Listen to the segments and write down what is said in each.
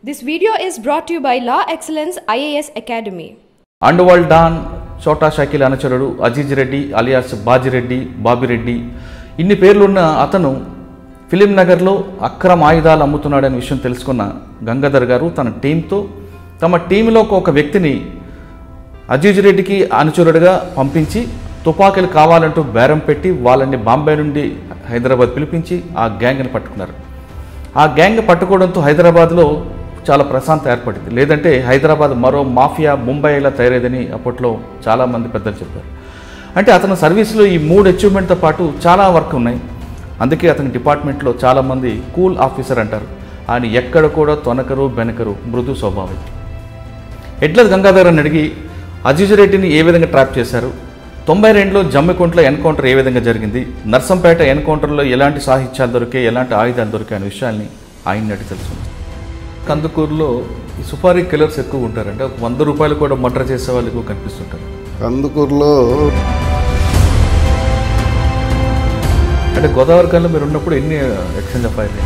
This video is brought to you by Law Excellence IAS Academy. Underworld don Chhota Shakeel అనుచరుడు Aziz Reddy alias Bajireddy Babireddy ఇన్ని పేర్లున్న అతను film నగర్లో అక్రమ ఆయుధాలు అమ్ముతున్నాడనే విషయం తెలుసుకున్న గంగాధర్ గారు తన టీంతో తమ టీంలో ఒక వ్యక్తిని అజీజ్ రెడ్డికి అనుచరుడిగా పంపించి తుపాకీలు కావాలంటూ బేరం పెట్టి వాళ్ళని బాంబే నుండి హైదరాబాద్ పిలిపించి ఆ గ్యాంగ్ని పట్టుకున్నారు ఆ గ్యాంగ్ పట్టుకోవడంతో హైదరాబాద్లో చాలా ప్రశాంత ఏర్పడింది లేదంటే హైదరాబాద్ మరో మాఫియా ముంబైలా తయారైందని అప్పట్లో చాలామంది పెద్దలు చెప్పారు అంటే అతని సర్వీస్లో ఈ మూడు అచీవ్మెంట్తో పాటు చాలా వర్క్ ఉన్నాయి అందుకే అతని డిపార్ట్మెంట్లో చాలామంది కూల్ ఆఫీసర్ అంటారు ఆయన ఎక్కడ కూడా తొనకరు బెనకరు మృదు స్వభావం ఎడ్ల గంగాధర్ అని అడిగి అజీజ్ రెడ్డిని ఏ విధంగా ట్రాప్ చేశారు తొంభై రెండులో జమ్మికుంటలో ఎన్కౌంటర్ ఏ విధంగా జరిగింది నర్సంపేట ఎన్కౌంటర్లో ఎలాంటి సాహిత్యాలు దొరికాయి ఎలాంటి ఆయుధాలు దొరికాయి అనే విషయాల్ని ఆయన అడిగి తెలుసుకుంది కందుకూరులో ఈ సుపారీ కిల్లర్స్ ఎక్కువ ఉంటారంటే ఒక వంద రూపాయలు కూడా మర్డర్ చేసే వాళ్ళు ఎక్కువ కనిపిస్తుంటారు కందుకూరులో అంటే గోదావరి కాలంలో మీరు ఉన్నప్పుడు ఎన్ని exchange of fire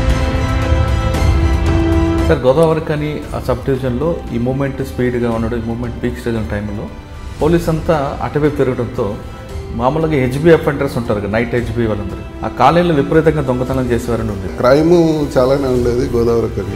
sir Godavari కానీ ఆ సబ్ డివిజన్లో ఈ మూమెంట్ స్పీడ్గా ఉండడం ఈ మూమెంట్ పీక్ స్టేజ్ ఉన్న టైంలో పోలీస్ అంతా అటువైపు తిరగడంతో మామూలుగా హెచ్బి అఫెండర్స్ ఉంటారు కదా నైట్ హెచ్బి వాళ్ళందరూ ఆ కాలనీలో విపరీతంగా దొంగతనం చేసేవారని ఉంది క్రైమ్ చాలానే ఉండేది గోదావరి కని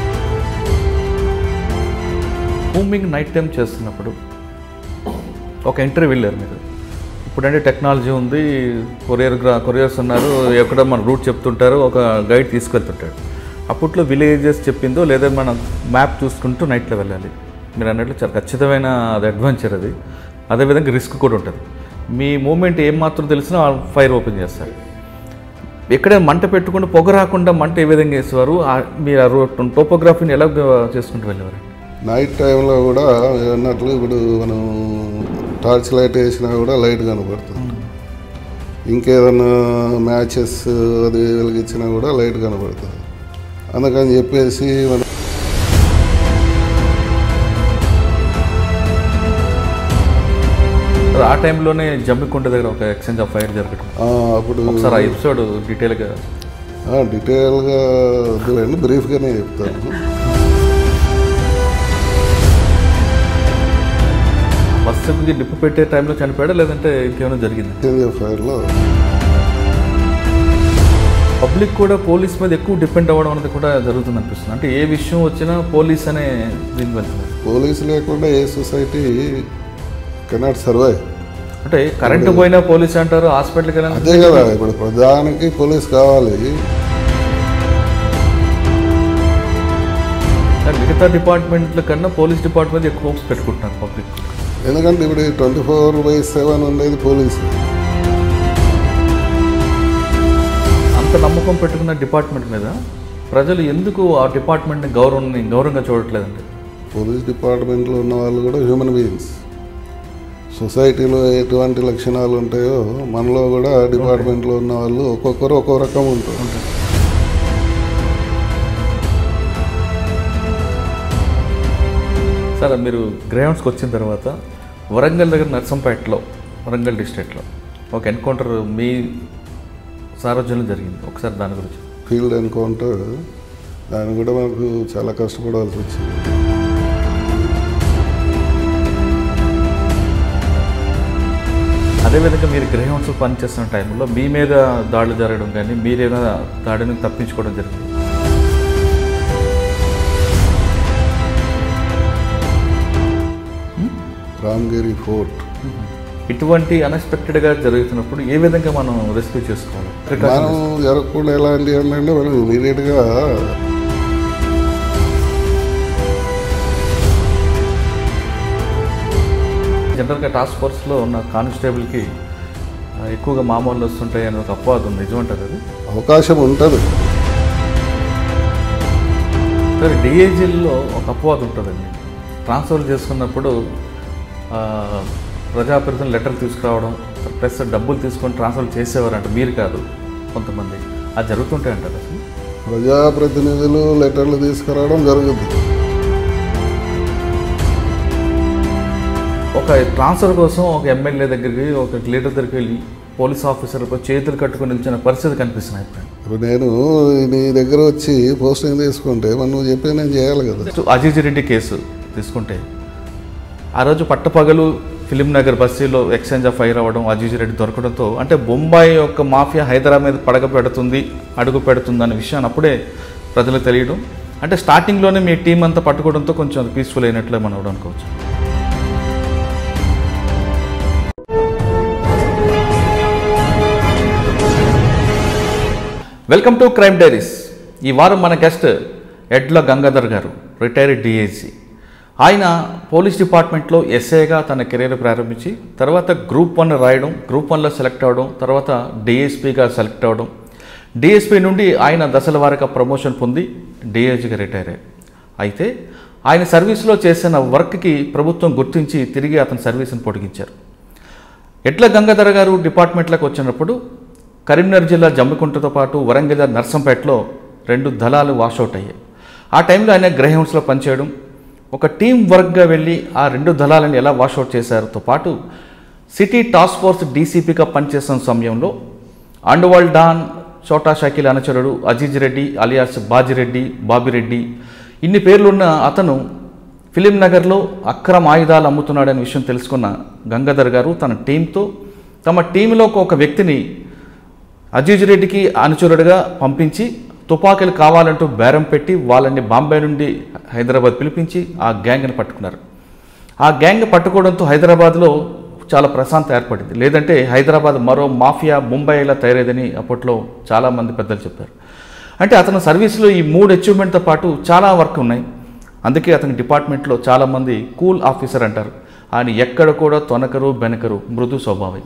మూమింగ్ నైట్ టైం చేస్తున్నప్పుడు ఒక ఇంటర్వ్యూ వెళ్ళారు మీరు ఇప్పుడంటే టెక్నాలజీ ఉంది కొరియర్ గ్రా కొరియర్స్ ఉన్నారు ఎక్కడ మన రూట్ చెప్తుంటారు ఒక గైడ్ తీసుకెళ్తుంటాడు అప్పట్లో విలేజెస్ చెప్పిందో లేదా మనం మ్యాప్ చూసుకుంటూ నైట్లో వెళ్ళాలి మీరు అన్నట్లు చాలా ఖచ్చితమైన అది అడ్వెంచర్ అది అదేవిధంగా రిస్క్ కూడా ఉంటుంది మీ మూమెంట్ ఏం మాత్రం తెలిసినా ఫైర్ ఓపెన్ చేస్తారు ఎక్కడ మంట పెట్టుకుంటూ పొగ రాకుండా మంట ఏ విధంగా వేసేవారు ఆ- మీరు ఆ రోడ్ టోపోగ్రఫీని ఎలా చేసుకుంటూ వెళ్ళేవారు నైట్ టైంలో కూడా మీరు అన్నట్లు ఇప్పుడు మనం టార్చ్ లైట్ వేసినా కూడా లైట్ కనపడుతుంది ఇంకేదన్నా మ్యాచెస్ అది వెలిగించినా కూడా లైట్ కనపడుతుంది అందుకని చెప్పేసి మనం ఆ టైంలోనే జమ్మికుంట దగ్గర ఒక ఎక్స్చేంజ్ ఆఫ్ ఫైర్ జరగడం ఆ, అప్పుడు ఒకసారి ఆ ఎపిసోడ్ డీటెయిల్గా ఆ, డీటెయిల్గా వద్దులేండి బ్రీఫ్గానే చెప్తాను బస్సుకి డిప్పు పెట్టే టైంలో చనిపోయాడా లేదంటే ఇంకేమైనా జరిగింది ఎక్స్చేంజ్ ఫైర్లో పబ్లిక్ కూడా పోలీస్ మీద ఎక్కువ డిపెండ్ అవ్వడం అనేది కూడా జరుగుతుంది అనిపిస్తుంది అంటే ఏ విషయం వచ్చినా పోలీస్ అనే దీనికి వెళ్తున్నారు పోలీసు లేకుండా ఏ సొసైటీ కెనాట్ సర్వైవ్ అంటే కరెంటు పోయినా పోలీస్ అంటారు హాస్పిటల్కి వెళ్ళినా అదే కదా ఇప్పుడు ప్రధానికి పోలీస్ కావాలి కానీ మిగతా డిపార్ట్మెంట్ల కన్నా పోలీస్ డిపార్ట్మెంట్ ఎక్కువ హోప్స్ పెట్టుకుంటున్నారు పబ్లిక్ ఎందుకంటే ఇప్పుడు ట్వంటీ ఫోర్ బై సెవెన్ ఉండేది పోలీసు అంత నమ్మకం పెట్టుకున్న డిపార్ట్మెంట్ మీద ప్రజలు ఎందుకు ఆ డిపార్ట్మెంట్ని గౌరవం గౌరవంగా చూడట్లేదండి పోలీస్ డిపార్ట్మెంట్లో ఉన్న వాళ్ళు కూడా హ్యూమన్ బీయింగ్స్ సొసైటీలో ఎటువంటి లక్షణాలు ఉంటాయో మనలో కూడా డిపార్ట్మెంట్లో ఉన్న వాళ్ళు ఒక్కొక్కరు ఒక్కో రకం ఉంటారు సార్ మీరు గ్రౌండ్స్కి వచ్చిన తర్వాత వరంగల్ దగ్గర నర్సంపేటలో వరంగల్ డిస్ట్రిక్ట్లో ఒక ఎన్కౌంటర్ మీ సారథ్యంలో జరిగింది ఒకసారి దాని గురించి ఫీల్డ్ ఎన్కౌంటర్ దాన్ని కూడా మనకు చాలా కష్టపడాల్సి వచ్చింది అదేవిధంగా మీరు గ్రహౌండ్స్లో పనిచేస్తున్న టైంలో మీ మీద దాడులు జరగడం కానీ మీరేమైనా దాడిని తప్పించుకోవడం జరిగింది రామ్గిరి ఫోర్ట్ ఇటువంటి అన్ఎక్స్పెక్టెడ్గా జరుగుతున్నప్పుడు ఏ విధంగా మనం రెస్క్యూ చేసుకోవాలి మనం జరగకుండా ఎలాంటి అంటే మనం ఇమీడియట్గా జనరల్గా టాస్క్ ఫోర్స్లో ఉన్న కానిస్టేబుల్కి ఆ, ఎక్కువగా మామూలు వస్తుంటాయి అని ఒక అపవాదం నిజమంటారు అది అవకాశం ఉంటుంది సరే డిఏజీల్లో ఒక అపవాదం ఉంటుందండి ట్రాన్స్ఫర్ చేసుకున్నప్పుడు ఆ, ప్రజాప్రతినిధులు లెటర్ తీసుకురావడం ప్లస్ డబ్బులు తీసుకొని ట్రాన్స్ఫర్ చేసేవారంట మీరు కాదు కొంతమంది అది జరుగుతుంటాయి అంటారు అసలు ప్రజాప్రతినిధులు లెటర్లు తీసుకురావడం జరుగుతుంది ఒక ట్రాన్స్ఫర్ కోసం ఒక ఎమ్మెల్యే దగ్గరికి ఒక లీడర్ దగ్గరికి వెళ్ళి పోలీస్ ఆఫీసర్లపై చేతులు కట్టుకుని నిలిచిన పరిస్థితి కనిపిస్తున్నాయి ఇప్పుడు ఇప్పుడు నేను నీ దగ్గర వచ్చి పోస్టింగ్ తీసుకుంటే మరి నువ్వు చెప్పి నేను చేయాలి కదా నెక్స్ట్ అజీజ్ రెడ్డి కేసు తీసుకుంటే ఆ రోజు పట్టపగలు ఫిలిం నగర్ బస్సీలో ఎక్స్చేంజ్ ఆఫ్ ఫైర్ అవ్వడం అజీజ్ రెడ్డి దొరకడంతో అంటే బొంబాయి యొక్క మాఫియా హైదరాబాద్ మీద పడగ పెడుతుంది అడుగు పెడుతుంది అనే విషయాన్ని అప్పుడే ప్రజలకు తెలియడం అంటే స్టార్టింగ్లోనే మీ టీం అంతా పట్టుకోవడంతో కొంచెం అది పీస్ఫుల్ అయినట్లే మనం కూడా అనుకోవచ్చు వెల్కమ్ టు క్రైమ్ డైరీస్ ఈ వారం మన గెస్ట్ ఎడ్ల గంగాధర్ గారు రిటైర్డ్ డిఐసి ఆయన పోలీస్ డిపార్ట్మెంట్లో ఎస్ఐగా తన కెరీర్ ప్రారంభించి తర్వాత గ్రూప్ వన్ రాయడం గ్రూప్ వన్లో సెలెక్ట్ అవ్వడం తర్వాత డిఎస్పీగా సెలెక్ట్ అవ్వడం డిఎస్పీ నుండి ఆయన దశల వారీగా ప్రమోషన్ పొంది డిఐజీగా రిటైర్ అయ్యారు అయితే ఆయన సర్వీస్లో చేసిన వర్క్కి ప్రభుత్వం గుర్తించి తిరిగి అతని సర్వీస్ని పొడిగించారు ఎట్ల గంగాధర గారు డిపార్ట్మెంట్లోకి వచ్చినప్పుడు కరీంనగర్ జిల్లా జమ్మికుంటతో పాటు వరంగల్ జిల్లా నర్సంపేటలో రెండు దళాలు వాషౌట్ అయ్యాయి ఆ టైంలో ఆయన గ్రహౌండ్స్లో పనిచేయడం ఒక టీం వర్క్గా వెళ్ళి ఆ రెండు దళాలను ఎలా వాషౌట్ చేశారుతో పాటు సిటీ టాస్క్ ఫోర్స్ డీసీపీగా పనిచేస్తున్న సమయంలో అండవాల్ డాన్ చోటా షకీల్ అనుచరుడు అజీజ్ రెడ్డి అలియాస్ బాజిరెడ్డి బాబిరెడ్డి ఇన్ని పేర్లున్న అతను ఫిలిం నగర్లో అక్రమ ఆయుధాలు అమ్ముతున్నాడనే విషయం తెలుసుకున్న గంగాధర్ గారు తన టీంతో తమ టీంలో ఒక వ్యక్తిని అజీజ్ రెడ్డికి అనుచరుడిగా పంపించి తుపాకీలు కావాలంటూ బేరం పెట్టి వాళ్ళని బాంబే నుండి హైదరాబాద్ పిలిపించి ఆ గ్యాంగ్ని పట్టుకున్నారు ఆ గ్యాంగ్ పట్టుకోవడంతో హైదరాబాద్లో చాలా ప్రశాంత ఏర్పడింది లేదంటే హైదరాబాద్ మరో మాఫియా ముంబైలా తయారైందని అప్పట్లో చాలామంది పెద్దలు చెప్పారు అంటే అతని సర్వీస్లో ఈ మూడు అచీవ్మెంట్తో పాటు చాలా వర్క్ ఉన్నాయి అందుకే అతని డిపార్ట్మెంట్లో చాలామంది కూల్ ఆఫీసర్ అంటారు ఆయన ఎక్కడ కూడా తొనకరు బెనకరు మృదు స్వభావి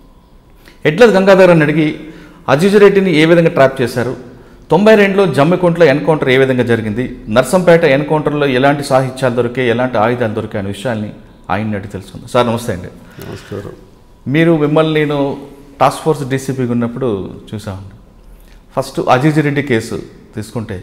ఎడ్ల గంగాధర్ అని అడిగి అజీజ్ రెడ్డిని ఏ విధంగా ట్రాప్ చేశారు తొంభై రెండులో జమ్మికుంటలో ఎన్కౌంటర్ ఏ విధంగా జరిగింది నర్సంపేట ఎన్కౌంటర్లో ఎలాంటి సాహిత్యాలు దొరికాయి ఎలాంటి ఆయుధాలు దొరికాయి అనే విషయాల్ని ఆయన అడిగి తెలుసుకుందాం సార్ నమస్తే అండి నమస్కారం మీరు మిమ్మల్ని నేను టాస్క్ ఫోర్స్ డీసీపీగా ఉన్నప్పుడు చూసామండి ఫస్ట్ అజీజ్ రెడ్డి కేసు తీసుకుంటే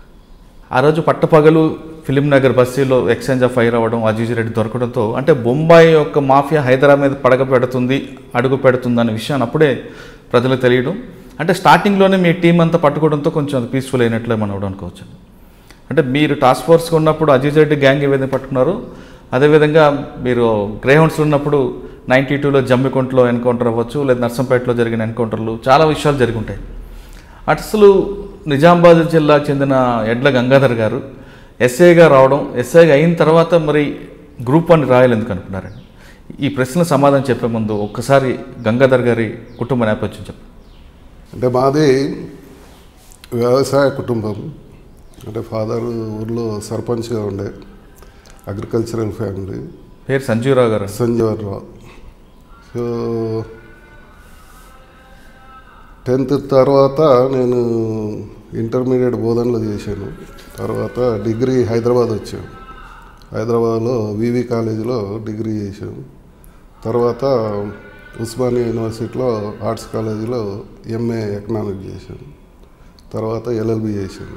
ఆ రోజు పట్టపగలు ఫిలిం నగర్ బస్సీలో ఎక్స్చేంజ్ ఆఫ్ ఫైర్ అవ్వడం అజీజ్ రెడ్డి దొరకడంతో అంటే బొంబాయి యొక్క మాఫియా హైదరాబాద్ మీద పడగ పెడుతుంది అడుగు పెడుతుంది అనే విషయాన్ని అప్పుడే ప్రజలకు తెలియడం అంటే స్టార్టింగ్లోనే మీ టీం అంతా పట్టుకోవడంతో కొంచెం అది పీస్ఫుల్ అయినట్లే మనం కూడా అనుకోవచ్చు అంటే మీరు టాస్క్ ఫోర్స్గా ఉన్నప్పుడు అజీజ్ రెడ్డి గ్యాంగ్ ఏ విధంగా పట్టుకున్నారు అదేవిధంగా మీరు గ్రేహౌండ్స్లో ఉన్నప్పుడు నైంటీ టూలో జమ్మికుంటలో ఎన్కౌంటర్ అవ్వచ్చు లేదా నర్సంపేటలో జరిగిన ఎన్కౌంటర్లు చాలా విషయాలు జరిగి ఉంటాయి అసలు నిజామాబాద్ జిల్లాకు చెందిన ఎడ్ల గంగాధర్ గారు ఎస్ఐగా రావడం ఎస్ఐగా అయిన తర్వాత మరి గ్రూప్ వన్ రాయాలి ఎందుకు అనుకున్నారండి ఈ ప్రశ్న సమాధానం చెప్పే ముందు ఒక్కసారి గంగాధర్ గారి కుటుంబ నేపథ్యం చెప్పండి అంటే మాది వ్యవసాయ కుటుంబం అంటే ఫాదర్ ఊర్లో సర్పంచ్గా ఉండే అగ్రికల్చరల్ ఫ్యామిలీ పేరు సంజీవరావు గారు సంజీవరావు సో టెన్త్ తర్వాత నేను ఇంటర్మీడియట్ బోధనలో చేశాను తర్వాత డిగ్రీ హైదరాబాద్ వచ్చాను హైదరాబాద్లో వివి కాలేజీలో డిగ్రీ చేశాను తర్వాత ఉస్మానియా యూనివర్సిటీలో ఆర్ట్స్ కాలేజీలో ఎంఏ ఎకనామిక్ చేశాను తర్వాత ఎల్ఎల్బి చేశాను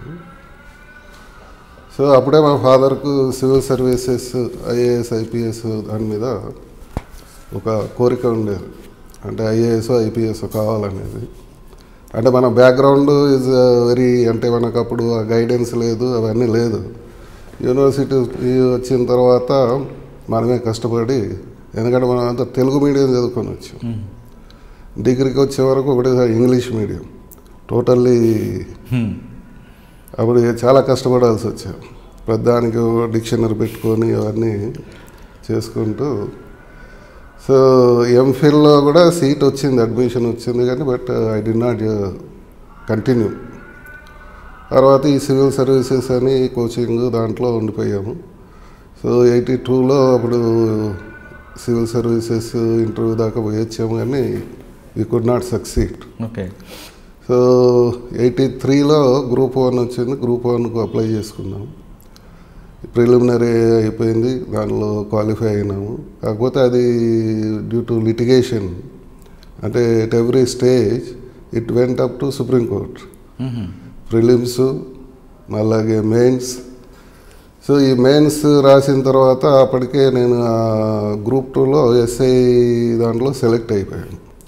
సో అప్పుడే మా ఫాదర్కు సివిల్ సర్వీసెస్ ఐఏఎస్ ఐపీఎస్ దాని మీద ఒక కోరిక ఉండేది అంటే ఐఏఎస్ ఐపీఎస్ కావాలనేది అంటే మన బ్యాక్గ్రౌండ్ ఇస్ వెరీ అంటే మనకు అప్పుడు ఆ గైడెన్స్ లేదు అవన్నీ లేదు యూనివర్సిటీ వచ్చిన తర్వాత మనమే కష్టపడి ఎందుకంటే మనం అంతా తెలుగు మీడియం చదువుకొని వచ్చాం డిగ్రీకి వచ్చే వరకు ఒకటేసారి ఇంగ్లీష్ మీడియం టోటల్లీ అప్పుడు చాలా కష్టపడాల్సి వచ్చాం ప్రధానికి డిక్షనరీ పెట్టుకొని అవన్నీ చేసుకుంటూ సో ఎంఫిల్లో కూడా సీట్ వచ్చింది అడ్మిషన్ వచ్చింది కానీ but I did not continue తర్వాత ఈ సివిల్ సర్వీసెస్ అని కోచింగ్ దాంట్లో ఉండిపోయాము సో ఎయిటీ టూలో అప్పుడు సివిల్ సర్వీసెస్ ఇంటర్వ్యూ దాకా పోయి వచ్చాము కానీ we could not succeed okay so eighty త్రీలో గ్రూప్ వన్ వచ్చింది గ్రూప్ వన్కు అప్లై చేసుకున్నాం ప్రిలిమినరీ అయిపోయింది దానిలో క్వాలిఫై అయినాము కాకపోతే అది డ్యూ టు లిటిగేషన్ అంటే at every stage it went up to supreme court prelims అలాగే మెయిన్స్ సో ఈ మెయిన్స్ రాసిన తర్వాత అప్పటికే నేను గ్రూప్ టూలో ఎస్ఐ దాంట్లో సెలెక్ట్ అయిపోయాను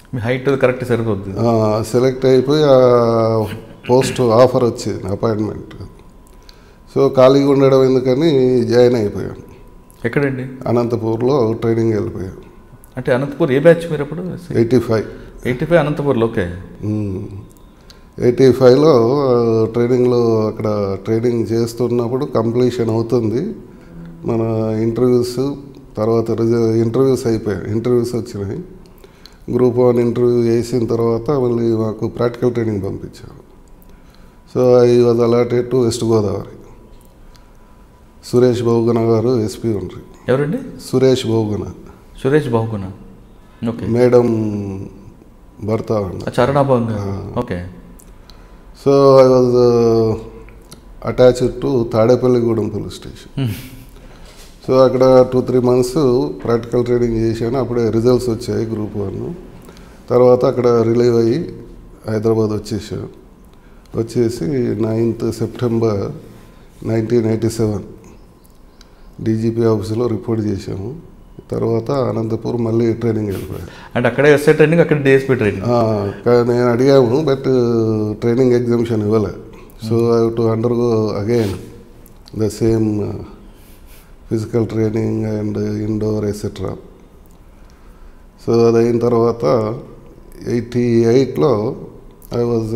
మీ హైట్ కరెక్ట్ సరిపోద్ది సెలెక్ట్ అయిపోయి ఆ పోస్ట్ ఆఫర్ వచ్చింది అపాయింట్మెంట్ సో ఖాళీగా ఉండడం ఎందుకని జాయిన్ అయిపోయాను ఎక్కడండి అనంతపూర్లో ట్రైనింగ్ వెళ్ళిపోయాను అంటే అనంతపూర్ ఏ బ్యాచ్ మీరు అప్పుడు ఎయిటీ ఫైవ్ ఎయిటీ ఫైవ్ అనంతపూర్లో ఓకే ఎయిటీ ఫైవ్లో ట్రైనింగ్లో అక్కడ ట్రైనింగ్ చేస్తున్నప్పుడు కంప్లీషన్ అవుతుంది మన ఇంటర్వ్యూస్ తర్వాత రిజ- ఇంటర్వ్యూస్ అయిపోయాయి ఇంటర్వ్యూస్ వచ్చినాయి గ్రూప్ వన్ ఇంటర్వ్యూ చేసిన తర్వాత మళ్ళీ మాకు ప్రాక్టికల్ ట్రైనింగ్ పంపించారు so I was allotted to west Godavari Suresh Bahuguna గారు ఎస్పీ ఉండ్రి ఎవరండి సురేష్ బహుగుణ సురేష్ బాహుగుణ ఓకే మేడం భర్త అండి చరణాభావం okay so I was attached to Tadepalligudem police station so అక్కడ two three months practical training చేశాను అప్పుడే రిజల్ట్స్ వచ్చాయి గ్రూప్ వన్ తర్వాత అక్కడ రిలీవ్ అయ్యి హైదరాబాద్ వచ్చేసాను వచ్చేసి ninth September nineteen eighty seven DGP ఆఫీసులో రిపోర్ట్ చేశాము తర్వాత అనంతపూర్ మళ్ళీ ట్రైనింగ్ వెళ్ళిపోయాను అంటే అక్కడే ఎస్ఐ ట్రైనింగ్ అక్కడ డిఎస్పీ ట్రైనింగ్ ఆ, కా- నేను అడిగాము బట్ ట్రైనింగ్ ఎగ్జామిషన్ ఇవ్వలే so I to undergo again the same physical training and indoor etcetera so అది అయిన తర్వాత ఎయిటీ ఎయిట్లో I was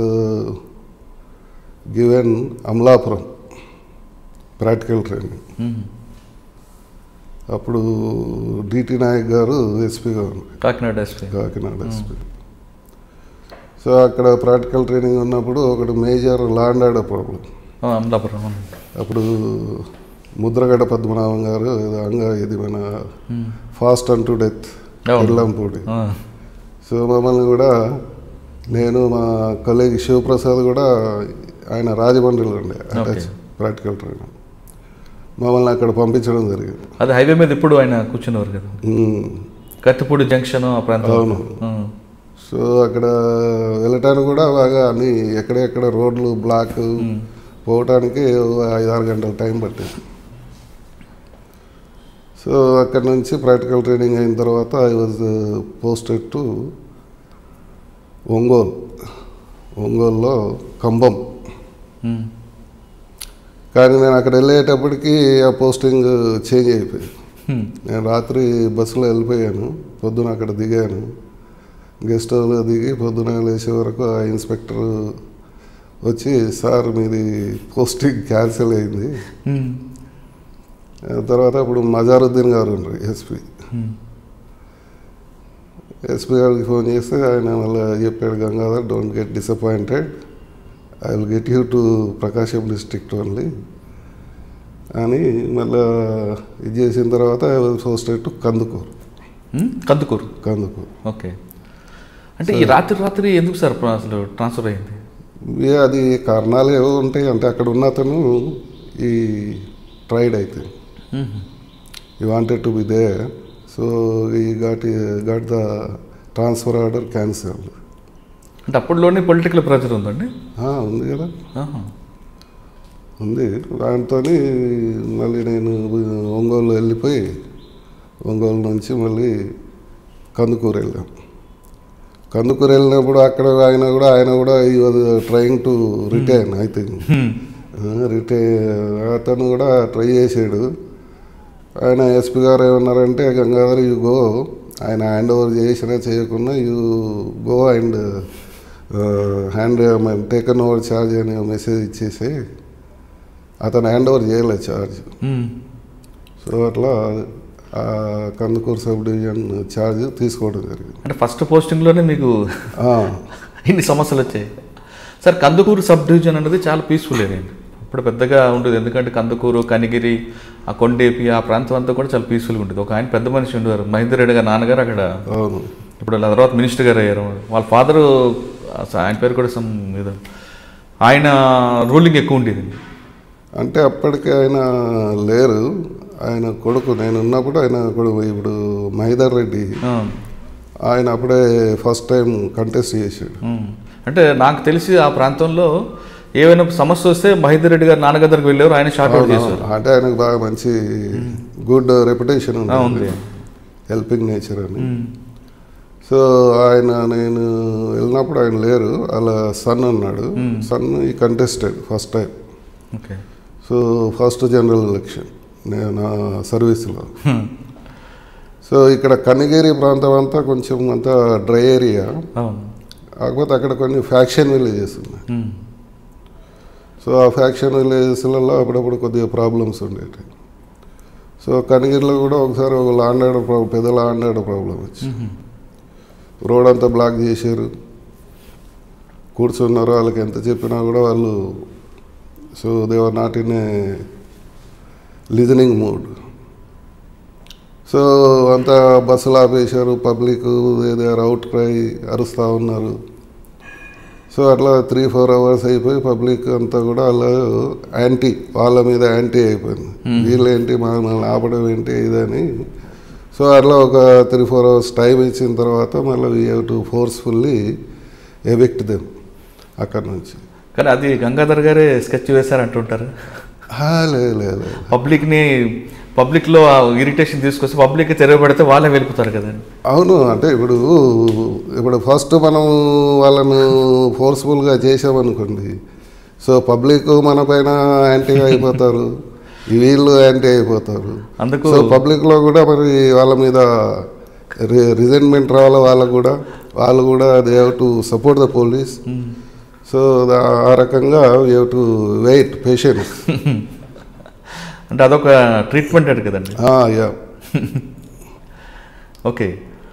given Amalapuram practical training అప్పుడు డిటి నాయక్ గారు ఎస్పీగా ఉన్నారు Kakinada SP Kakinada SP so అక్కడ ప్రాక్టికల్ ట్రైనింగ్ ఉన్నప్పుడు ఒకటి major law and order problem Amalapuram అవును. అప్పుడు ముద్రగడ పద్మనాభం గారు ఏదో అంగ ఇది మన ఫాస్ట్ అండ్ టు డెత్ అవును. ఎల్లంపూడి ఆ, సో మమ్మల్ని కూడా నేను మా కొలీగ్ శివప్రసాద్ కూడా ఆయన రాజమండ్రిలో ఉండే అటాచ్ ప్రాక్టికల్ ట్రైనింగ్ మమ్మల్ని అక్కడ పంపించడం జరిగింది అదే హైవే మీద ఇప్పుడు ఆయన కూర్చునేవారు కదా ఉమ్. కత్తిపూడి జంక్షన్ ఆ ప్రాంతం అవును. సో అక్కడ వెళ్ళటానికి కూడా బాగా అన్ని ఎక్కడెక్కడ రోడ్లు బ్లాక్ పోవటానికి ఓ ఐదారు గంటల టైం పట్టింది సో అక్కడ నుంచి ప్రాక్టికల్ ట్రైనింగ్ అయిన తర్వాత I was posted to Ongole ఒంగోలులో కంబం కానీ నేను అక్కడ వెళ్ళేటప్పటికి ఆ పోస్టింగ్ చేంజ్ అయిపోయింది నేను రాత్రి బస్సులో వెళ్ళిపోయాను పొద్దున అక్కడ దిగాను గెస్ట్ హౌస్లో దిగి పొద్దున లేచే వరకు ఆ ఇన్స్పెక్టర్ వచ్చి సార్ మీది పోస్టింగ్ క్యాన్సిల్ అయింది ఆ తర్వాత అప్పుడు మజారుద్దీన్ గారు ఉన్నారు ఎస్పీ ఎస్పీ గారికి ఫోన్ చేస్తే ఆయన మళ్ళీ చెప్పాడు Gangadhar don't get disappointed I will get you to Prakasam district only అని మళ్ళీ ఇది చేసిన తర్వాత I was posted to Kandukur Kandukur Kandukur okay అంటే ఈ రాత్రి రాత్రి ఎందుకు సార్ ప్ర- అసలు ట్రాన్స్ఫర్ అయింది ఇవి అది కారణాలు ఏవో ఉంటాయి అంటే అక్కడ ఉన్న అతను ఈ ట్రైడ్ అయితే he wanted to be there so he got got the transfer order cancel అంటే అప్పట్లోనే పొలిటికల్ ప్రెజర్ ఉందండి ఉంది కదా ఆహా. ఉంది దాంతో మళ్ళీ నేను ఒంగోలు వెళ్ళిపోయి ఒంగోలు నుంచి మళ్ళీ కందుకూరు వెళ్ళాం కందుకూరు వెళ్ళినప్పుడు అక్కడ ఆయన కూడా ఆయన కూడా he was trying to retain I think రిటై అతను కూడా ట్రై చేసాడు ఆయన ఎస్పీ గారు ఏమన్నారంటే గంగాధర్ యూ గో ఆయన హ్యాండ్ ఓవర్ చేసినా చేయకుండా you go and hand taken over charge అని మెసేజ్ ఇచ్చేసి అతను హ్యాండ్ ఓవర్ చేయలేదు ఛార్జ్ మ్మ్. సో అట్లా ఆ కందుకూరు సబ్ డివిజన్ ఛార్జ్ తీసుకోవడం జరిగింది అంటే ఫస్ట్ పోస్టింగ్లోనే మీకు ఆ, ఇన్ని సమస్యలు వచ్చాయి సార్ కందుకూరు సబ్ డివిజన్ అనేది చాలా పీస్ఫుల్ ఏరియా అండి ఇప్పుడు పెద్దగా ఉండదు ఎందుకంటే కందుకూరు కనిగిరి ఆ కొండేపి ఆ ప్రాంతం అంతా కూడా చాలా పీస్ఫుల్గా ఉంటుంది ఒక ఆయన పెద్ద మనిషి ఉండేవారు మహేందర్ రెడ్డి గారు నాన్నగారు అక్కడ అవును ఇప్పుడు వాళ్ళ తర్వాత మినిస్టర్ గారు అయ్యారు వాళ్ళ ఫాదరు ఆయన పేరు కూడా సమ్ ఏదో ఆయన రూలింగ్ ఎక్కువ ఉండేది అంటే అప్పటికి ఆయన లేరు ఆయన కొడుకు నేను ఉన్నప్పుడు ఆయన కొడుకు ఇప్పుడు మహిదర్ రెడ్డి ఆ, ఆయన అప్పుడే ఫస్ట్ టైం కంటెస్ట్ చేశాడు ఉమ్. అంటే నాకు తెలిసి ఆ ప్రాంతంలో ఏవైనా సమస్య వస్తే మహేందర్ రెడ్డి గారు నాన్నగారి దగ్గరికి వెళ్ళారు ఆయన షార్ట్ అవుట్ చేశారు అంటే ఆయనకు బాగా మంచి గుడ్ రెప్యుటేషన్ ఆ, ఉంది ఉంది హెల్పింగ్ నేచర్ అని ఉమ్. సో ఆయన నేను వెళ్ళినప్పుడు ఆయన లేరు వాళ్ళ సన్ అన్నాడు son he contested first time okay so first general election నేను నా సర్వీస్లో సో ఇక్కడ కనిగిరి ప్రాంతం అంతా కొంచెం అంతా డ్రై ఏరియా అవును కాకపోతే అక్కడ కొన్ని ఫ్యాక్షన్ విలేజెస్ ఉన్నాయి మ్మ్. సో ఆ ఫ్యాక్షన్ విలేజెస్లలో అప్పుడప్పుడు కొద్దిగా ప్రాబ్లమ్స్ ఉండేవి సో కనిగిరిలో కూడా ఒకసారి ఒక లాండ్ ఆర్డర్ ప్రాబ్లం పెద్ద లాండ్ ఆర్డర్ ప్రాబ్లం వచ్చి రోడ్ అంతా బ్లాక్ చేశారు కూర్చున్నారు వాళ్ళకి ఎంత చెప్పినా కూడా వాళ్ళు so they're not in a listening mood so అంతా బస్సులు ఆపేశారు పబ్లిక్ ఏదో అవుట్ క్రై అరుస్తూ ఉన్నారు సో అట్లా త్రీ ఫోర్ అవర్స్ అయిపోయి పబ్లిక్ అంతా కూడా వాళ్ళు యాంటీ వాళ్ళ మీద యాంటీ అయిపోయింది వీళ్ళేంటి మనల్ని ఆపడం ఏంటి ఇదని సో అట్లా ఒక త్రీ ఫోర్ అవర్స్ టైం ఇచ్చిన తర్వాత మళ్ళీ we have to forcefully evict them అక్కడ నుంచి కానీ అది గంగాధర్ గారే స్కెచ్ వేశారంటుంటారు ఆ, లేదు లేదు లేదు పబ్లిక్ని పబ్లిక్లో ఇరిటేషన్ తీసుకొస్తే పబ్లిక్ తెరవబడితే వాళ్ళే వెళ్ళిపోతారు కదండి అవును అంటే ఇప్పుడు ఇప్పుడు ఫస్ట్ మనం వాళ్ళను ఫోర్స్ఫుల్గా చేసామనుకోండి సో పబ్లిక్ మన పైన యాంటీగా అయిపోతారు ఈ వీళ్ళు యాంటీ అయిపోతారు అందుకు సో పబ్లిక్లో కూడా మరి వాళ్ళ మీద రిజైన్మెంట్ రావాలి వాళ్ళకు కూడా వాళ్ళు కూడా they have to support the police so ఆ రకంగా you have to wait patience అంటే అదొక ట్రీట్మెంట్ అంటే కదండి యా ఓకే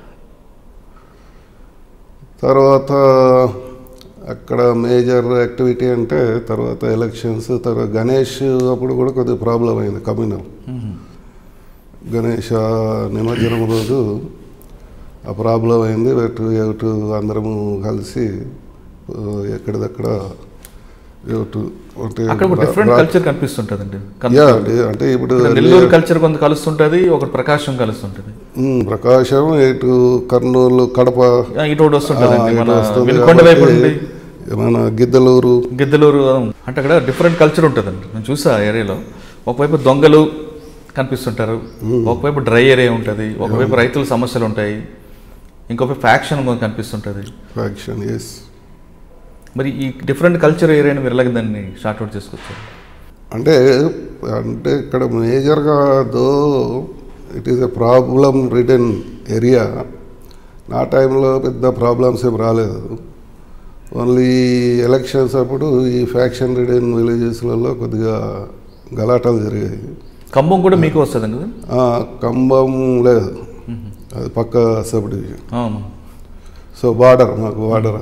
తర్వాత అక్కడ మేజర్ యాక్టివిటీ అంటే తర్వాత ఎలక్షన్స్ తర్వాత గణేష్ అప్పుడు కూడా కొద్దిగా ప్రాబ్లం అయింది కమ్యూనల్ గణేష్ ఆ నిమజ్జనం రోజు ఆ ప్రాబ్లం అయింది బట్ టు అందరము కలిసి ఆ, ఎక్కడిదక్కడ you have to అంటే అక్కడ ఒక డిఫరెంట్ రా- కల్చర్ కనిపిస్తుంటుందండి యా అండి అంటే ఇప్పుడు ఇక్కడ నెల్లూరు కల్చర్ కొంత కలుస్తుంటుంది ఒక ప్రకాశం కలుస్తుంటుంది ఉమ్, ప్రకాశం ఇటు కర్నూలు కడప ఆ, ఇటు ఒకటి వస్తుంటుందండి ఆ, ఇటు మన వస్తుంది వెనుకొండ వైపు కాబట్టి నుండి మన గిద్దలూరు గిద్దలూరు అంటే అక్కడ డిఫరెంట్ కల్చర్ ఉంటుందండి నేను చూసా ఆ ఏరియాలో ఒకవైపు దొంగలు కనిపిస్తుంటారు ఒకవైపు డ్రై ఏరియా ఉంటుంది ఒకవైపు రైతుల సమస్యలు ఉంటాయి ఇంకోవైపు ఫ్యాక్షన్ కనిపిస్తుంటుంది ఫ్యాక్షన్ ఎస్ మరి ఈ డిఫరెంట్ కల్చర్ ఏరియాని మీరు ఎలాగ దాన్ని షార్ట్ అవుట్ చేసుకొచ్చారు అంటే అంటే ఇక్కడ మేజర్గా though it is a problem return area నా టైంలో పెద్ద ప్రాబ్లమ్స్ ఏం రాలేదు ఓన్లీ ఎలక్షన్స్ అప్పుడు ఈ ఫ్యాక్షన్ రిటర్న్ విలేజెస్లలో కొద్దిగా గలాటాలు జరిగాయి ఖమ్మం కూడా మీకు వస్తుంది కదా ఆ, కంబం లేదు అది పక్క సబ్ డివిజన్ అవును సో బార్డర్ మాకు బార్డర్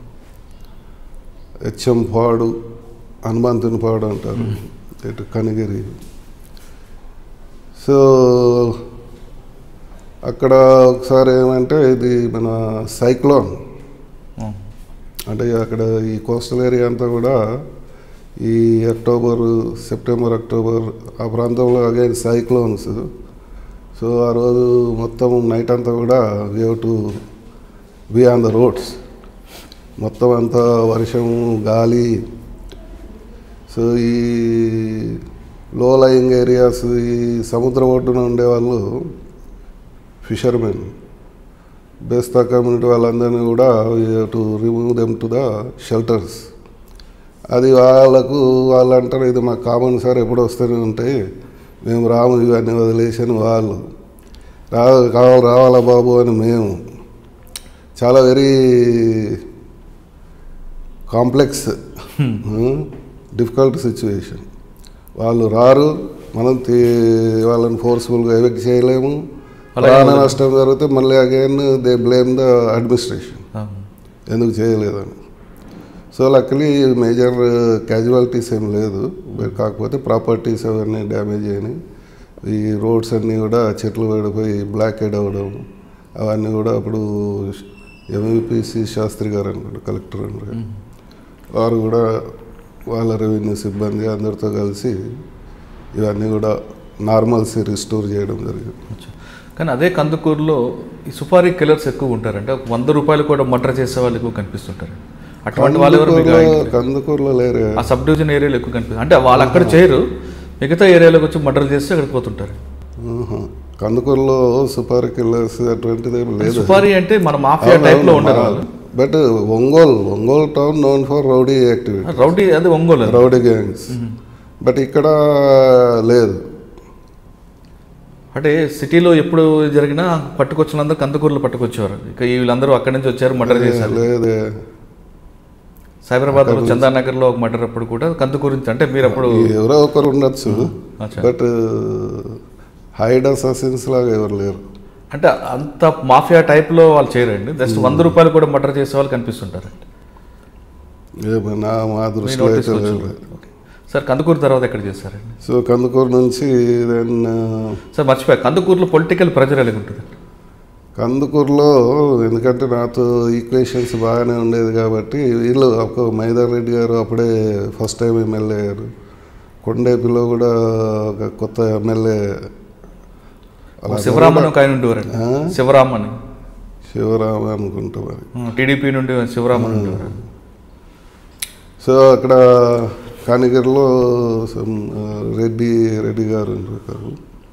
హెచ్ఎం పాడు హనుమంతుని పాడు అంటారు ఇటు కనిగిరి సో అక్కడ ఒకసారి ఏమంటే ఇది మన సైక్లోన్ అవును. అంటే అక్కడ ఈ కోస్టల్ ఏరియా అంతా కూడా ఈ అక్టోబర్ సెప్టెంబర్ అక్టోబర్ ఆ ప్రాంతంలో అగైన్ సైక్లోన్స్ సో ఆ రోజు మొత్తం నైట్ అంతా కూడా we have to be on the roads మొత్తం అంతా వర్షం గాలి సో ఈ లో లయింగ్ ఏరియాస్ ఈ సముద్రం ఒడ్డున ఉండేవాళ్ళు ఫిషర్మెన్ బేస్తా కమ్యూనిటీ వాళ్ళందరినీ కూడా to remove them to the shelters అది వాళ్ళకు వాళ్ళు అంటారు ఇది మాకు కామన్ సార్ ఎప్పుడు వస్తూనే ఉంటాయి మేము రాము ఇవన్నీ వదిలేసాను వాళ్ళు రా కావాలి రావాలా బాబు అని మేము చాలా వెరీ కాంప్లెక్స్ డిఫికల్ట్ సిచ్యువేషన్ వాళ్ళు రారు మనం తీ- వాళ్ళని ఫోర్స్ఫుల్గా ఎవిక్ట్ చేయలేము ప్రాణ నష్టం జరిగితే మళ్ళీ again they blame the administration అవును. ఎందుకు చేయలేదని సో లక్కలీ మేజర్ క్యాజువాలిటీస్ ఏం లేదు బట్ కాకపోతే ప్రాపర్టీస్ అవన్నీ డ్యామేజ్ అయినాయి ఈ రోడ్స్ అన్నీ కూడా చెట్లు పడిపోయి బ్లాక్ హెడ్ అవ్వడం అవన్నీ కూడా అప్పుడు ఎంవిపిసి శాస్త్రి గారు అనుకుంటా కలెక్టర్ అనుకుంటా వారు కూడా వాళ్ళ రెవెన్యూ సిబ్బంది అందరితో కలిసి ఇవన్నీ కూడా నార్మల్సీ రిస్టోర్ చేయడం జరిగింది అచ్చా. కానీ అదే కందుకూరులో ఈ సుపారీ కిల్లర్స్ ఎక్కువ ఉంటారంటే ఒక వంద రూపాయలు కూడా మర్డర్ చేసే వాళ్ళు ఎక్కువ కనిపిస్తుంటారు అటువంటి వాళ్ళు ఎవరు మీకు కందుకూరులో కందుకూరులో లేరు ఆ సబ్ డివిజన్ ఏరియాలో ఎక్కువ కనిపిస్తుంది అంటే వాళ్ళు అక్కడ చేయరు మిగతా ఏరియాలోకి వచ్చి మర్డర్ చేస్తే అక్కడికి పోతుంటారు ఆహా. కందుకూరులో సుపారీ కిల్లర్స్ అటువంటిది ఏం లేదు సుపారీ అంటే మన మాఫియా టైప్ లో ఉండరు వాళ్ళు but Ongole Ongole town known for rowdy activity rowdy అది ఒంగోలు రౌడీ గ్యాంగ్స్ బట్ ఇక్కడ లేదు అంటే సిటీలో ఎప్పుడు జరిగినా పట్టుకొచ్చిన అందరూ కందుకూరులో పట్టుకొచ్చేవారు ఇక వీళ్ళందరూ అక్కడి నుంచి వచ్చారు మర్డర్ చేశారు లేదే సైబరాబాద్ లో చందానగర్ లో ఒక మర్డర్ అప్పుడు కూడా కందుకూరు నుంచి అంటే మీరు అప్పుడు ఎవరో ఒకరు ఉండొచ్చు అచ్చా. బట్ హైడ్ అసాసిన్స్ లాగా ఎవరు లేరు అంటే అంత మాఫియా టైప్ లో వాళ్ళు చేయరండి జస్ట్ వంద రూపాయలు కూడా మర్డర్ చేసే వాళ్ళు కనిపిస్తుంటారు ఏమో నా మా మీ దృష్టిలో నోటీస్ అయితే లేదు సార్ కందుకూరు తర్వాత ఎక్కడ చేశారండి సో కందుకూరు నుంచి దెన్ సార్ మర్చిపోయా కందుకూరులో పొలిటికల్ ప్రెజర్ ఎలా ఉంటుంది కందుకూరులో ఎందుకంటే నాతో ఈక్వేషన్స్ బాగానే ఉండేది కాబట్టి వీళ్ళు ఒక మైదార్ రెడ్డి గారు అప్పుడే ఫస్ట్ టైం ఎమ్మెల్యే అయ్యారు కొండేపిలో కూడా ఒక కొత్త ఎమ్మెల్యే అలా శివరామన్ ఒక ఆయన ఉండేవారండి ఆ? శివరామన్ శివరామ అనుకుంటా మరి టీడీపీ నుండి శివరామన్ ఉండేవారు సో అక్కడ కానిగిరిలో some, ఆ, రెడ్డి రెడ్డి గారు ఉంటారు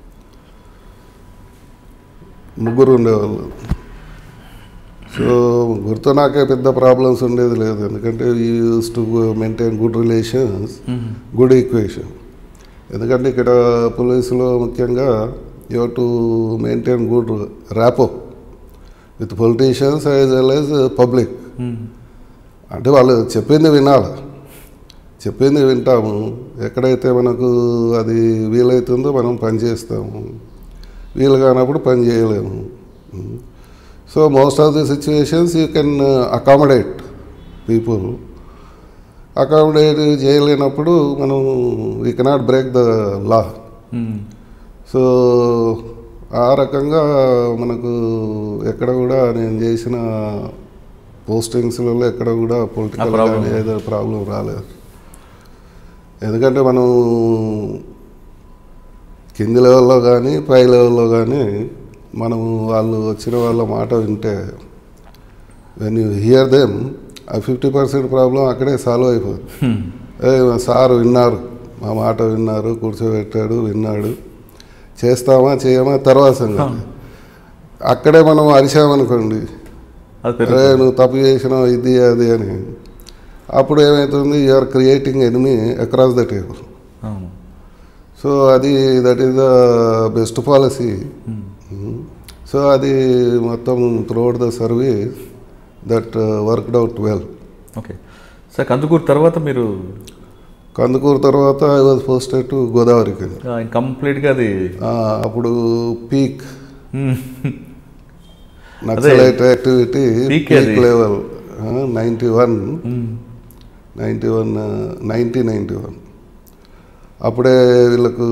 ముగ్గురు ఉండేవాళ్ళు సో గుర్తు నాకే పెద్ద ప్రాబ్లమ్స్ ఉండేది లేదు ఎందుకంటే use to maintain good relations good equation ఎందుకంటే ఇక్కడ పోలీసులో ముఖ్యంగా you to maintain good rapport with politicians as well as public అంటే వాళ్ళు చెప్పింది వినాలి చెప్పింది వింటాము ఎక్కడైతే మనకు అది వీలవుతుందో మనం పని చేస్తాము వీలు కానప్పుడు పని చేయలేము so most of the situations you can accommodate people accommodate చేయలేనప్పుడు మనం we cannot break the law so ఆ రకంగా మనకు ఎక్కడ కూడా నేను చేసిన పోస్టింగ్స్లలో ఎక్కడ కూడా పొలిటికల్ ఆ problem. కానీ ఏదో ప్రాబ్లం రాలేదు ఎందుకంటే మనం కింది లెవెల్లో కానీ పై లెవెల్లో కానీ మనం వాళ్ళు వచ్చిన వాళ్ళ మాట వింటే వెన్ యూ హియర్ దెమ్ ఆ ఫిఫ్టీ పర్సెంట్ ప్రాబ్లం అక్కడే సాల్వ్ అయిపోతుంది ఏ సార్ విన్నారు మా మాట విన్నారు కూర్చోబెట్టాడు విన్నాడు చేస్తామా చేయమా తర్వాత సంగతి అక్కడే మనం అరిచామనుకోండి అది అరే పెరుగుతుంది నువ్వు తప్పు చేసినావు ఇది అది అని అప్పుడు ఏమవుతుంది you're creating enemy across the table అవును సో అది that is the best policy so అది మొత్తం throughout the service that worked out well okay sir Kandukur తర్వాత మీరు కందుకూరు తర్వాత ఐ వాజ్ పోస్టెడ్ టు గోదావరికి కంప్లీట్గా అది అప్పుడు peak hmm. Naxalite activity Peak peak అది. Level ninety one hmm. Ninety one nineteen ninety one అప్పుడే వీళ్ళకు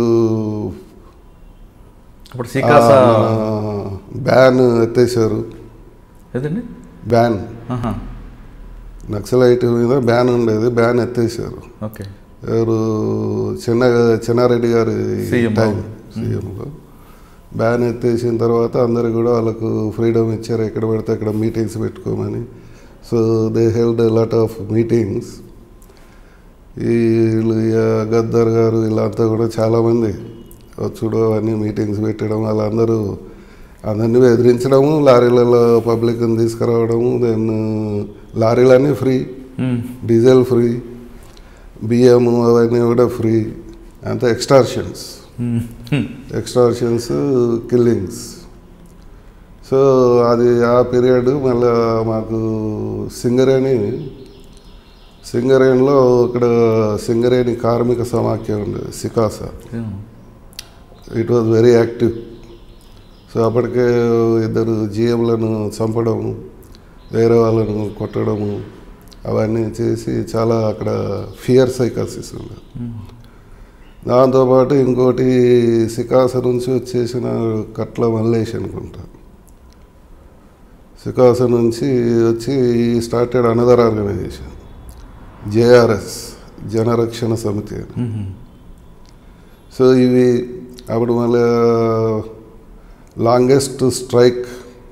అప్పుడు సికాసా బ్యాన్ ఎత్తేసారు ఏదండి బ్యాన్ ఆహా. నక్సలైట్ మీద బ్యాన్ ఉండేది బ్యాన్ ఎత్తేసారు ఓకే ఎవరు చిన్న చిన్నారెడ్డి గారి సీఎం. టైం సీఎంలో బ్యాన్ ఎత్తేసిన తర్వాత అందరికి కూడా వాళ్ళకు ఫ్రీడమ్ ఇచ్చారు ఎక్కడ పడితే అక్కడ మీటింగ్స్ పెట్టుకోమని so they held lot of meetings ఈ వీళ్ళు ఈ గద్దర్ గారు వీళ్ళంతా కూడా చాలామంది వచ్చుడు అవన్నీ మీటింగ్స్ పెట్టడం వాళ్ళందరూ అందరినీ బెదిరించడము లారీలలో పబ్లిక్ని తీసుకురావడము దెన్ లారీలన్నీ ఫ్రీ మ్మ్. డీజిల్ ఫ్రీ బియ్యం అవన్నీ కూడా ఫ్రీ అంతా extortions hmm. Hmm. Extortions killings so అది ఆ పీరియడ్ మళ్ళీ మాకు సింగరేణి సింగరేణిలో ఇక్కడ సింగరేణి కార్మిక సమాఖ్య ఉండేది Sikasa it was very active so అప్పటికే ఇద్దరు జిఎంలను చంపడము వేరే వాళ్ళను కొట్టడము అవన్నీ చేసి చాలా అక్కడ ఫియర్ సైకాసిస్ ఉంది దాంతోపాటు ఇంకోటి సికాస నుంచి వచ్చేసిన కట్ల మల్లేష్ అనుకుంటా సికాస నుంచి వచ్చి started another organization JRS Janaraksha Samithi అని మ్మ్. సో ఇవి అప్పుడు మళ్ళీ లాంగెస్ట్ స్ట్రైక్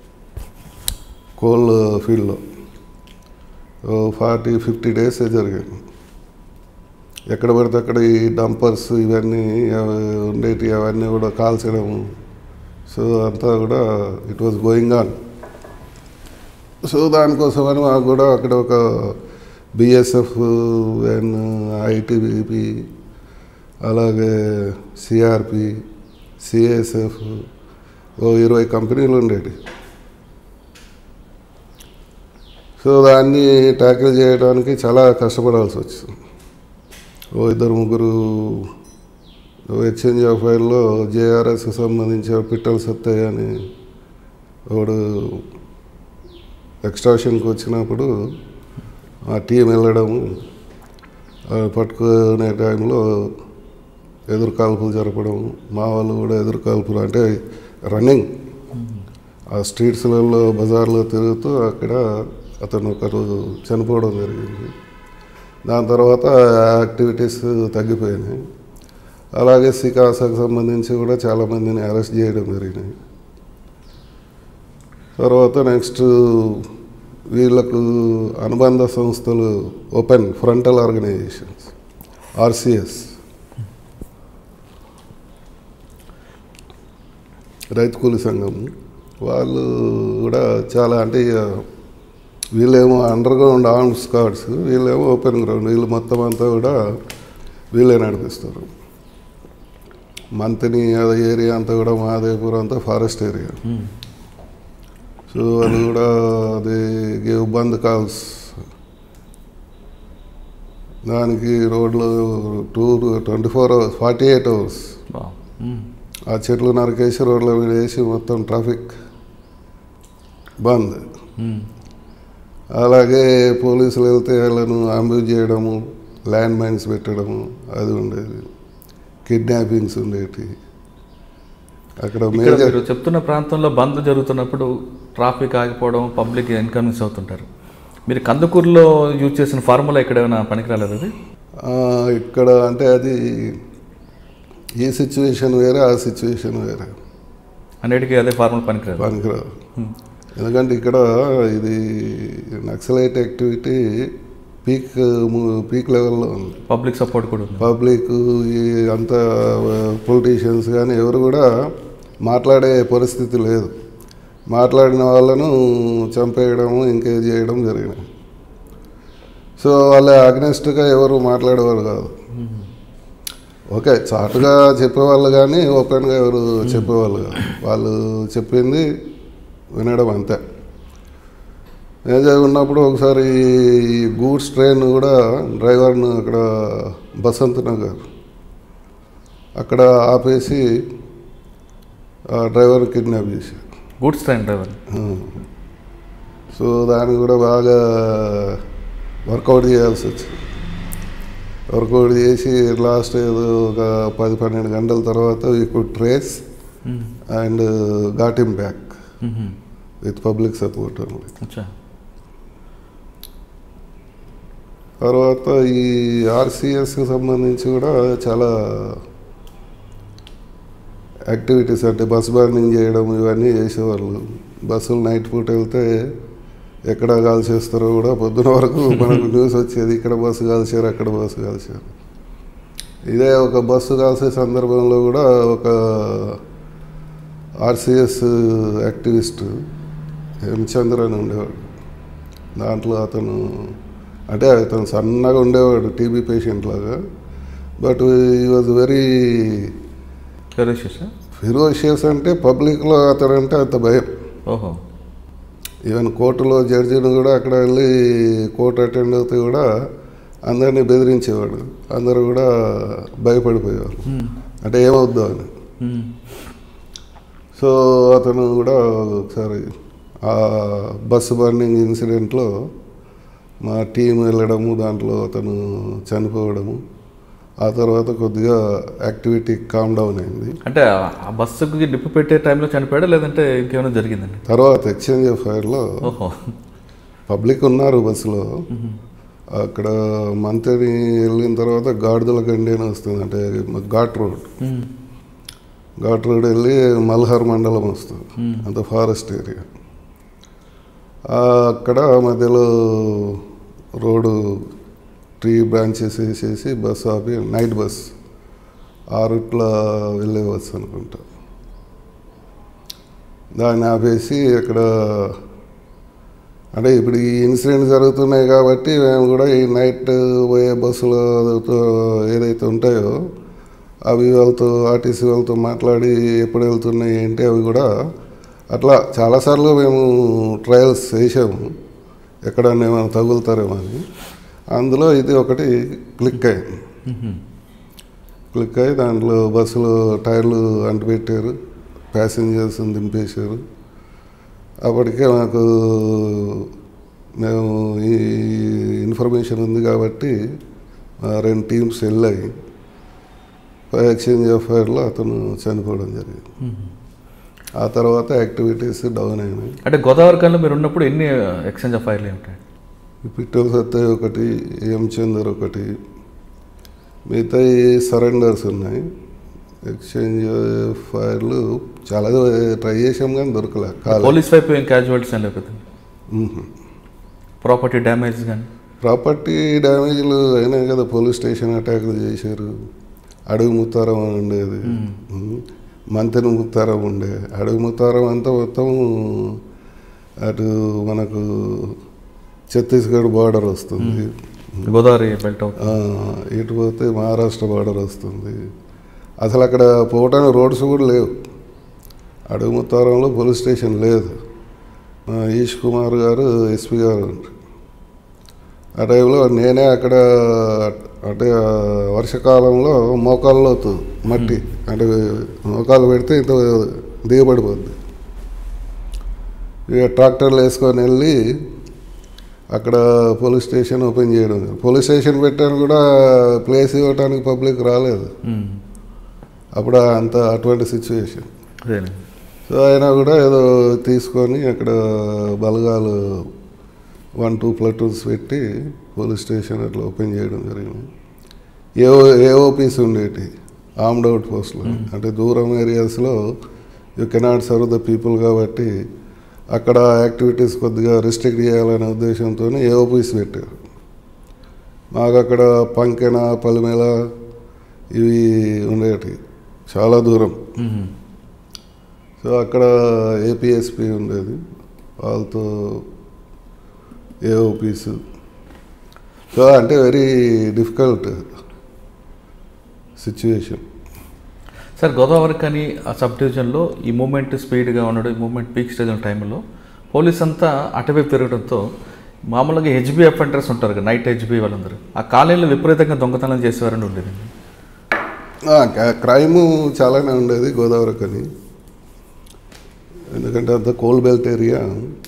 కోల్ ఫీల్డ్లో ఫార్టీ ఫిఫ్టీ డేస్ జరిగాయి ఎక్కడ పడితే అక్కడ ఈ డంపర్స్ ఇవన్నీ అవి ఉండేటి అవన్నీ కూడా కాల్చడం సో అంతా కూడా it was going on so దానికోసమని మాకు కూడా అక్కడ ఒక బిఎస్ఎఫ్ అండ్ ఐటీబీపీ అలాగే సిఆర్పి సిఎస్ఎఫ్ ఓ ఇరవై కంపెనీలు ఉండేవి సో దాన్ని ట్యాకిల్ చేయడానికి చాలా కష్టపడాల్సి వచ్చింది ఓ ఇద్దరు ముగ్గురు ఎక్స్చేంజ్ ఆఫ్ ఫైల్లో జేఆర్ఎస్కి సంబంధించి పిట్టల సత్తయ్య అని వాడు ఎక్స్ట్రాషన్కి వచ్చినప్పుడు ఆ టీం వెళ్ళడము ఆ పట్టుకునే టైంలో ఎదురు కాల్పులు జరపడం మా వాళ్ళు కూడా ఎదురు కాల్పులు అంటే రన్నింగ్ ఆ స్ట్రీట్స్లలో బజార్లో తిరుగుతూ అక్కడ అతను ఒకరు చనిపోవడం జరిగింది దాని తర్వాత యాక్టివిటీస్ తగ్గిపోయినాయి అలాగే సికాసాకు సంబంధించి కూడా చాలామందిని అరెస్ట్ చేయడం జరిగినాయి తర్వాత నెక్స్ట్ వీళ్ళకు అనుబంధ సంస్థలు ఓపెన్ ఫ్రంటల్ ఆర్గనైజేషన్స్ ఆర్సిఎస్ రైతు కూలి సంఘం వాళ్ళు కూడా చాలా అంటే ఇక వీళ్ళేమో అండర్ గ్రౌండ్ ఆర్మ్ స్కాడ్స్ వీళ్ళేమో ఓపెన్ గ్రౌండ్ వీళ్ళు మొత్తం అంతా కూడా వీళ్ళే నడిపిస్తారు మంతిని అది ఏరియా అంతా కూడా మహాదేవపురం అంతా ఫారెస్ట్ ఏరియా సో అది కూడా అది గివ్ బంద్ కాల్స్ దానికి రోడ్లు two twenty four hours forty eight hours wow. Hmm. ఆ చెట్లు నరికేసి రోడ్ల మీద వేసి మొత్తం ట్రాఫిక్ బంద్ మ్మ్. అలాగే పోలీసులు వెళ్తే వాళ్ళను అంబ్యూజ్ చేయడము ల్యాండ్ మైన్స్ పెట్టడము అది ఉండేది కిడ్నాపింగ్స్ ఉండేవి అక్కడ ఇక్కడ మేజర్ మీరు చెప్తున్న ప్రాంతంలో బంద్ జరుగుతున్నప్పుడు ట్రాఫిక్ ఆగిపోవడం పబ్లిక్ ఇన్కన్వీన్స్ అవుతుంటారు మీరు కందుకూరులో యూజ్ చేసిన ఫార్ములా ఇక్కడ ఏమైనా పనికిరాలేదు అది ఆ, ఇక్కడ అంటే అది ఈ సిచ్యువేషన్ వేరే ఆ సిచ్యువేషన్ వేరే అన్నిటికీ అదే ఫార్ములా పనికిరాదు పనికిరాదు ఎందుకంటే ఇక్కడ ఇది నక్సలైట్ యాక్టివిటీ పీక్ పీక్ లెవెల్లో ఉంది పబ్లిక్ సపోర్ట్ కూడా ఉంది పబ్లిక్ ఈ అంత పొలిటీషియన్స్ కానీ ఎవరు కూడా మాట్లాడే పరిస్థితి లేదు మాట్లాడిన వాళ్ళను చంపేయడము ఇంకేది చేయడం జరిగినాయి సో వాళ్ళ అగ్నెస్ట్గా ఎవరు మాట్లాడేవారు కాదు ఓకే చాటుగా చెప్పేవాళ్ళు కానీ ఓపెన్గా ఎవరు చెప్పేవాళ్ళు కాదు వాళ్ళు చెప్పింది వినడం అంతే ఏజాయ్ ఉన్నప్పుడు ఒకసారి ఈ గూడ్స్ ట్రైన్ కూడా డ్రైవర్ను అక్కడ బసంత్ నగర్ అక్కడ ఆపేసి ఆ డ్రైవర్ కిడ్నాప్ చేశారు గూడ్స్ ట్రైన్ డ్రైవర్ సో దాన్ని కూడా బాగా వర్కౌట్ చేయాల్సి వచ్చింది వర్కౌట్ చేసి లాస్ట్ ఏదో ఒక పది పన్నెండు గంటల తర్వాత we could trace and got him back with public support only అచ్చా తర్వాత ఈ ఆర్సిఎస్కి సంబంధించి కూడా చాలా యాక్టివిటీస్ అంటే బస్ బర్నింగ్ చేయడం ఇవన్నీ చేసేవాళ్ళు బస్సులు నైట్ పూట వెళ్తే ఎక్కడ కాల్చేస్తారో కూడా పొద్దున వరకు మనకు న్యూస్ వచ్చేది ఇక్కడ బస్సు కాల్చారు అక్కడ బస్సు కాల్చారు ఇదే ఒక బస్సు కాల్చే సందర్భంలో కూడా ఒక ఆర్సిఎస్ యాక్టివిస్ట్ హేమచంద్ర అని ఉండేవాడు దాంట్లో అతను అంటే అతను సన్నగా ఉండేవాడు టీబీ పేషెంట్ లాగా but he was very ferocious ferocious అంటే పబ్లిక్లో అతను అంటే అంత భయం ఓహో ఈవెన్ కోర్టులో జడ్జిని కూడా అక్కడ వెళ్ళి కోర్టు అటెండ్ అవుతే కూడా అందరినీ బెదిరించేవాడు అందరూ కూడా భయపడిపోయేవారు అంటే ఏమవుద్దో అని మ్మ్. సో అతను కూడా ఒకసారి ఆ బస్సు బర్నింగ్ ఇన్సిడెంట్లో మా టీం వెళ్ళడము దాంట్లో అతను చనిపోవడము ఆ తర్వాత కొద్దిగా యాక్టివిటీ కామ్ డౌన్ అయింది అంటే ఆ- ఆ బస్సుకి నిప్పు పెట్టే టైంలో చనిపోయాడా లేదంటే ఇంకేమైనా జరిగిందండి తర్వాత ఎక్స్చేంజ్ ఆఫ్ ఫైర్లో ఓహో పబ్లిక్ ఉన్నారు బస్సులో అక్కడ మంత్రి వెళ్ళిన తర్వాత గాడిదల గండి అని వస్తుంది అంటే ghat road hmm. Ghat road వెళ్ళి మల్హర్ మండలం వస్తుంది అంత ఫారెస్ట్ ఏరియా ఆ, అక్కడ మధ్యలో రోడ్డు ట్రీ బ్రాంచెస్ వేసేసి బస్ ఆపి నైట్ బస్ ఆ రూట్లో వెళ్ళే బస్ అనుకుంటా దాన్ని ఆపేసి అక్కడ అంటే ఇప్పుడు ఈ ఇన్సిడెంట్ జరుగుతున్నాయి కాబట్టి మేము కూడా ఈ నైట్ పోయే బస్సులు ఏదైతే ఉంటాయో అవి వాళ్ళతో ఆర్టీసీ వాళ్ళతో మాట్లాడి ఎప్పుడు వెళ్తున్నాయి ఏంటి అవి కూడా అట్లా చాలాసార్లు మేము ట్రయల్స్ చేసాము ఎక్కడన్నా ఏమైనా తగులుతారేమో అని అందులో ఇది ఒకటి క్లిక్ అయింది క్లిక్ అయ్యి దాంట్లో బస్సులో టైర్లు అంటిపెట్టారు ప్యాసింజర్స్ దింపేశారు అప్పటికే మాకు మేము ఈ ఇన్ఫర్మేషన్ ఉంది కాబట్టి ఆ రెండు టీమ్స్ వెళ్ళాయి ఎక్స్చేంజ్ ఆఫ్ ఫైర్లో అతను చనిపోవడం జరిగింది ఆ తర్వాత యాక్టివిటీస్ డౌన్ అయినాయి అంటే గోదావరి కల్లో మీరు ఉన్నప్పుడు ఎన్ని ఎక్స్చేంజ్ ఆఫ్ ఫైర్లు ఉంటాయి ఈ పిట్టల సత్తయ్య ఒకటి ఏం చందర్ ఒకటి మిగతా సరెండర్స్ ఉన్నాయి ఎక్స్చేంజ్ ఫైర్లు చాలా ట్రై చేసాం కానీ దొరకలే కాలే పోలీస్ వైపు ఏం క్యాజువాలిటీస్ ఏం లేకపోతే మ్మ్. ప్రాపర్టీ డ్యామేజ్ కానీ ప్రాపర్టీ డ్యామేజ్లు అయినాయి కదా పోలీస్ స్టేషన్ అటాక్లు చేశారు అడుగు ముత్తారం అని ఉండేది మ్మ్. మంతెన ముత్తారం ఉండే అడుగు ముత్తారం అంతా మొత్తం అటు మనకు ఛత్తీస్గఢ్ బార్డర్ వస్తుంది గోదావరి బెల్ట్ అవుతుంది ఆ, ఇటు పోతే మహారాష్ట్ర బార్డర్ వస్తుంది అసలు అక్కడ పోవటానికి రోడ్స్ కూడా లేవు అడుగు ముత్తారంలో పోలీస్ స్టేషన్ లేదు ఆ, ఈష్ కుమార్ గారు ఎస్పీ గారు ఉన్నారు. ఆ టైంలో నేనే అక్కడ అంటే ఆ, వర్షాకాలంలో మోకాళ్ళ లోతు మట్టి అంటే మోకాలు పెడితే ఇంత దిగబడిపోద్ది ఇక ట్రాక్టర్లు వేసుకొని వెళ్ళి అక్కడ పోలీస్ స్టేషన్ ఓపెన్ చేయడం పోలీస్ స్టేషన్ పెట్టాను కూడా ప్లేస్ ఇవ్వడానికి పబ్లిక్ రాలేదు మ్మ్. అప్పుడు అంత అటువంటి సిచ్యువేషన్ అదేనండి సో అయినా కూడా ఏదో తీసుకొని అక్కడ బలగాలు వన్ టూ ప్లటూన్స్ పెట్టి పోలీస్ స్టేషన్ అట్లా ఓపెన్ చేయడం జరిగింది ఏఓ ఏఓపీస్ ఉండేటి ఆర్మ్డ్ అవుట్ పోస్టులు అంటే దూరం ఏరియాస్లో you cannot serve the people కాబట్టి అక్కడ యాక్టివిటీస్ కొద్దిగా రిస్ట్రిక్ట్ చేయాలనే ఉద్దేశంతో ఏఓపీస్ పెట్టారు మాకు అక్కడ పంకెన పలిమేల ఇవి ఉండేటి చాలా దూరం మ్మ్. సో అక్కడ ఏపీఎస్పి ఉండేది వాళ్ళతో ఏఓపీస్ సో అంటే very difficult situation sir Godavari కానీ ఆ సబ్ డివిజన్లో ఈ మూమెంట్ స్పీడ్గా ఉండడం ఈ మూమెంట్ పీక్ స్టేజ్ ఉన్న టైంలో పోలీస్ అంతా అటువైపు పెరగడంతో మామూలుగా హెచ్బి అఫెండర్స్ ఉంటారు కదా నైట్ హెచ్బి వాళ్ళందరూ ఆ కాలనీలో విపరీతంగా దొంగతనం చేసేవారని ఉండేది క్రైమ్ చాలానే ఉండేది గోదావరి కని ఎందుకంటే అంత coal belt area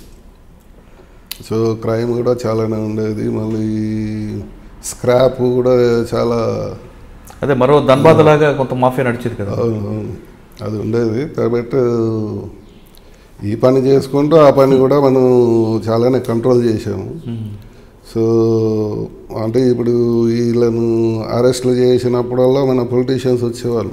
so crime కూడా చాలానే ఉండేది మళ్ళీ స్క్రాప్ కూడా చాలా అదే మరో ధన్బాద్ లాగా కొంత మాఫియా నడిచేది కదా అవును అవును అది ఉండేది కాబట్టి ఈ పని చేసుకుంటూ ఆ పని కూడా మనం చాలానే కంట్రోల్ చేసాము సో అంటే ఇప్పుడు వీళ్ళను అరెస్ట్లు చేసినప్పుడల్లా మన పొలిటీషియన్స్ వచ్చేవాళ్ళు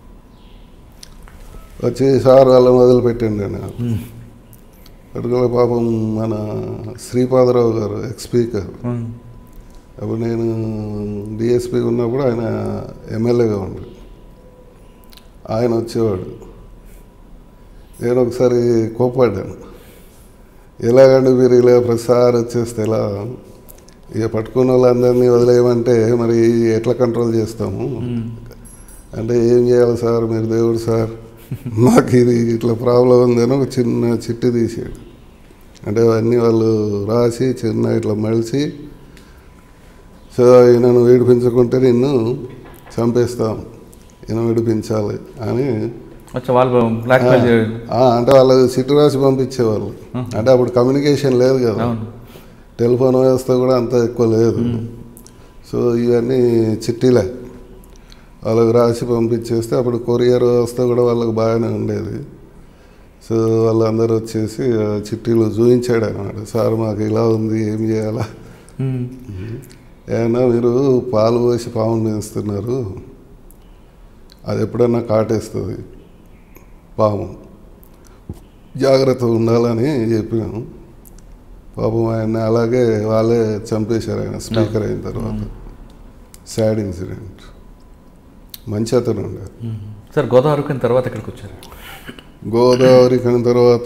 వచ్చి సార్ వాళ్ళని వదిలిపెట్టండి అని అటుకల పాపం మన శ్రీపాదరావు గారు ఎక్స్ స్పీకర్ మ్మ్. అప్పుడు నేను డిఎస్పీ ఉన్నప్పుడు ఆయన ఎమ్మెల్యేగా ఉండు ఆయన వచ్చేవాడు నేను ఒకసారి కోప్పడ్డాను ఎలాగండి మీరు ఇలా ప్రతిసారి వచ్చేస్తే ఎలా ఇక పట్టుకున్న వాళ్ళందరినీ వదిలేయమంటే మరి ఎట్లా కంట్రోల్ చేస్తాము అంటే ఏం చేయాలి సార్ మీరు దేవుడు సార్ మాకు ఇది ఇట్లా ప్రాబ్లం ఉందని ఒక చిన్న చిట్టి తీసాడు అంటే అవన్నీ వాళ్ళు రాసి చిన్న ఇట్లా మలిచి సో ఈయనను విడిపించుకుంటే నిన్ను చంపేస్తాం ఈయన విడిపించాలి అని వచ్చి వాళ్ళు బ్లాక్మెయిల్ చేయడం ఆ, అంటే వాళ్ళు చిట్టు రాసి పంపించేవాళ్ళు అంటే అప్పుడు కమ్యూనికేషన్ లేదు కదా అవును టెలిఫోన్ వ్యవస్థ కూడా అంత ఎక్కువ లేదు సో ఇవన్నీ చిట్టీలే వాళ్ళకి రాసి పంపించేస్తే అప్పుడు కొరియర్ వ్యవస్థ కూడా వాళ్ళకి బాగానే ఉండేది సో వాళ్ళందరూ వచ్చేసి ఆ చిట్టీలు చూపించాడు అనమాట సార్ మాకు ఇలా ఉంది ఏం చేయాలా మ్మ్. ఏమన్నా మీరు పాలు పోసి పామును పెంచుతున్నారు అది ఎప్పుడన్నా కాటేస్తుంది పాము జాగ్రత్త ఉండాలని చెప్పినాము పాపం ఆయన అలాగే వాళ్ళే చంపేశారు ఆయన స్పీకర్ అయిన తర్వాత సాడ్ ఇన్సిడెంట్ మంచి అతను ఉండే మ్మ్. సార్ గోదావరి కానీ తర్వాత ఎక్కడికి వచ్చారు గోదావరి కని తర్వాత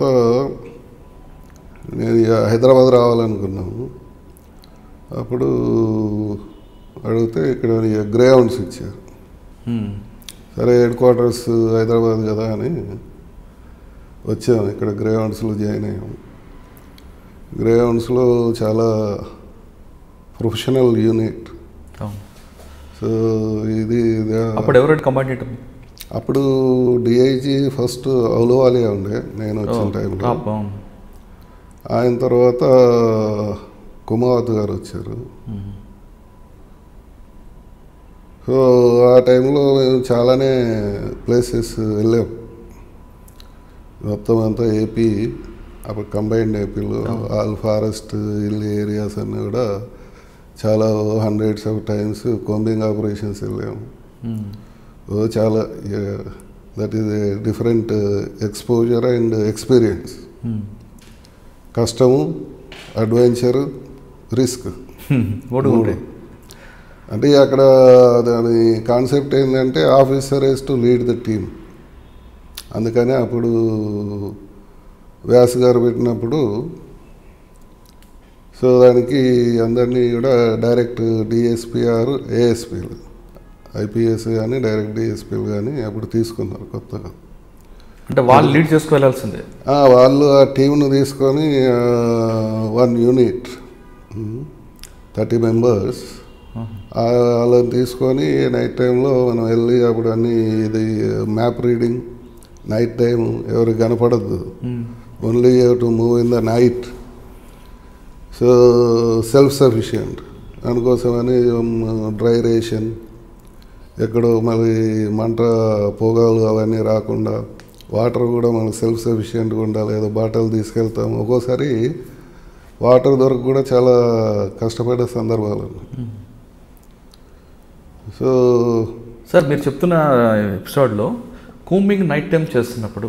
నేను ఇక హైదరాబాద్ రావాలనుకున్నాము అప్పుడు అడిగితే ఇక్కడ ఇక గ్రే హౌండ్స్ ఇచ్చారు మ్మ్. సరే హెడ్ క్వార్టర్స్ హైదరాబాద్ కదా అని వచ్చాము ఇక్కడ గ్రే హౌండ్స్లో జాయిన్ అయ్యాము గ్రే హౌండ్స్లో చాలా ప్రొఫెషనల్ యూనిట్ అవును. సో ఇది ఇది అప్పుడు ఎవరైనా కమాండెంట్ అప్పుడు డిఐజీ ఫస్ట్ అవులవాలియా ఉండే నేను వచ్చిన టైంలో టాప్ అవును. ఆయన తర్వాత కుమావత్ గారు వచ్చారు మ్మ్. సో ఆ టైంలో మేము చాలానే ప్లేసెస్ వెళ్ళాం మొత్తం అంతా ఏపీ అప్పుడు కంబైన్డ్ ఏపీలో ఆల్ ఫారెస్ట్ హిల్ ఏరియాస్ అన్నీ కూడా చాలా hundreds of times combing operations వెళ్ళాము మ్మ్. ఓ చాలా that is a different exposure and experience hmm. కష్టము అడ్వెంచర్ రిస్క్ మూడు ఉంటాయి అంటే అక్కడ దాని కాన్సెప్ట్ ఏంటంటే officer is to lead the team అందుకని అప్పుడు వ్యాస్ గారు పెట్టినప్పుడు సో దానికి అందరినీ కూడా డైరెక్ట్ డిఎస్పిఆర్ ఏఎస్పీలు ఐపీఎస్ కానీ డైరెక్ట్ డిఎస్పీలు కానీ అప్పుడు తీసుకున్నారు కొత్తగా అంటే వాళ్ళు లీడ్ చేసుకువెళ్ళాల్సిందే ఆ, వాళ్ళు ఆ టీంను తీసుకొని వన్ యూనిట్ థర్టీ మెంబర్స్ వాళ్ళని తీసుకొని నైట్ టైంలో మనం వెళ్ళి అప్పుడు అన్ని ఇది మ్యాప్ రీడింగ్ నైట్ టైం ఎవరికి కనపడద్దు hmm. Only to move in the night so self sufficient అందుకోసమని డ్రై రేషన్ ఎక్కడో మళ్ళీ మంట పొగాలు అవన్నీ రాకుండా వాటర్ కూడా మనకు సెల్ఫ్ సఫిషియెంట్గా ఉండాలి ఏదో బాటిల్ తీసుకెళ్తాం ఒక్కోసారి వాటర్ దొరక కూడా చాలా కష్టపడే సందర్భాలు ఉన్నాయి. సో సార్ మీరు చెప్తున్న ఎపిసోడ్లో కూంబింగ్ నైట్ టైం చేస్తున్నప్పుడు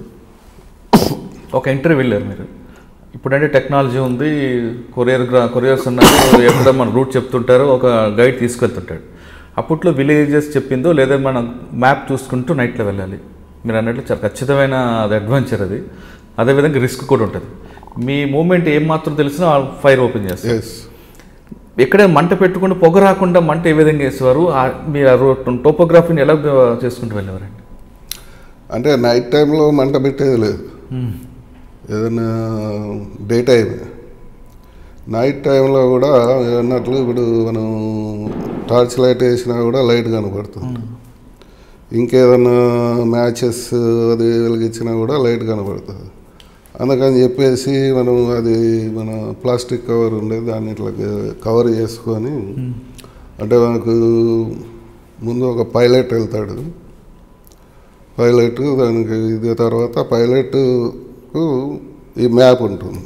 ఒక ఇంటర్వ్యూ వెళ్ళారు మీరు ఇప్పుడంటే టెక్నాలజీ ఉంది కొరియర్ గ్రా కొరియర్స్ ఉన్నారు ఎక్కడ మన రూట్ చెప్తుంటారు ఒక గైడ్ తీసుకెళ్తుంటాడు అప్పట్లో విలేజెస్ చెప్పిందో లేదా మనం మ్యాప్ చూసుకుంటూ నైట్లో వెళ్ళాలి మీరు అన్నట్లు చాలా ఖచ్చితమైన అది అడ్వెంచర్ అది అదేవిధంగా రిస్క్ కూడా ఉంటుంది మీ మూమెంట్ ఏం మాత్రం తెలిసినా ఫైర్ ఓపెన్ చేస్తారు ఎస్ ఎక్కడే మంట పెట్టుకుంటూ పొగ రాకుండా మంట ఏ విధంగా వేసేవారు ఆ- మీరు ఆ రో- టోపోగ్రఫీని ఎలా చేసుకుంటూ వెళ్ళేవారండి అంటే నైట్ టైంలో మంట పెట్టేది లేదు ఏదైనా డే టైం నైట్ టైంలో కూడా అన్నట్లు ఇప్పుడు మనం టార్చ్ లైట్ వేసినా కూడా లైట్ కనపడుతుంది ఇంకేదన్నా మ్యాచెస్ అది వెలిగించినా కూడా లైట్ కనపడుతుంది అందుకని చెప్పేసి మనం అది మన ప్లాస్టిక్ కవర్ ఉండేది దాన్ని ఇట్లా కవర్ చేసుకొని అంటే మనకు ముందు ఒక పైలట్ వెళ్తాడు పైలట్ దానికి ఇది తర్వాత పైలట్కు ఈ మ్యాప్ ఉంటుంది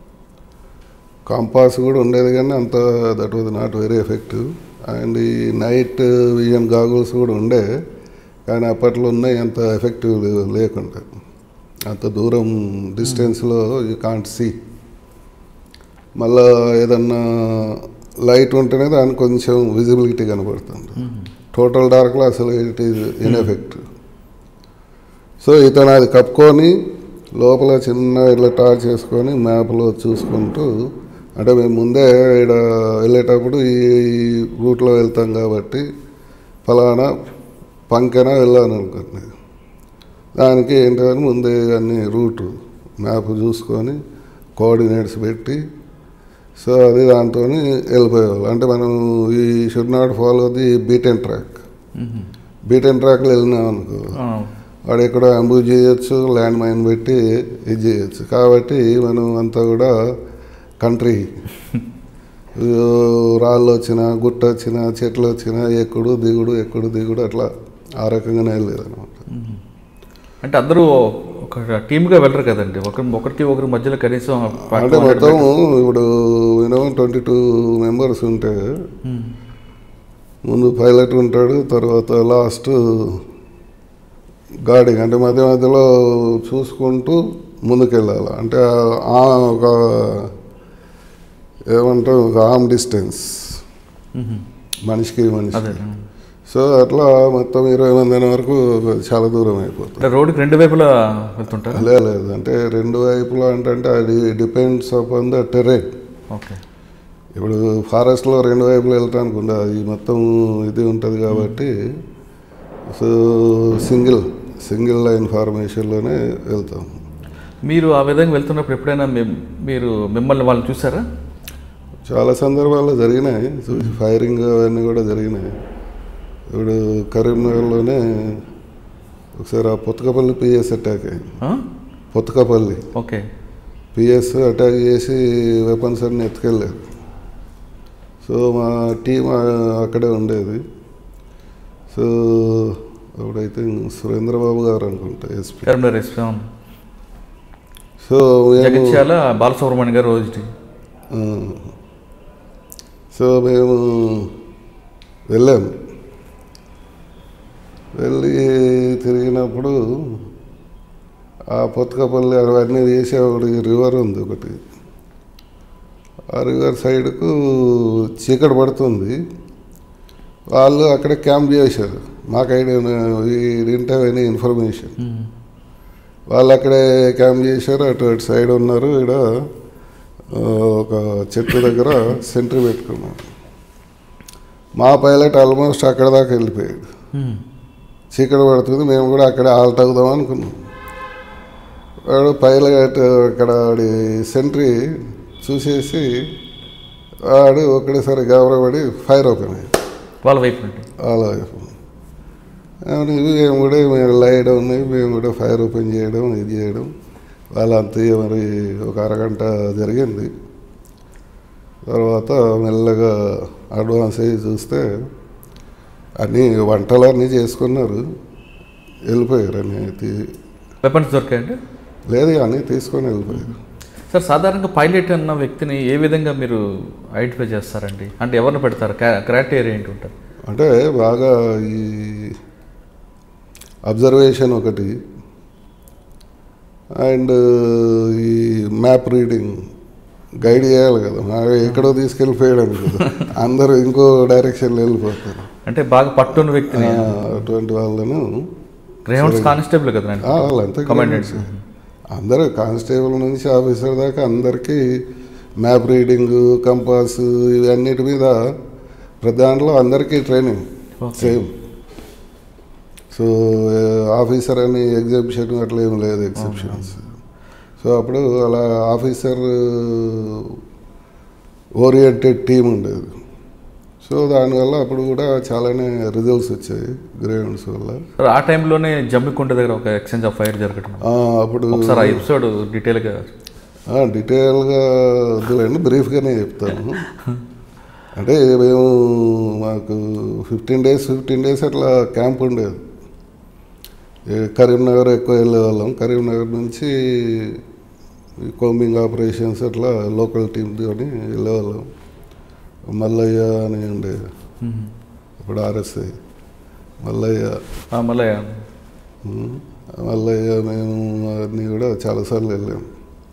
కాంపాస్ కూడా ఉండేది కానీ అంత that was not very effective and ఈ నైట్ విజన్ గాగుల్స్ కూడా ఉండే కానీ అప్పట్లో ఉన్నాయి అంత ఎఫెక్టివ్ లేకుండా అంత దూరం డిస్టెన్స్లో యూ కాంట్ సీ మళ్ళా ఏదన్నా లైట్ ఉంటేనే దానికి కొంచెం విజిబిలిటీ కనబడుతుంది టోటల్ డార్క్లో అసలు ఇట్ ఈజ్ ఇన్ఎఫెక్టివ్ సో ఇతను అది కప్పుకొని లోపల చిన్న ఇట్లా టార్చ్ చేసుకొని మ్యాప్లో చూసుకుంటూ అంటే మేము ముందే ఇక్కడ వెళ్ళేటప్పుడు ఈ రూట్లో వెళ్తాం కాబట్టి ఫలానా పంకెన వెళ్ళాను అనుకోండి దానికి ఏంటంటే ముందే అన్ని రూటు మ్యాప్ చూసుకొని కోఆర్డినేట్స్ పెట్టి సో అది దాంతో వెళ్ళిపోయేవాళ్ళు అంటే మనం ఈ should not follow the beat and track beat and ట్రాక్లో వెళ్ళినాం అనుకో వాడు ఎక్కడ అంబూజ్ చేయొచ్చు ల్యాండ్ మైన్ పెట్టి ఇది చేయొచ్చు కాబట్టి మనం అంతా కూడా కంట్రీ రాళ్ళు వచ్చినా గుట్ట వచ్చినా చెట్లు వచ్చినా ఎక్కుడు దిగుడు ఎక్కుడు దిగుడు అట్లా ఆ రకంగానే వెళ్ళేది అనమాట అంటే అందరూ ఒక టీమ్గా వెళ్ళరు కదండి ఒకరి ఒకరికి ఒకరి మధ్యలో కనీసం అంటే మొత్తం ఇప్పుడు యూనో ట్వంటీ టూ మెంబర్స్ ఉంటే ముందు పైలట్ ఉంటాడు తర్వాత లాస్ట్ గార్డింగ్ అంటే మధ్య మధ్యలో చూసుకుంటూ ముందుకెళ్ళాలి అంటే ఆ ఒక ఏమంటాం ఒక ఆర్మ్ డిస్టెన్స్ మనిషికి మనిషి అదే సో అట్లా మొత్తం ఇరవై మంది వరకు చాలా దూరం అయిపోతుంది అంటే రోడ్డుకి రెండు వైపులా వెళ్తుంటారా లేదు లేదు అంటే రెండు వైపులా అంటే అది depends upon the terrain okay ఇప్పుడు ఫారెస్ట్లో రెండు వైపులు వెళ్ళటానికి ఉండదు అది మొత్తం ఇది ఉంటుంది కాబట్టి సో సింగిల్ సింగిల్ లైన్ ఫార్మేషన్లోనే వెళ్తాం మీరు ఆ విధంగా వెళ్తున్నప్పుడు ఎప్పుడైనా మీ- మీరు మిమ్మల్ని వాళ్ళు చూసారా చాలా సందర్భాల్లో జరిగినాయి చూసి ఫైరింగ్ అవన్నీ కూడా జరిగినాయి ఇప్పుడు కరీంనగర్లోనే ఒకసారి ఆ పొత్తకపల్లి పిఎస్ అటాక్ అయింది ఆ? పొత్తకపల్లి ఓకే పిఎస్ అటాక్ చేసి వెపన్స్ అన్ని ఎత్తుకెళ్ళారు సో మా టీం అక్కడే ఉండేది సో అప్పుడైతే సురేంద్రబాబు గారు అనుకుంటా ఎస్పీ కరీంనగర్ ఎస్పీ అవును సో మేము జగిత్యాల బాలసుబ్రహ్మణ్యం గారు రోజుటి ఆ, సో మేము వెళ్ళాము వెళ్ళి తిరిగినప్పుడు ఆ పొత్తకపల్లి అవన్నీ చేసే ఒకటి రివర్ ఉంది ఒకటి ఆ రివర్ సైడ్కు చీకటి పడుతుంది వాళ్ళు అక్కడ క్యాంప్ చేశారు మాకు idea didn't have any information వాళ్ళు అక్కడే క్యాంప్ చేశారు అటు అటు సైడ్ ఉన్నారు ఇక్కడ ఆ, ఒక చెట్టు దగ్గర సెంట్రీ పెట్టుకున్నాం మా పైలట్ ఆల్మోస్ట్ అక్కడ దాకా వెళ్ళిపోయాడు చీకటి పడుతుంది మేము కూడా అక్కడే ఆల్ట్ అవుదాం అనుకున్నాం వాడు పైలట్ అక్కడ వాడి సెంట్రీ చూసేసి వాడు ఒకటేసారి గాబరపడి ఫైర్ ఓపెన్ అయ్యాడు వాళ్ళ వైపు నుండి అలా అవును ఇవి మేము కూడా మేము లైట్ ఉన్నాయి మేము కూడా ఫైర్ ఓపెన్ చేయడం ఇది చేయడం వాళ్ళంతా మరి ఒక అరగంట జరిగింది తర్వాత మెల్లగా అడ్వాన్స్ అయ్యి చూస్తే అన్నీ వంటలు అన్నీ చేసుకున్నారు వెళ్ళిపోయారు అన్నీ తీ- వెపన్స్ దొరికాయండి లేదు అన్నీ తీసుకొని వెళ్ళిపోయారు సార్ సాధారణంగా పైలట్ అన్న వ్యక్తిని ఏ విధంగా మీరు ఐడెంటిఫై చేస్తారండి అంటే ఎవరిని పెడతారు క్రైటీరియా ఏంటి ఉంటారు అంటే బాగా ఈ అబ్జర్వేషన్ ఒకటి అండ్ ఈ మ్యాప్ రీడింగ్ గైడ్ చేయాలి కదా మా ఎక్కడో తీసుకెళ్ళిపోయాడు కదా అందరూ ఇంకో డైరెక్షన్లో వెళ్ళిపోతారు అంటే బాగా పట్టున్న వ్యక్తిని ఆ, అటువంటి వాళ్ళను గ్రేహౌండ్స్ కానిస్టేబుల్ కదండి ఆ, వాళ్ళంతా కమాండెంట్ గ్రేడ్స్. అందరూ కానిస్టేబుల్ నుంచి ఆఫీసర్ దాకా అందరికీ మ్యాప్ రీడింగ్ కంపాస్ ఇవన్నిటి మీద ప్రతి దాంట్లో అందరికీ training Okay. Same so officer అని ఎగ్జిబిషన్ అట్లా ఏం లేదు ఎగ్జిబిషన్స్ సో అప్పుడు అలా ఆఫీసర్ ఓరియంటెడ్ టీం ఉండేది సో దానివల్ల అప్పుడు కూడా చాలానే రిజల్ట్స్ వచ్చాయి గ్రేడ్స్ వల్ల సార్ ఆ టైంలోనే జమ్మికుంట దగ్గర ఒక ఎక్స్చేంజ్ ఆఫ్ ఫైర్ జరగడం ఆ, అప్పుడు ఒకసారి ఆ ఎపిసోడ్ డీటెయిల్గా ఆ, డీటెయిల్గా వద్దులేండి బ్రీఫ్గానే చెప్తాను అంటే మేము మాకు ఫిఫ్టీన్ డేస్ ఫిఫ్టీన్ డేస్ అట్లా క్యాంప్ ఉండేది ఏ కరీంనగర్ ఎక్కువ వెళ్ళేవాళ్ళం కరీంనగర్ నుంచి ఈ కోంబింగ్ ఆపరేషన్స్ అట్లా లోకల్ టీమ్తో వెళ్ళేవాళ్ళం మల్లయ్య అని ఉండేది ఇప్పుడు ఆర్ఎస్ఐ మల్లయ్య మళ్ళీ ఉమ్, మల్లయ్య మేము అన్నీ కూడా చాలాసార్లు వెళ్ళాము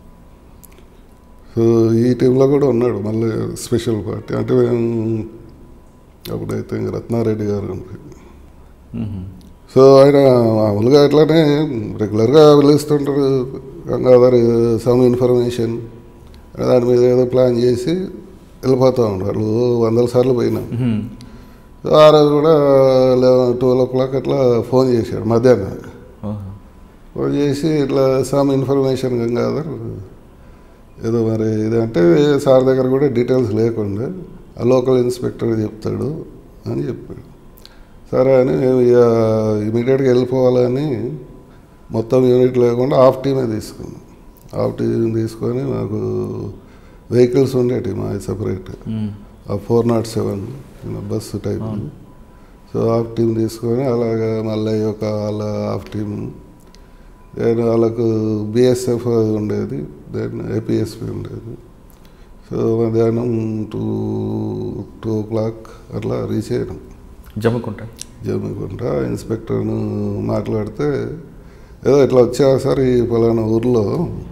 సో ఈ టీంలో కూడా ఉన్నాడు మళ్ళీ స్పెషల్ పార్టీ అంటే మేము అప్పుడైతే ఇంక రత్నారెడ్డి గారు ఉండే. సో ఆయన మామూలుగా అట్లానే రెగ్యులర్గా పిలుస్తుంటారు గంగాధర్ సమ్ ఇన్ఫర్మేషన్ దాని మీద ఏదో ప్లాన్ చేసి వెళ్ళిపోతూ ఉంటారు వందల సార్లు పోయినాం సో ఆ రోజు కూడా లెవెన్ ట్వెల్వ్ ఓ క్లాక్ అట్లా ఫోన్ చేశాడు మధ్యాహ్నం ఫోన్ చేసి ఇట్లా సమ్ ఇన్ఫర్మేషన్ గంగాధర్ ఏదో మరి ఇదంటే సార్ దగ్గర కూడా డీటెయిల్స్ లేకుండా ఆ లోకల్ ఇన్స్పెక్టర్ చెప్తాడు అని చెప్పాడు సరే అని మేము ఇక ఇమీడియట్గా వెళ్ళిపోవాలని మొత్తం యూనిట్ లేకుండా హాఫ్ టీమే తీసుకున్నాం హాఫ్ టీమ్ తీసుకొని మాకు వెహికల్స్ ఉండేటి మా సపరేట్ ఆ four not seven bus type so half team తీసుకొని అలాగా మళ్ళీ ఒక వాళ్ళ హాఫ్ టీం దెన్ వాళ్ళకు బిఎస్ఎఫ్ ఉండేది దెన్ ఏపీఎస్పి ఉండేది సో మధ్యాహ్నం టూ టూ ఓ క్లాక్ అట్లా రీచ్ అయినాం జమ్మికుంట జమ్మికుంట ఇన్స్పెక్టర్ను మాట్లాడితే ఏదో ఇట్లా వచ్చా సార్ ఈ ఫలానా ఊర్లో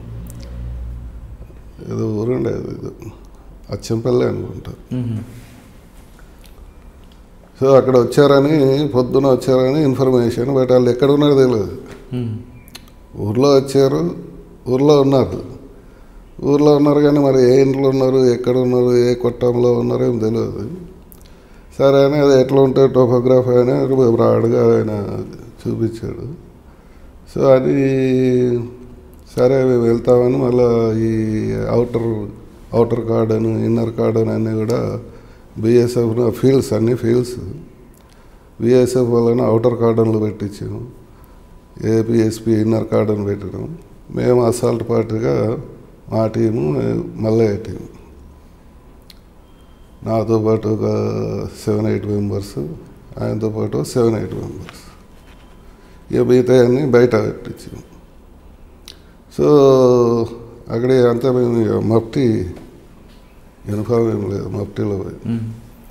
ఏదో ఊరు ఉండేది ఏదో అచ్చంపల్లి అనుకుంటా సో అక్కడ వచ్చారని పొద్దున వచ్చారని ఇన్ఫర్మేషన్ బట్ వాళ్ళు ఎక్కడ ఉన్నారో తెలియదు ఉమ్. ఊర్లో వచ్చారు ఊర్లో ఉన్నారు ఊర్లో ఉన్నారు కానీ మరి ఏ ఇంట్లో ఉన్నారు ఎక్కడ ఉన్నారు ఏ కొట్టంలో ఉన్నారో ఏం తెలియదు సరే అని అది ఎట్లా ఉంటే టోపోగ్రాఫ్ అని బ్రాడ్గా ఆయన చూపించాడు సో అది సరే మేము వెళ్తామని మళ్ళీ ఈ outer outer garden inner garden అన్నీ కూడా బిఎస్ఎఫ్ ఫీల్డ్స్ అన్ని ఫీల్డ్స్ బిఎస్ఎఫ్ వలన అవుటర్ గార్డెన్లు పెట్టించాము ఏపీఎస్పీ ఇన్నర్ గార్డెన్ పెట్టడం మేము అసాల్ట్ పార్టీగా మా టీము మల్లయ్య టీం నాతో పాటు ఒక సెవెన్ ఎయిట్ మెంబర్స్ ఆయనతో పాటు సెవెన్ ఎయిట్ మెంబర్స్ ఇక మిగతా అన్నీ బయట పెట్టించాము సో అక్కడే అంతా మేము ఇక మఫ్టీ యూనిఫామ్ ఏం లేదు మఫ్టీలో పోయి ఉమ్.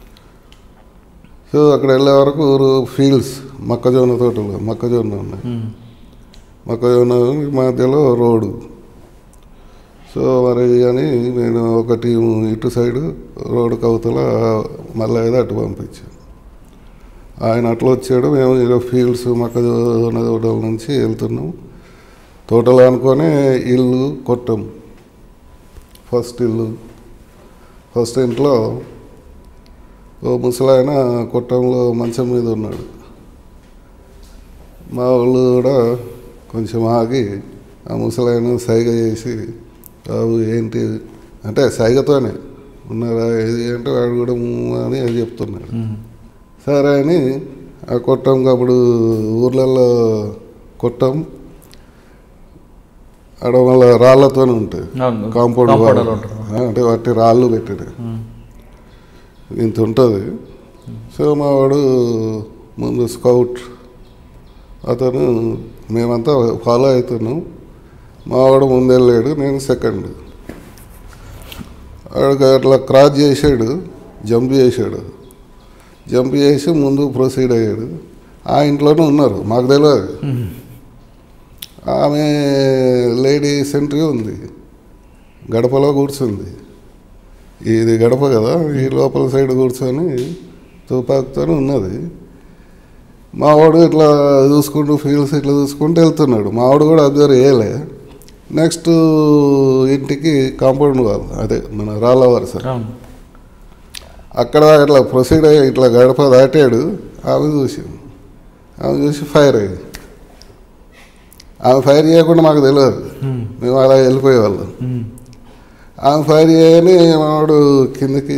సో అక్కడ వెళ్ళే వరకు ఊరు ఫీల్డ్స్ మొక్కజొన్న తోటలు మొక్కజొన్న ఉన్నాయి ఉమ్. మొక్కజొన్న మధ్యలో రోడ్డు సో మరి అని నేను ఒక టీం ఇటు సైడు రోడ్డు కవతల మళ్ళీ ఏదో అటు పంపించాను ఆయన అట్లా వచ్చాడు మేము ఇక ఫీల్డ్స్ మొక్కజొన్న తోటల నుంచి వెళ్తున్నాం తోటలు అనుకొని ఇల్లు కొట్టం ఫస్ట్ ఇల్లు ఫస్ట్ ఇంట్లో ఓ ముసలాయన కొట్టంలో మంచం మీద ఉన్నాడు మా వాళ్ళు కూడా కొంచెం ఆగి ఆ ముసలాయన సైగ చేసి బాబు ఏంటి అంటే సైగతోనే ఉన్నారా ఏది అంటే వాడు కూడా "ఊ" అని అది చెప్తున్నాడు ఉమ్. సరే అని ఆ కొట్టం అప్పుడు ఊర్లలో కొట్టం ఆడ మళ్ళీ రాళ్ళతోనే ఉంటాయి అవును. Compound compound wall. ఉంటారు. ఆ, అంటే వాటి రాళ్ళు పెట్టాడు ఉమ్. ఇంత ఉంటుంది సో మా వాడు ముందు స్కౌట్ అతను మేమంతా ఫాలో అవుతున్నాం మా వాడు ముందెళ్ళాడు నేను సెకండ్ వాడికి అట్లా క్రాస్ చేసాడు జంప్ చేశాడు జంప్ చేసి ముందు ప్రొసీడ్ అయ్యాడు ఆ ఇంట్లోనే ఉన్నారు మాకు తెలియదు ఉమ్. ఆమె లేడీ సెంట్రీ ఉంది గడపలో కూర్చుంది ఇది గడప కదా ఈ లోపల సైడ్ కూర్చొని తుపాకుతో ఉన్నది మావాడు ఇట్లా చూసుకుంటూ ఫీల్స్ ఇట్లా చూసుకుంటూ వెళ్తున్నాడు మావాడు కూడా అబ్జర్వ్ చేయలే నెక్స్ట్ ఇంటికి కాంపౌండ్ వాల్ అదే మన రాళ్ళ వరుస అవును అక్కడ ఇట్లా ప్రొసీడ్ అయ్యి ఇట్లా గడప దాటాడు ఆమె చూసింది ఆమె చూసి ఫైర్ అయ్యింది ఆమె ఫైర్ చేయకుండా మాకు తెలియదు ఉమ్. మేము అలా వెళ్ళిపోయేవాళ్ళం ఉమ్. ఆమె ఫైర్ చేయని వాడు కిందకి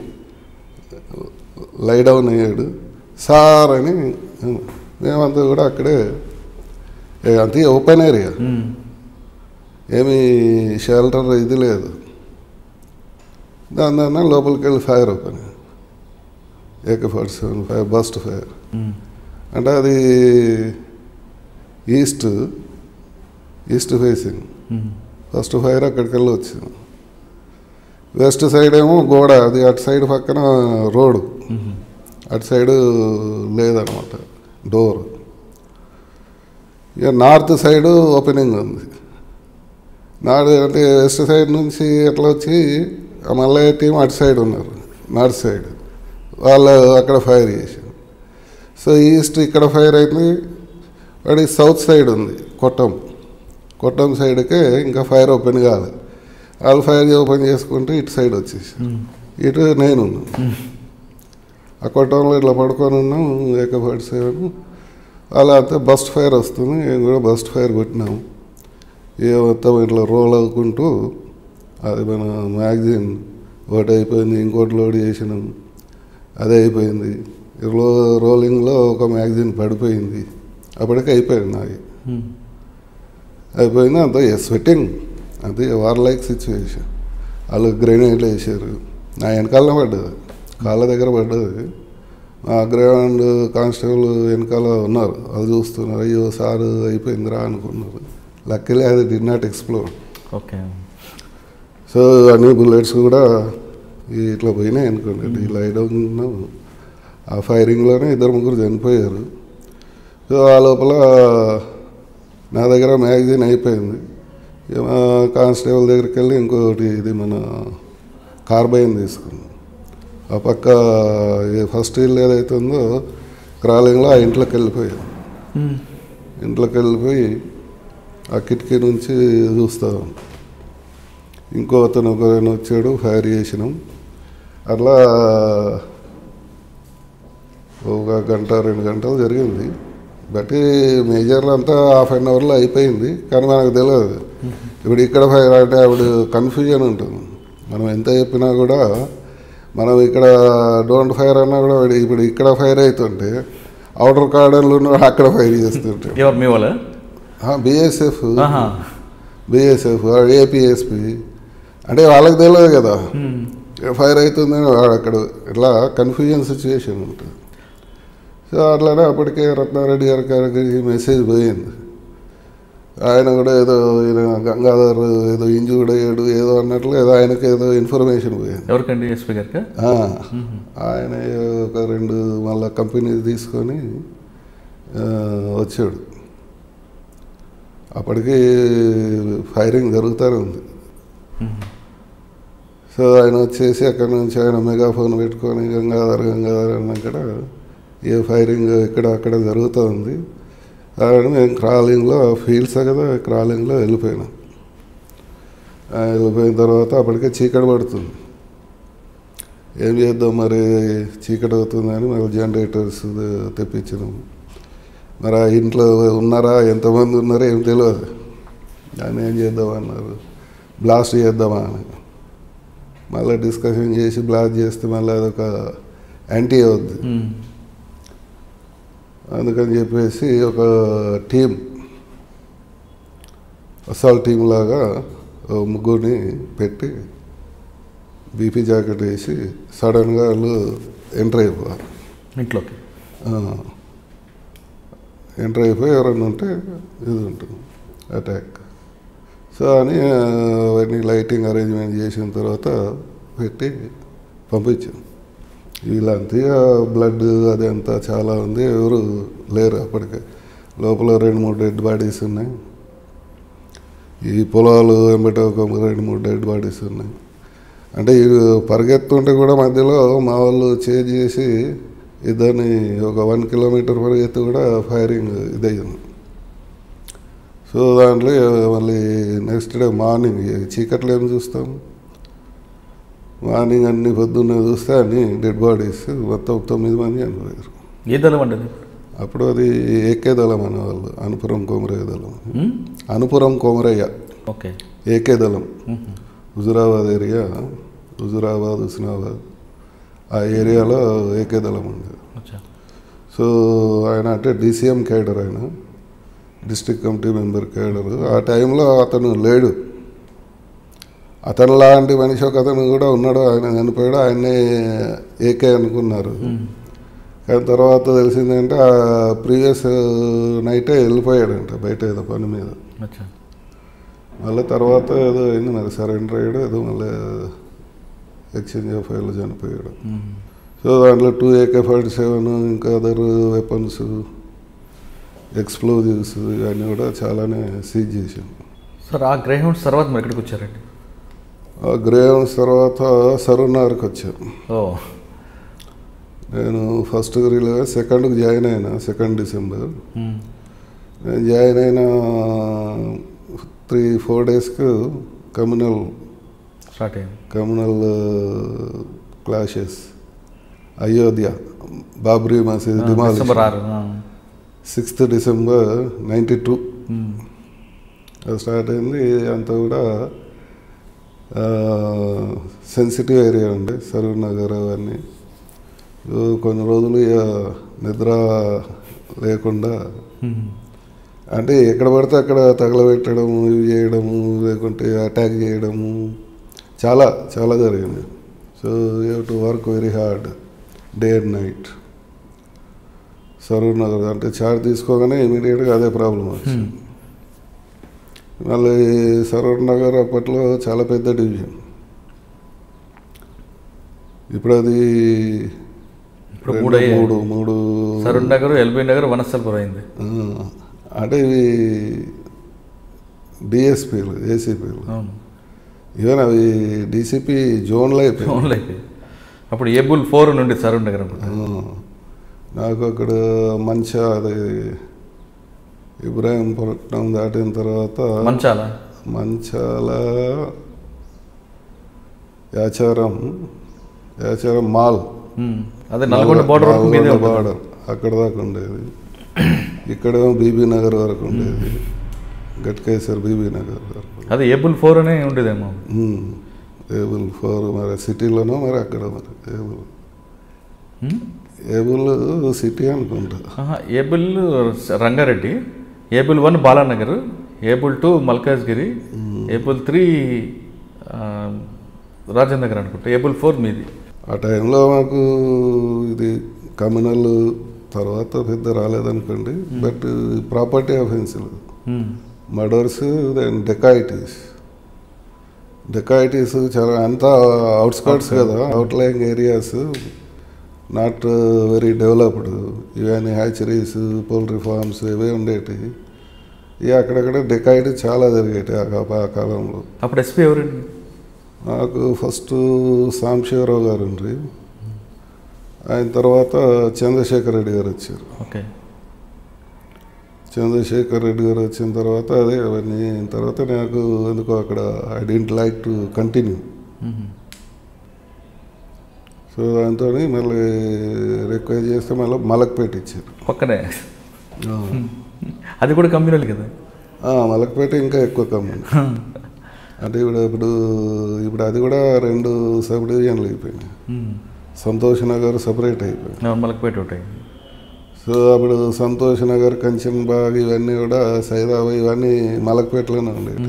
లై డౌన్ అయ్యాడు సార్ అని మేమంతా కూడా అక్కడే ఏ, అంతే ఓపెన్ ఏరియా ఉమ్. ఏమీ షెల్టర్ ఇది లేదు దాని దాన్ని లోపలికి వెళ్ళి fire open AK forty seven fire burst fire um. అంటే అది east east facing um. First fire అక్కడికి వెళ్ళి వచ్చింది వెస్ట్ సైడ్ ఏమో గోడ అది అటు సైడ్ పక్కన రోడ్ ఉమ్. అటు సైడ్ లేదనమాట డోర్ ఇక నార్త్ సైడ్ ఓపెనింగ్ ఉంది నార్త్ అంటే వెస్ట్ సైడ్ నుంచి ఎట్లా వచ్చి ఆ మల్లయ్య టీం అటు సైడ్ ఉన్నారు నార్త్ సైడ్ వాళ్ళు అక్కడ ఫైర్ చేశారు సో ఈస్ట్ ఇక్కడ ఫైర్ అయింది వాడి సౌత్ సైడ్ ఉంది కొట్టం కొట్టం సైడ్కే ఇంకా ఫైర్ ఓపెన్ కాదు వాళ్ళు ఫైర్ ఓపెన్ చేసుకుంటే ఇటు సైడ్ వచ్చేసి ఉమ్. ఇటు నేను ఉన్నాను. ఆ కొట్టంలో ఇట్లా పడుకొని ఉన్నాం ఏక ఫార్టీ సెవెన్ అలా అంతా బస్ట్ ఫైర్ వస్తుంది మేము కూడా బస్ట్ ఫైర్ కొట్టినాము ఏ మొత్తం ఇట్లా రోల్ అవ్వుకుంటూ అది మన మ్యాగజైన్ ఒకటి అయిపోయింది ఇంకోటి లోడ్ చేసినాం అదే అయిపోయింది రో రోలింగ్లో ఒక మ్యాగజైన్ పడిపోయింది అప్పటికి అయిపోయింది నాది ఉమ్. అయిపోయింది అంత స్వెట్టింగ్ అది వార్ లైక్ సిచ్యువేషన్ వాళ్ళు గ్రెనేడ్లు వేసారు నా వెనకాల పడ్డది కాళ్ళ దగ్గర పడ్డది మా గ్రౌండ్ కానిస్టేబుల్ వెనకాల ఉన్నారు అది చూస్తున్నారు అయ్యో సారు అయిపోయిందిరా అనుకున్నారు లక్కీలీ అది did not explore okay so అన్ని బుల్లెట్స్ కూడా ఈ ఇట్లా పోయినాయి అనుకోండి ఈ లైట్ డౌన్ ఆ ఫైరింగ్లోనే ఇద్దరు ముగ్గురు చనిపోయారు సో ఆ లోపల నా దగ్గర మ్యాగజైన్ అయిపోయింది ఇక మా కానిస్టేబుల్ దగ్గరికి వెళ్ళి ఇంకోటి ఇది మన కార్బైన్ తీసుకున్నాం ఆ పక్క ఈ ఫస్ట్ ఇల్లు ఏదైతే ఉందో క్రాలింగ్లో ఆ ఇంట్లోకి వెళ్ళిపోయాం ఇంట్లోకి వెళ్ళిపోయి ఆ కిటికీ నుంచి చూస్తాం ఇంకో అతను ఒకరైనా వచ్చాడు ఫైర్ చేసినాం అట్లా ఒక గంట రెండు గంటలు జరిగింది బట్ మేజర్లో అంతా హాఫ్ అన్ అవర్లో అయిపోయింది కానీ మనకు తెలియదు ఇప్పుడు ఇక్కడ ఫైర్ అంటే అప్పుడు కన్ఫ్యూజన్ ఉంటుంది మనం ఎంత చెప్పినా కూడా మనం ఇక్కడ డోంట్ ఫైర్ అన్నా కూడా వాడు ఇప్పుడు ఇక్కడ ఫైర్ అవుతుంటే అవుటర్ కార్డర్లు అక్కడ ఫైర్ చేస్తుంటే ఎవరు మీ వాళ్ళ బిఎస్ఎఫ్ ఆహా. బిఎస్ఎఫ్ ఏపీఎస్పి అంటే వాళ్ళకి తెలియదు కదా ఫైర్ అవుతుందని వాడు అక్కడ ఇట్లా కన్ఫ్యూజన్ సిచ్యువేషన్ ఉంటుంది సో అట్లానే అప్పటికే రత్నారెడ్డి గారి గారికి మెసేజ్ పోయింది ఆయన కూడా ఏదో ఈయన గంగాధర్ ఏదో ఇంజూర్డ్ అయ్యాడు ఏదో అన్నట్లు ఏదో ఆయనకి ఏదో ఇన్ఫర్మేషన్ పోయింది ఎవరికండి ఎస్పీ గారికి ఆ, ఆయన ఒక రెండు మళ్ళా కంపెనీ తీసుకొని ఆ, వచ్చాడు అప్పటికి ఫైరింగ్ జరుగుతూనే ఉంది సో ఆయన వచ్చేసి అక్కడ నుంచి ఆయన మెగాఫోన్ పెట్టుకొని గంగాధర్ గంగాధర్ అన్నాక ఏ ఫైరింగ్ ఇక్కడ అక్కడ జరుగుతూ ఉంది ఆయన మేము క్రాలింగ్లో ఫీల్డ్స్ కదా క్రాలింగ్లో వెళ్ళిపోయినాం ఆ, వెళ్ళిపోయిన తర్వాత అప్పటికే చీకటి పడుతుంది ఏం చేద్దాం మరి చీకటి అవుతుందని మరి జనరేటర్స్ తెప్పించినాం మరి ఆ ఇంట్లో ఉన్నారా ఎంతమంది ఉన్నారో ఏం తెలియదు దాన్ని ఏం చేద్దాం అన్నారు బ్లాస్ట్ చేద్దామా అని మళ్ళీ డిస్కషన్ చేసి బ్లాస్ట్ చేస్తే మళ్ళీ అదొక యాంటీ అవుద్ది అందుకని చెప్పేసి ఒక టీం అసాల్ టీం లాగా ఓ ముగ్గురిని పెట్టి బీపీ జాకెట్ వేసి సడన్గా వాళ్ళు ఎంటర్ అయిపోవాలి ఇంట్లోకి ఎంటర్ అయిపోయి ఎవరైనా ఉంటే ఇది ఉంటుంది అటాక్ సో అని ఆ, అవన్నీ లైటింగ్ అరేంజ్మెంట్ చేసిన తర్వాత పెట్టి పంపించాం వీళ్ళంతా బ్లడ్ అది అంతా చాలా ఉంది ఎవరు లేరు అప్పటికే లోపల రెండు మూడు డెడ్ బాడీస్ ఉన్నాయి ఈ పొలాలు వెంబట ఒక రెండు మూడు డెడ్ బాడీస్ ఉన్నాయి అంటే ఈ పరిగెత్తుంటే కూడా మధ్యలో మా వాళ్ళు చేజ్ చేసి ఇద్దరిని ఒక వన్ కిలోమీటర్ పరిగెత్తి కూడా ఫైరింగ్ ఇదయ్యింది సో దాంట్లో మళ్ళీ నెక్స్ట్ డే మార్నింగ్ చీకట్లో ఏం చూస్తాం మార్నింగ్ అన్ని పొద్దున్నే చూస్తే అన్ని డెడ్ బాడీస్ మొత్తం తొమ్మిది మంది చనిపోయారు ఏ దళం అండి అది? అప్పుడు అది ఏకే దళం అనేవాళ్ళు అనుపురం కోమరయ్య దళం um? Anupuram Komaraiah okay AK దళం హుజురాబాద్ ఏరియా హుజురాబాద్ హుస్నాబాద్ ఆ ఏరియాలో ఏకే దళం ఉంది అచ్చా సో ఆయన అంటే డీసీఎం క్యాడర్ ఆయన డిస్ట్రిక్ట్ కమిటీ మెంబర్ క్యాడర్ ఆ టైంలో అతను లేడు అతను లాంటి మనిషి ఒక అతను కూడా ఉన్నాడు ఆయన చనిపోయాడు ఆయన్నే ఏకే అనుకున్నారు కానీ తర్వాత తెలిసిందంటే ఆ ప్రీవియస్ నైటే వెళ్ళిపోయాడంట బయట ఏదో పని మీద అచ్చా మళ్ళీ తర్వాత ఏదో అయింది మరి సరెండర్ అయ్యాడు ఏదో మళ్ళీ ఎక్స్చేంజ్ ఆఫ్ ఫైర్లో చనిపోయాడు ఉమ్. సో దాంట్లో టూ ఏకే ఫార్టీ సెవెన్ ఇంకా అదర్ వెపన్స్ ఎక్స్ప్లోజివ్స్ ఇవన్నీ కూడా చాలానే సీజ్ చేసాం సార్ ఆ గ్రే హౌండ్స్ తర్వాత మరి ఎక్కడికి వచ్చారండి ఆ గ్రేవన్స్ తర్వాత సరునార్కి వచ్చాం ఓ నేను ఫస్ట్ రిలే సెకండ్కి జాయిన్ అయినా సెకండ్ డిసెంబర్ ఉమ్. నేను జాయిన్ అయిన త్రీ ఫోర్ డేస్కి కమ్యూనల్ స్టార్ట్ అయింది communal clashes Ayodhya Babri Masjid December demolish ఆరు ఆ. Sixth December ninety two um. అది స్టార్ట్ అయింది అంతా కూడా సెన్సిటివ్ ఏరియా ఉండే సరూర్ నగర్ అవన్నీ సో కొన్ని రోజులు ఇక నిద్ర లేకుండా ఉమ్. అంటే ఎక్కడ పడితే అక్కడ తగలబెట్టడము ఇవి చేయడము లేకుంటే అటాక్ చేయడము చాలా చాలా జరిగింది so you to work very hard day and night Saroornagar అంటే చార్జ్ తీసుకోగానే ఇమీడియట్గా అదే ప్రాబ్లం వచ్చింది మళ్ళీ సరూర్ నగర్ అప్పట్లో చాలా పెద్ద డివిజన్ ఇప్పుడు అది ఇప్పుడు రెండు, మూడు అయ్యాయి. మూడు మూడు సరూర్ నగర్ ఎల్బీ నగర్ వనస్థలపురం అయింది ఆ, అంటే ఇవి డిఎస్పీలు ఏసీపీలు అవును ఈవెన్ అవి డీసీపీ జోన్లో అయిపోయాయి ఓన్లీ అప్పుడు ఏబుల్ ఫోర్ నుండి సరూర్ నగర్ అనుకుంటా ఆ, నాకు అక్కడ మంచ అది ఇబ్రాహీంపట్నం దాటిన తర్వాత మంచాల మంచాల యాచారం యాచారం మాల్ ఉమ్. అదే నల్గొండ బోర్డర్ వరకు మీదే ఉంటుంది. బార్డర్ అక్కడ దాకా ఉండేది ఇక్కడ బీబీ నగర్ వరకు ఉండేది గట్కేశ్వర్ బీబీ నగర్ వరకు అదే ఏబుల్ ఫోర్ అనే ఉండేదేమో ఏబుల్ ఫోర్ మరి సిటీలోనో మరి అక్కడ మరి ఏబుల్ ఉమ్? ఏబుల్ సిటీ అనుకుంటా ఆహా, able Rangareddy able one Balanagar able two Malkajgiri able three ఆ, రాజేంద్ర నగర్ అనుకుంటా ఏబుల్ ఫోర్ మీది ఆ టైంలో మాకు ఇది కమ్యూనల్ తర్వాత పెద్ద రాలేదనుకోండి బట్ ప్రాపర్టీ అఫెన్స్లు um. Murders then dacoities dacoities చాలా అంతా అవుట్స్కర్ట్స్ కదా outlying areas not very developed ఇవన్నీ హ్యాచరీస్ పౌల్ట్రీ ఫార్మ్స్ ఇవే ఉండేటి ఇక అక్కడక్కడ డెకాయిటీ చాలా జరిగేటి ఆ కా- ఆ కాలంలో అప్పుడు ఎస్పీ ఎవరండి నాకు ఫస్ట్ సాంబశివరావు గారు ఉండ్రి ఆయన తర్వాత చంద్రశేఖర్ రెడ్డి గారు వచ్చారు ఓకే చంద్రశేఖర్ రెడ్డి గారు వచ్చిన తర్వాత అదే అవన్నీ అయిన తర్వాత నాకు ఎందుకో అక్కడ I didn't like to continue um. So దాంతో మళ్ళీ రిక్వెస్ట్ చేస్తే మళ్ళీ మలక్పేట ఇచ్చారు పక్కనే అది కూడా కమ్యూనల్ కదా ఆ, మలక్పేట ఇంకా ఎక్కువ కమ్యూన్ అంటే ఇప్పుడు ఇప్పుడు ఇప్పుడు అది కూడా రెండు సబ్ డివిజన్లు అయిపోయినాయి ఉమ్. సంతోష్ నగర్ సపరేట్ అయిపోయింది నా మలక్పేట ఒకటి సో అప్పుడు సంతోష్ నగర్ కంచన్ బాగ్ ఇవన్నీ కూడా సైదాబాద్ ఇవన్నీ మలక్పేటలోనే ఉండేవి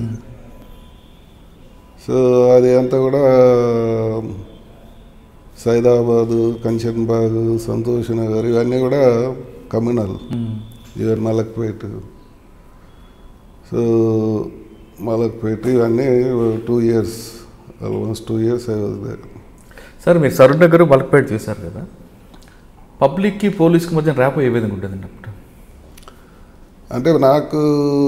సో అది అంతా కూడా సైదాబాదు కంచన్ బాగ్ సంతోష్ నగర్ ఇవన్నీ కూడా communal um. Even Malakpet so Malakpet ఇవన్నీ two years almost two years I was there sir మీరు సరూర్ నగర్ మలక్పేట చూశారు కదా పబ్లిక్కి పోలీస్కి మధ్య ర్యాప్ ఏ విధంగా ఉంటుందండి అప్పుడు అంటే నాకు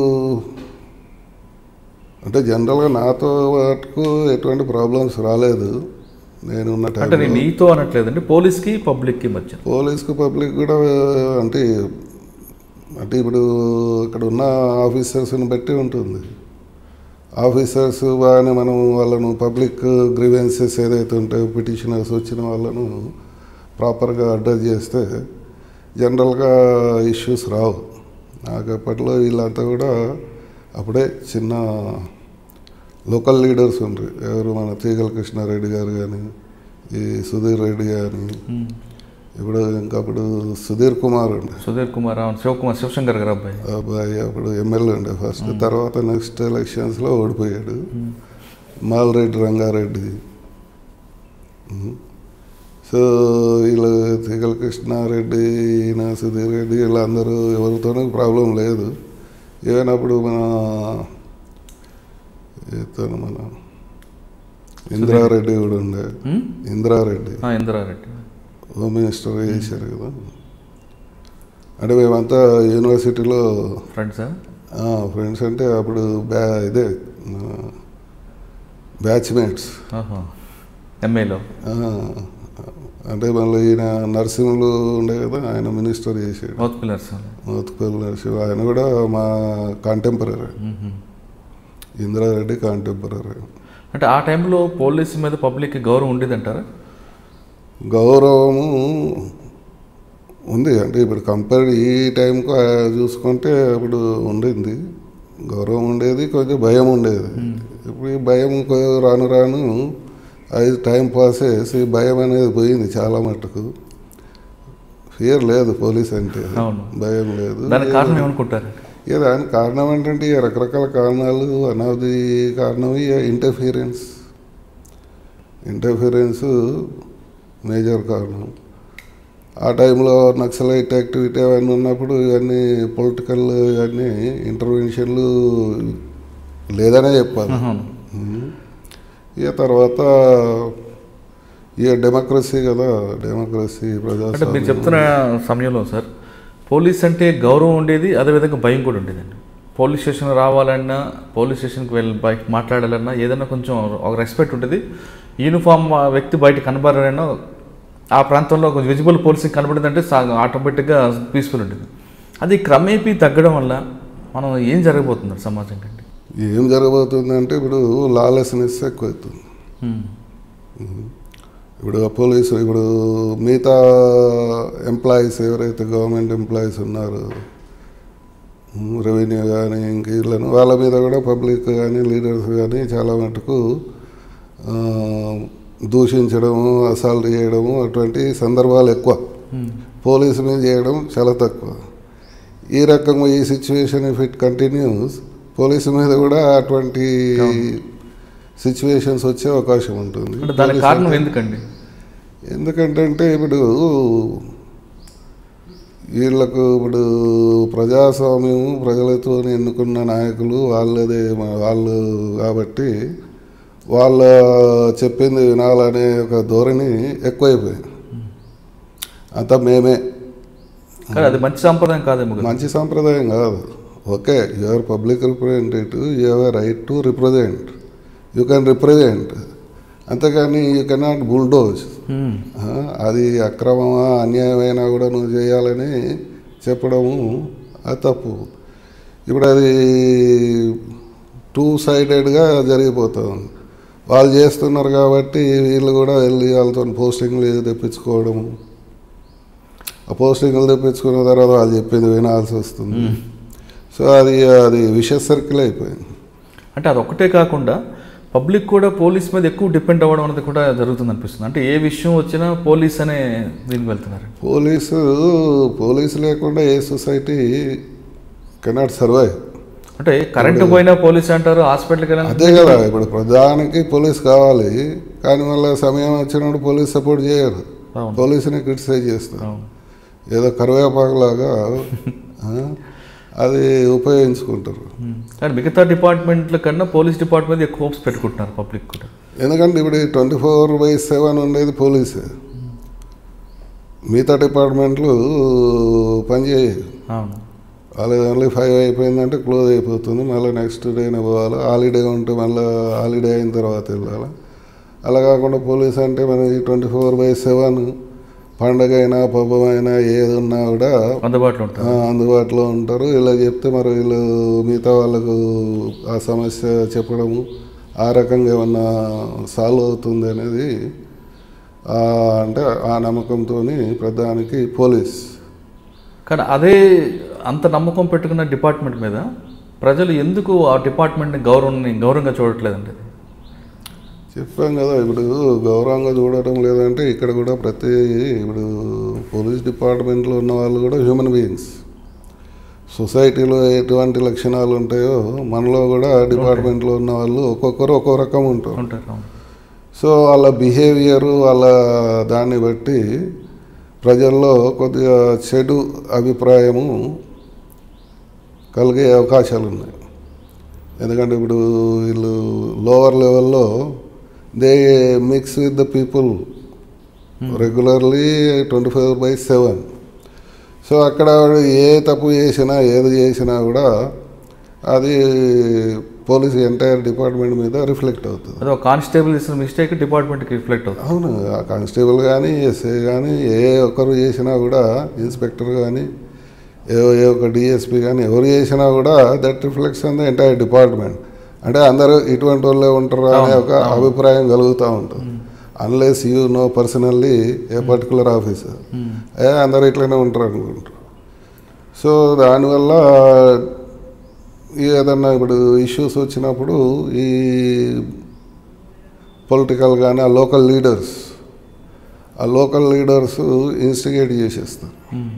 అంటే జనరల్గా నాతో వాటికు ఎటువంటి ప్రాబ్లమ్స్ రాలేదు నేను ఉన్న అంటే నేను టైంలో నీతో అనట్లేదండి పోలీస్కి పబ్లిక్కి మధ్య పోలీస్కి పబ్లిక్ కూడా అంటే అంటే ఇప్పుడు ఇక్కడ ఉన్న ఆఫీసర్స్ని బట్టి ఉంటుంది ఆఫీసర్స్ బాగానే మనం వాళ్ళను పబ్లిక్ గ్రీవెన్సెస్ ఏదైతే ఉంటాయో పిటిషనర్స్ వచ్చిన వాళ్ళను ప్రాపర్గా అడ్రస్ చేస్తే జనరల్గా ఇష్యూస్ రావు నాకు అప్పట్లో వీళ్ళంతా కూడా అప్పుడే చిన్న లోకల్ లీడర్స్ ఉండ్రి ఎవరు మన తీగల కృష్ణారెడ్డి గారు కానీ ఈ సుధీర్ రెడ్డి కానీ ఉమ్. ఇప్పుడు ఇంకా అప్పుడు సుధీర్ కుమార్ ఉండే సుధీర్ కుమార్ అవును శివకుమార్ శివశంకర్ గారు అబ్బాయి ఆ అబ్బాయి అప్పుడు ఎమ్మెల్యే ఉండే ఫస్ట్ తర్వాత నెక్స్ట్ ఎలక్షన్స్లో ఓడిపోయాడు మాల్రెడ్డి రంగారెడ్డి ఉమ్. సో వీళ్ళు తిగల కృష్ణారెడ్డి ఈయన సుధీర్ రెడ్డి వీళ్ళందరూ ఎవరితోనూ ప్రాబ్లం లేదు ఈవెన్ అప్పుడు మన ఇతను మన ఇందిరారెడ్డి కూడా ఉండే ఉమ్? ఇందిరారెడ్డి ఆ, ఇందిరారెడ్డి హోమ్ మినిస్టర్ చేశారు కదా అంటే మేమంతా యూనివర్సిటీలో ఫ్రెండ్సా ఫ్రెండ్స్ అంటే అప్పుడు బ్యా ఇదే బ్యాచ్మేట్స్ ఆహా ఎంఏలో అంటే మళ్ళీ ఈయన నర్సింహులు ఉండే కదా ఆయన మినిస్టర్ చేశాడు మౌత్ పిల్లర్స్ మోత్పల్లి నరసింహ ఆయన కూడా మా కాంటెంపరీ ఇందిరారెడ్డి కాంటెంపరీ అంటే ఆ టైంలో పోలీస్ మీద పబ్లిక్కి గౌరవం ఉండేదంటారా గౌరవము ఉంది అంటే ఇప్పుడు కంపేర్ ఈ టైంకు ఆ చూసుకుంటే అప్పుడు ఉండింది గౌరవం ఉండేది కొంచెం భయం ఉండేది ఇప్పుడు ఈ భయం కొ- రాను రాను అది టైం పాస్ చేసి భయం అనేది పోయింది చాలా మట్టుకు ఫియర్ లేదు పోలీస్ అంటే అవును. భయం లేదు దానికి కారణం ఏమనుకుంటారు ఇక దానికి కారణం ఏంటంటే ఇక రకరకాల కారణాలు వన్ ఆఫ్ ది కారణం ఇంటర్ఫీరెన్స్ ఇంటర్ఫీరెన్స్ మేజర్ కారణం ఆ టైంలో నక్సలైట్ యాక్టివిటీ అవన్నీ ఉన్నప్పుడు ఇవన్నీ పొలిటికల్ ఇవన్నీ ఇంటర్వెన్షన్లు లేదనే చెప్పాలి అవును. ఉమ్. ఇక తర్వాత ఇక డెమోక్రసీ కదా డెమోక్రసీ అంటే మీరు ప్రజాస్వామ్యం చెప్తున్న సమయంలో సార్ పోలీస్ అంటే గౌరవం ఉండేది అదేవిధంగా భయం కూడా ఉండేదండి పోలీస్ స్టేషన్ రావాలన్నా పోలీస్ స్టేషన్కి వెళ్ళి బయట మాట్లాడాలన్నా ఏదైనా కొంచెం ఒక రెస్పెక్ట్ ఉంటుంది యూనిఫామ్ వ్యక్తి బయట కనబడాలన్నా ఆ ప్రాంతంలో కొంచెం విజిబుల్ పోలీసింగ్ కనబడిందంటే ఆటోమేటిక్గా పీస్ఫుల్ ఉంటుంది అది క్రమేపీ తగ్గడం వల్ల మనం ఏం జరగబోతుంది సమాజం కంటే ఏం జరగబోతుందంటే ఇప్పుడు లాలెస్నెస్ ఎక్కువవుతుంది ఇప్పుడు పోలీసు ఇప్పుడు మిగతా ఎంప్లాయీస్ ఎవరైతే గవర్నమెంట్ ఎంప్లాయీస్ ఉన్నారో రెవెన్యూ కానీ ఇంక వీళ్ళను వాళ్ళ మీద కూడా పబ్లిక్ కానీ లీడర్స్ కానీ చాలా మటుకు ఆ, దూషించడము అసాల్ట్ చేయడము అటువంటి సందర్భాలు ఎక్కువ పోలీసు మీద చేయడం చాలా తక్కువ ఈ రకంగా ఈ situation if it continues police మీద కూడా అటువంటి సిచ్యువేషన్స్ వచ్చే అవకాశం ఉంటుంది అంటే దానికి కారణం ఎందుకండి ఎందుకంటే అంటే ఇప్పుడు వీళ్ళకు ఇప్పుడు ప్రజాస్వామ్యం ప్రజలతో ఎన్నుకున్న నాయకులు వాళ్ళదే మ- వాళ్ళు కాబట్టి వాళ్ళ చెప్పింది వినాలనే ఒక ధోరణి ఎక్కువైపోయింది అంతా మేమే కానీ అది మంచి సాంప్రదాయం కాదేమో కదా. మంచి సాంప్రదాయం కాదు okay your public representative you have right to represent you can represent అంతేగాని యూ కెనాట్ బుల్డోజ్ మ్మ్. అది అక్రమమా అన్యాయమైనా కూడా నువ్వు చేయాలని చెప్పడము అది తప్పు ఇప్పుడు అది టూ సైడెడ్గా జరిగిపోతుంది వాళ్ళు చేస్తున్నారు కాబట్టి వీళ్ళు కూడా వెళ్ళి వాళ్ళతో పోస్టింగ్లు తెప్పించుకోవడము ఆ పోస్టింగ్లు తెప్పించుకున్న తర్వాత వాళ్ళు చెప్పింది వినాల్సి వస్తుంది సో అది అది విష సర్కిల్ అయిపోయింది అంటే అది ఒక్కటే కాకుండా పబ్లిక్ కూడా పోలీస్ మీద ఎక్కువ డిపెండ్ అవ్వడం అనేది కూడా జరుగుతుంది అనిపిస్తుంది అంటే ఏ విషయం వచ్చినా పోలీస్ అనే దీనికి వెళ్తున్నారు పోలీసు పోలీసు లేకుండా ఏ సొసైటీ కెనాట్ సర్వైవ్ అంటే కరెంటు పోయినా పోలీస్ అంటారు హాస్పిటల్కి వెళ్ళినా అదే కదా ఇప్పుడు ప్రధానికి పోలీస్ కావాలి కానీ మళ్ళీ సమయం వచ్చినప్పుడు పోలీస్ సపోర్ట్ చేయరు అవును. పోలీసుని క్రిటిసైజ్ చేస్తారు అవును. ఏదో కరివేపాకులాగా ఆ, అది ఉపయోగించుకుంటారు మ్మ్. కానీ మిగతా డిపార్ట్మెంట్ల కన్నా పోలీస్ డిపార్ట్మెంట్ ఎక్కువ హోప్స్ పెట్టుకుంటున్నారు పబ్లిక్ కూడా ఎందుకంటే ఇప్పుడు ట్వంటీ ఫోర్ బై సెవెన్ ఉండేది పోలీసే మిగతా డిపార్ట్మెంట్లు పనిచేయవు అవును వాళ్ళు ఓన్లీ ఫైవ్ అయిపోయిందంటే క్లోజ్ అయిపోతుంది మళ్ళీ నెక్స్ట్ డేనే పోవాలి హాలిడే ఉంటే మళ్ళీ హాలిడే అయిన తర్వాత వెళ్ళాలి అలా కాకుండా పోలీస్ అంటే మనకి ట్వంటీ ఫోర్ బై సెవెన్ పండగ అయినా పబ్బం అయినా ఏది ఉన్నా కూడా అందుబాటులో ఆ, ఉంటారు అందుబాటులో ఉంటారు ఇలా చెప్తే మరి వీళ్ళు మిగతా వాళ్ళకు ఆ సమస్య చెప్పడము ఆ రకంగా ఏమన్నా సాల్వ్ అవుతుంది అనేది ఆ, అంటే ఆ నమ్మకంతో ప్రధానికి పోలీస్ కానీ అదే అంత నమ్మకం పెట్టుకున్న డిపార్ట్మెంట్ మీద ప్రజలు ఎందుకు ఆ డిపార్ట్మెంట్ని గౌరవాన్ని గౌరవంగా చూడట్లేదండి చెప్పాం కదా ఇప్పుడు గౌరవంగా చూడటం లేదంటే ఇక్కడ కూడా ప్రతి ఇప్పుడు పోలీస్ డిపార్ట్మెంట్లో ఉన్న వాళ్ళు కూడా హ్యూమన్ బీయింగ్స్ సొసైటీలో ఎటువంటి లక్షణాలు ఉంటాయో మనలో కూడా డిపార్ట్మెంట్లో ఉన్న వాళ్ళు ఒక్కొక్కరు ఒక్కో రకం ఉంటారు ఉంటారు అవును. సో వాళ్ళ బిహేవియర్ వాళ్ళ దాన్ని బట్టి ప్రజల్లో కొద్దిగా చెడు అభిప్రాయము కలిగే అవకాశాలు ఉన్నాయి ఎందుకంటే ఇప్పుడు వీళ్ళు లోవర్ లెవెల్లో they mix with the people regularly twenty five by seven so అక్కడ వాడు ఏ తప్పు చేసినా ఏది చేసినా కూడా అది పోలీస్ ఎంటైర్ డిపార్ట్మెంట్ మీద రిఫ్లెక్ట్ అవుతుంది అదే ఒక కానిస్టేబుల్ చేసిన మిస్టేక్ డిపార్ట్మెంట్కి రిఫ్లెక్ట్ అవుతుంది అవును ఆ కానిస్టేబుల్ కానీ ఎస్ఐ కానీ ఏ ఒక్కరు చేసినా కూడా ఇన్స్పెక్టర్ కానీ ఏ ఏ ఒక డిఎస్పీ కానీ ఎవరు చేసినా కూడా that reflects on the entire department అంటే అందరూ ఇటువంటి వాళ్ళే ఉంటారు అనే ఒక అభిప్రాయం కలుగుతూ ఉంటుంది unless you know personally a particular officer ఏ అందరూ ఇట్లనే ఉంటారు అనుకుంటారు సో దానివల్ల ఏదన్నా ఇప్పుడు ఇష్యూస్ వచ్చినప్పుడు ఈ పొలిటికల్ కానీ ఆ లోకల్ లీడర్స్ ఆ లోకల్ లీడర్స్ ఇన్స్టిగేట్ చేసేస్తారు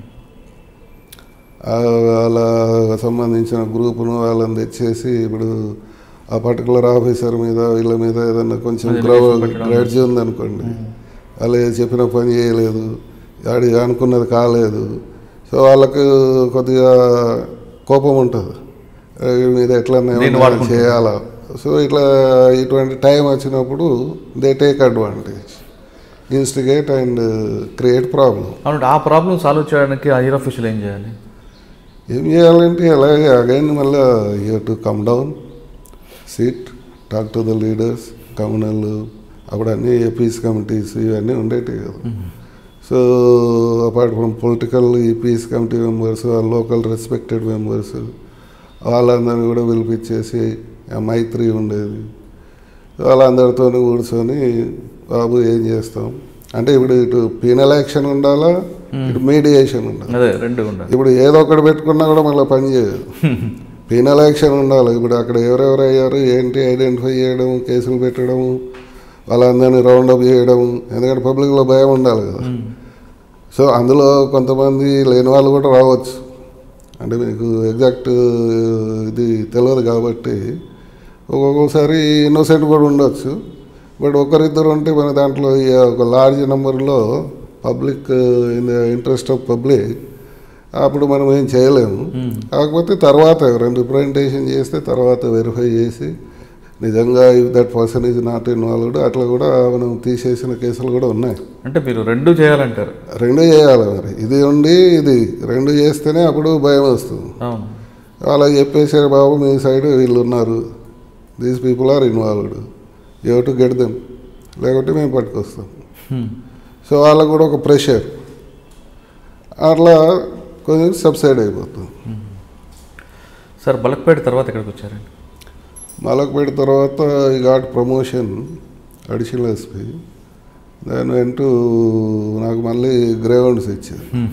ఆ వాళ్ళ సంబంధించిన గ్రూపును వాళ్ళని తెచ్చేసి ఇప్పుడు ఆ పర్టికులర్ ఆఫీసర్ మీద వీళ్ళ మీద ఏదన్నా కొంచెం గ్రేడ్జ్ ఉందనుకోండి వాళ్ళు ఏది చెప్పిన పని చేయలేదు ఆడి అనుకున్నది కాలేదు సో వాళ్ళకు కొద్దిగా కోపం ఉంటుంది వీడి మీద ఎట్లన్నా దీన్ని ఏమన్నా వాడుకుంటారు. చేయాలా సో ఇట్లా ఇటువంటి టైం వచ్చినప్పుడు they take advantage instigate and create problem అవునండి ఆ ప్రాబ్లం సాల్వ్ చేయడానికి ఆ హీరో ఆఫీసులు ఏం చేయాలి ఏం చేయాలంటే అలాగే అగైన్ మళ్ళీ you to come down sit talk to the leaders communal అప్పుడు అన్నీ ఏపీస్ కమిటీస్ ఇవన్నీ ఉండేటివి కదా సో అపార్ట్ ఫ్రమ్ పొలిటికల్ ఈ peace committee members local respected members వాళ్ళందరినీ కూడా పిలిపించేసి ఆ మైత్రి ఉండేది వాళ్ళందరితో కూర్చొని బాబు ఏం చేస్తాం అంటే ఇప్పుడు ఇటు పీనల్ యాక్షన్ ఉండాలా ఇటు మీడియేషన్ ఉండాలి అదే రెండు ఉండాలి ఇప్పుడు ఏదో ఒకటి పెట్టుకున్నా కూడా మళ్ళీ పని చేయదు పీనల్ యాక్షన్ ఉండాలి ఇప్పుడు అక్కడ ఎవరెవరు అయ్యారు ఏంటి ఐడెంటిఫై చేయడం కేసులు పెట్టడం వాళ్ళందరినీ రౌండ్ అప్ చేయడం ఎందుకంటే పబ్లిక్లో భయం ఉండాలి కదా సో అందులో కొంతమంది లేని వాళ్ళు కూడా రావచ్చు అంటే మీకు ఎగ్జాక్ట్ ఇది తెలియదు కాబట్టి ఒక్కొక్కసారి ఇన్నోసెంట్ కూడా ఉండొచ్చు బట్ ఒకరిద్దరు ఉంటే మన దాంట్లో ఈ ఒక లార్జ్ నెంబర్లో public in the interest of public అప్పుడు మనం ఏం చేయలేము కాకపోతే తర్వాత రెండు రిప్రజెంటేషన్ చేస్తే తర్వాత వెరిఫై చేసి నిజంగా if that person is not involved అట్లా కూడా మనం తీసేసిన కేసులు కూడా ఉన్నాయి అంటే మీరు రెండు చేయాలంటారు రెండు చేయాలి మరి ఇది ఉండి ఇది రెండు చేస్తేనే అప్పుడు భయం వస్తుంది అవును అలా చెప్పేసారు బాబు మీ సైడ్ వీళ్ళు ఉన్నారు these people are involved you to get them లేకుంటే మేము పట్టుకొస్తాం హ్మ్. సో వాళ్ళకు కూడా ఒక ప్రెషర్ అట్లా కొంచెం సబ్సైడ్ అయిపోతుంది సార్ బలక్పేట తర్వాత ఎక్కడికి వచ్చారండి మలక్పేట తర్వాత ఈ ఘాట్ ప్రమోషన్ అడిషనల్ ఎస్పీ దాని వెంటూ నాకు మళ్ళీ గ్రేవౌండ్స్ ఇచ్చారు హ్మ్.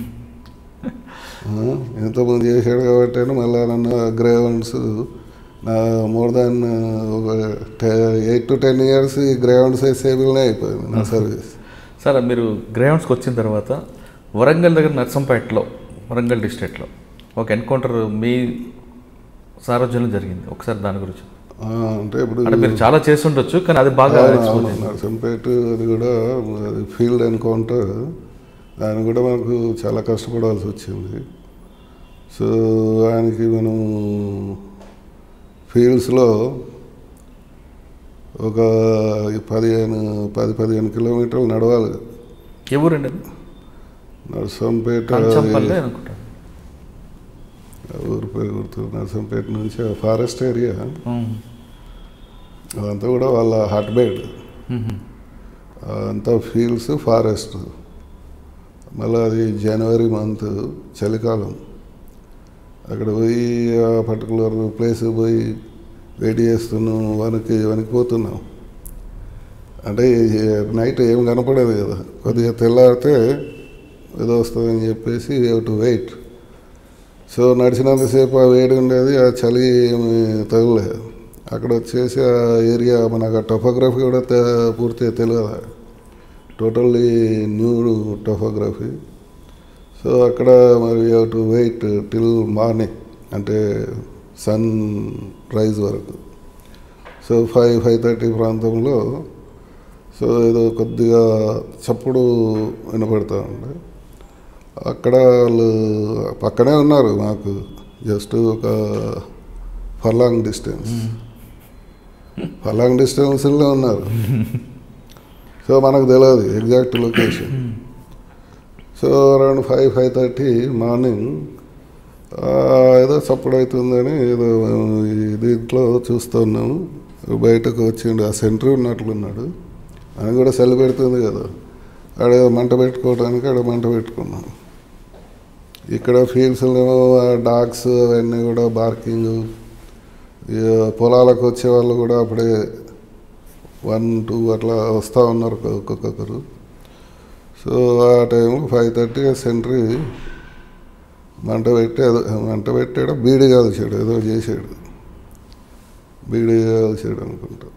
ఆ, ఎంతోమంది చేశాడు కాబట్టి అని మళ్ళీ నన్ను గ్రేవౌండ్స్ నా మోర్ దాన్ ఒక ఎయిట్ టు టెన్ ఇయర్స్ ఈ గ్రేవౌండ్స్ సేబుల్నే అయిపోయింది నా సర్వీస్ సార్ మీరు గ్రౌండ్స్కి వచ్చిన తర్వాత వరంగల్ దగ్గర నర్సంపేటలో వరంగల్ డిస్ట్రిక్ట్లో ఒక ఎన్కౌంటర్ మీ సారథ్యంలో జరిగింది ఒకసారి దాని గురించి ఆ, అంటే ఇప్పుడు అంటే మీరు చాలా చేసి ఉండొచ్చు కానీ అది బాగా expose అయింది. నర్సంపేట అది కూడా ఫీల్డ్ ఎన్కౌంటర్ దాన్ని కూడా మనకు చాలా కష్టపడాల్సి వచ్చింది సో ఆయనకి మనం ఫీల్డ్స్లో ఒక పదిహేను పది పదిహేను కిలోమీటర్లు నడవాలి ఏ ఊరండి అది నర్సంపేట కంచంపల్లి అనుకుంటాను ఊరి పేరు గుర్తు నర్సంపేట నుంచి ఫారెస్ట్ ఏరియా హ్మ్. అదంతా కూడా వాళ్ళ హాట్ బెడ్ హ్మ్. అంతా ఫీల్డ్స్ ఫారెస్ట్ మళ్ళీ అది జనవరి మంత్ చలికాలం అక్కడ పోయి ఆ పర్టికులర్ ప్లేస్ పోయి వెయిట్ చేస్తున్నాం వనికి వణికిపోతున్నాం అంటే నైట్ ఏం కనపడేది కదా కొద్దిగా తెల్లారితే ఏదో వస్తుందని చెప్పేసి టు వెయిట్ సో నడిచినంతసేపు ఆ వేడి ఉండేది ఆ చలి ఏమి తగలేదు అక్కడ వచ్చేసి ఆ ఏరియా మనకు ఆ టోపోగ్రఫీ కూడా తె- పూర్తిగా తెలియదు టోటల్లీ న్యూ టోపోగ్రఫీ సో అక్కడ మరి టు వెయిట్ టిల్ మార్నింగ్ అంటే సన్ రైజ్ వరకు సో ఫైవ్ ఫైవ్ థర్టీ ప్రాంతంలో సో ఏదో కొద్దిగా చప్పుడు వినపడతా ఉండే అక్కడ వాళ్ళు పక్కనే ఉన్నారు మాకు జస్ట్ ఒక ఫర్లాంగ్ డిస్టెన్స్ ఫర్లాంగ్ డిస్టెన్స్లో ఉన్నారు సో మనకు తెలియదు exact location so around five five thirty morning ఏదో చప్పుడు అవుతుందని ఏదో ఈ దీంట్లో చూస్తున్నాము బయటకు వచ్చిండు ఆ సెంటర్ ఉన్నట్లున్నాడు అని కూడా సెల్ పెడుతుంది కదా ఆడ ఏదో మంట పెట్టుకోవడానికి ఆడ మంట పెట్టుకున్నాం ఇక్కడ ఫీల్డ్స్లో డాగ్స్ అవన్నీ కూడా బార్కింగ్ పొలాలకు వచ్చే వాళ్ళు కూడా అప్పుడే వన్ టూ అట్లా వస్తూ ఉన్నారు ఒక్కొక్కరు సో ఆ టైంలో ఫైవ్ థర్టీ సెంట్రీ మంట పెట్టి ఏదో మంట పెట్టాడు బీడి కాల్చాడు ఏదో చేశాడు బీడి కాల్చాడు అనుకుంటా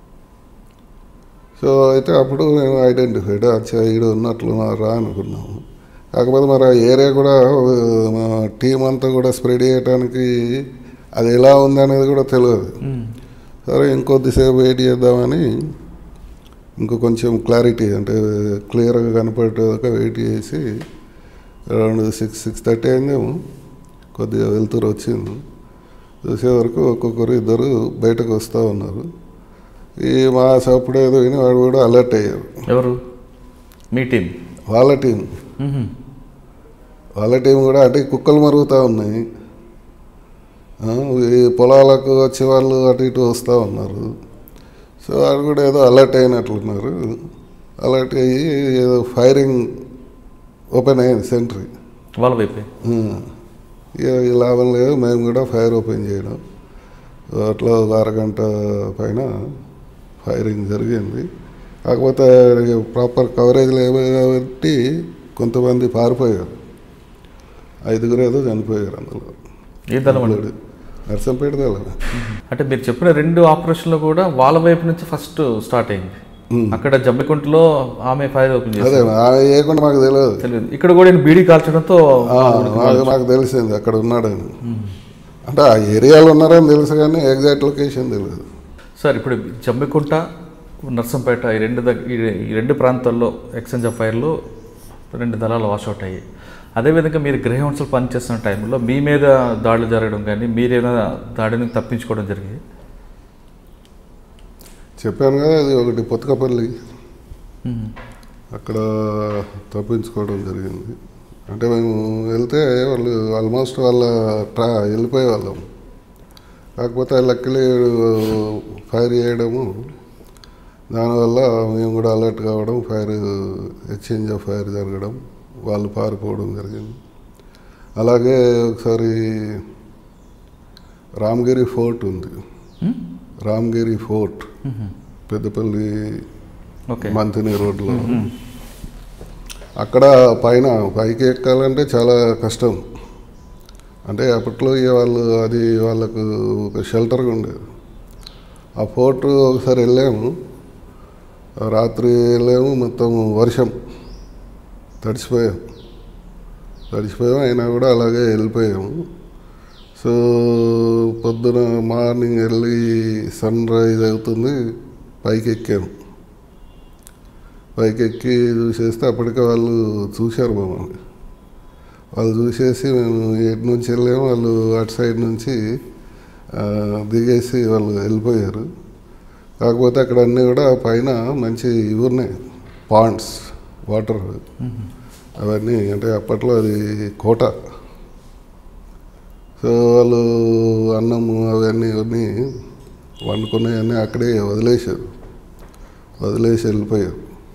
సో అయితే అప్పుడు మేము ఐడెంటిఫైడ్ అచ్చా ఈడు ఉన్నట్లు రా అనుకున్నాము కాకపోతే మరి ఆ ఏరియా కూడా మా టీం అంతా కూడా స్ప్రెడ్ చేయడానికి అది ఎలా ఉంది అనేది కూడా తెలియదు హ్మ్. సరే ఇంకొద్దిసేపు వెయిట్ చేద్దామని ఇంకో కొంచెం క్లారిటీ అంటే క్లియర్గా కనపడేదాకా వెయిట్ చేసి అరౌండ్ సిక్స్ సిక్స్ థర్టీ అయిందేమో కొద్దిగా వెళ్తురు వచ్చింది చూసే వరకు ఒక్కొక్కరు ఇద్దరు బయటకు వస్తూ ఉన్నారు ఈ మా సప్పుడు ఏదో విని వాడు కూడా అలర్ట్ అయ్యారు ఎవరు మీ టీం వాళ్ళ టీం హ్మ్. వాళ్ళ టీం కూడా అంటే కుక్కలు మరుగుతూ ఉన్నాయి ఆ, ఈ పొలాలకు వచ్చే వాళ్ళు అటు ఇటు వస్తూ ఉన్నారు సో వాళ్ళు కూడా ఏదో అలర్ట్ అయినట్లున్నారు అలర్ట్ అయ్యి ఏదో ఫైరింగ్ ఓపెన్ అయింది సెంట్రీ వాళ్ళ వైపే ఇక ఈ లాభం లేదు మేము కూడా ఫైర్ ఓపెన్ చేయడం అట్లా ఒక అరగంట పైన ఫైరింగ్ జరిగింది కాకపోతే ప్రాపర్ కవరేజ్ లేవు కాబట్టి కొంతమంది పారిపోయారు ఐదుగురు ఏదో చనిపోయారు అందులో ఏ దళం అండి నర్సంపేట దళం అంటే మీరు చెప్పిన రెండు ఆపరేషన్లు కూడా వాళ్ళ వైపు నుంచి ఫస్ట్ స్టార్ట్ అయింది అక్కడ జమ్మికుంటలో ఆమె ఫైర్ ఓపెన్ చేసింది అదే ఆమె చేయకుండా మాకు తెలియదు తెలియదు ఇక్కడ కూడా ఈయన బీడీ కాల్చడంతో ఆ, మాకు మాకు తెలిసింది అక్కడ ఉన్నాడని అంటే ఆ ఏరియాలో ఉన్నారని తెలుసు కానీ ఎగ్జాక్ట్ లొకేషన్ తెలియదు సార్ ఇప్పుడు జమ్మికుంట నర్సంపేట ఈ రెండు దగ్- ఈ- ఈ రెండు ప్రాంతాల్లో ఎక్స్చేంజ్ ఆఫ్ ఫైర్లో రెండు దళాలు వాషౌట్ అయ్యాయి అదేవిధంగా మీరు గృహహింసలు పనిచేస్తున్న టైంలో మీ మీద దాడులు జరగడం కానీ మీరేమైనా దాడిని తప్పించుకోవడం జరిగింది చెప్పాను కదా అది ఒకటి పొత్తకపల్లి అక్కడ తప్పించుకోవడం జరిగింది అంటే మేము వెళ్తే వాళ్ళు ఆల్మోస్ట్ వాళ్ళ ట్రా వెళ్ళిపోయే వాళ్ళం కాకపోతే లక్కలీ ఫైర్ చేయడము దానివల్ల మేము కూడా అలర్ట్ కావడం ఫైర్ ఎక్స్చేంజ్ ఆఫ్ ఫైర్ జరగడం వాళ్ళు పారిపోవడం జరిగింది అలాగే ఒకసారి రామగిరి ఫోర్ట్ ఉంది రామగిరి ఫోర్ట్ పెద్దపల్లి ఓకే మంతిని రోడ్లో అక్కడ పైన పైకి ఎక్కాలంటే చాలా కష్టం అంటే అప్పట్లో ఇక వాళ్ళు అది వాళ్ళకు ఒక షెల్టర్గా ఉండేది ఆ ఫోర్ట్ ఒకసారి వెళ్ళాము రాత్రి వెళ్ళాము మొత్తం వర్షం తడిసిపోయాం తడిసిపోయాం అయినా కూడా అలాగే వెళ్ళిపోయాము సో పొద్దున మార్నింగ్ వెళ్ళి సన్ రైజ్ అవుతుంది పైకి ఎక్కాము పైకి ఎక్కి చూసేస్తే అప్పటికే వాళ్ళు చూశారు మమ్మల్ని వాళ్ళు చూసేసి మేము ఎటు నుంచి వెళ్ళాము వాళ్ళు అటు సైడ్ నుంచి ఆ, దిగేసి వాళ్ళు వెళ్ళిపోయారు కాకపోతే అక్కడ అన్నీ కూడా పైన మంచి ఇవి ఉన్నాయి పాండ్స్ వాటర్ అవన్నీ అంటే అప్పట్లో అది కోట సో వాళ్ళు అన్నము అవన్నీ ఇవన్నీ వండుకున్నాయన్నీ అక్కడే వదిలేశారు వదిలేసి వెళ్ళిపోయారు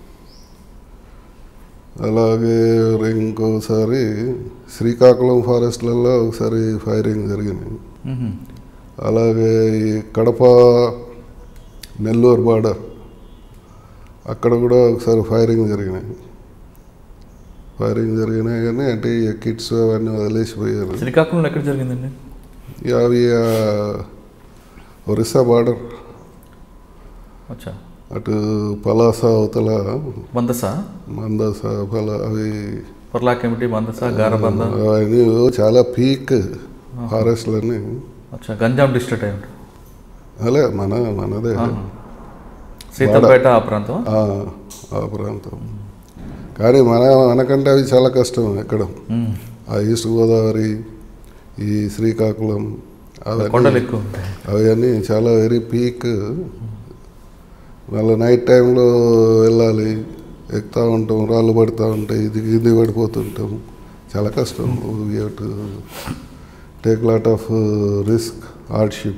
అలాగే ఇంకోసారి శ్రీకాకుళం ఫారెస్ట్లలో ఒకసారి ఫైరింగ్ జరిగింది అలాగే ఈ కడప నెల్లూరు బార్డర్ అక్కడ కూడా ఒకసారి ఫైరింగ్ జరిగినాయి ఫైరింగ్ జరిగినాయి కానీ అంటే ఈ కిట్స్ అవన్నీ వదిలేసిపోయారు శ్రీకాకుళంలో ఎక్కడ జరిగిందండి ఇక అవి ఆ, ఒరిస్సా బార్డర్ అచ్చా అటు పలాస అవతల మందస మందస పల అవి పర్లాకెమిటి మందస గారబంద అవన్నీ చాలా పీక్ ఫారెస్ట్లన్నీ అచ్చా గంజాం డిస్ట్రిక్ట్ అయి ఉంటుంది అలే మన మనదే సీతంపేట ఆ ప్రాంతం ఆ, ఆ ప్రాంతం కానీ మన మనకంటే అవి చాలా కష్టం ఎక్కడం ఆ ఈస్ట్ గోదావరి ఈ శ్రీకాకుళం అవన్నీ కొండలు ఎక్కువ ఉంటాయి అవన్నీ చాలా వెరీ పీక్ మళ్ళీ నైట్ టైంలో వెళ్ళాలి ఎక్కుతూ ఉంటాం రాళ్ళు పడుతూ ఉంటాయి ఇది కింది పడిపోతుంటాం చాలా కష్టం to take lot of risk hardship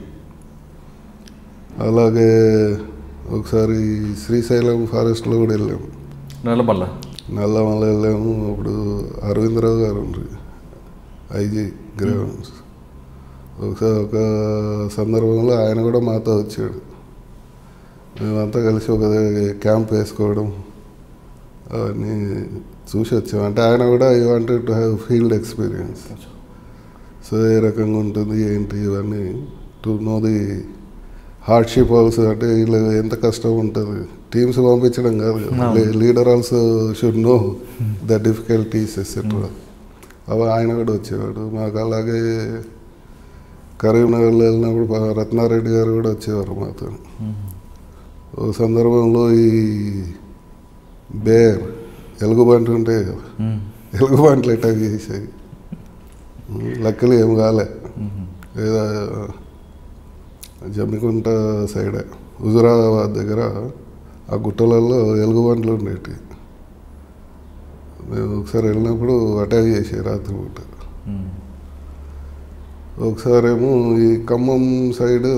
అలాగే ఒకసారి శ్రీశైలం ఫారెస్ట్లో కూడా వెళ్ళాము నల్లమల్ల నల్లమల్ల వెళ్ళాము అప్పుడు అరవిందరావు గారు ఉండ్రి ఐజీ గ్రౌండ్స్ ఒకసారి ఒక సందర్భంలో ఆయన కూడా మాతో వచ్చాడు మేమంతా కలిసి ఒక క్యాంప్ వేసుకోవడం అవన్నీ చూసి వచ్చాం అంటే ఆయన కూడా I wanted to have field experience so ఏ రకంగా ఉంటుంది ఏంటి ఇవన్నీ to know the hardship also అంటే వీళ్ళు ఎంత కష్టం ఉంటుంది టీమ్స్ పంపించడం కాదు leader also should know the difficulties etcetera అవి ఆయన కూడా వచ్చేవాడు మాకు అలాగే కరీంనగర్లో వెళ్ళినప్పుడు పా- రత్నారెడ్డి గారు కూడా వచ్చేవారు మాతో ఓ సందర్భంలో ఈ బేర్ ఎలుగుబంటి ఉంటాయి కదా ఎలుగుబంట్లు అటాక్ చేసాయి లక్కలు ఏం కాలే ఏదో జమ్మికుంట సైడ్ హుజురాబాద్ దగ్గర ఆ గుట్టలలో ఎలుగుబంట్లు ఉండేవి మేము ఒకసారి వెళ్ళినప్పుడు అటాక్ చేసాయి రాత్రి పూట ఒకసారేమో ఈ ఖమ్మం సైడ్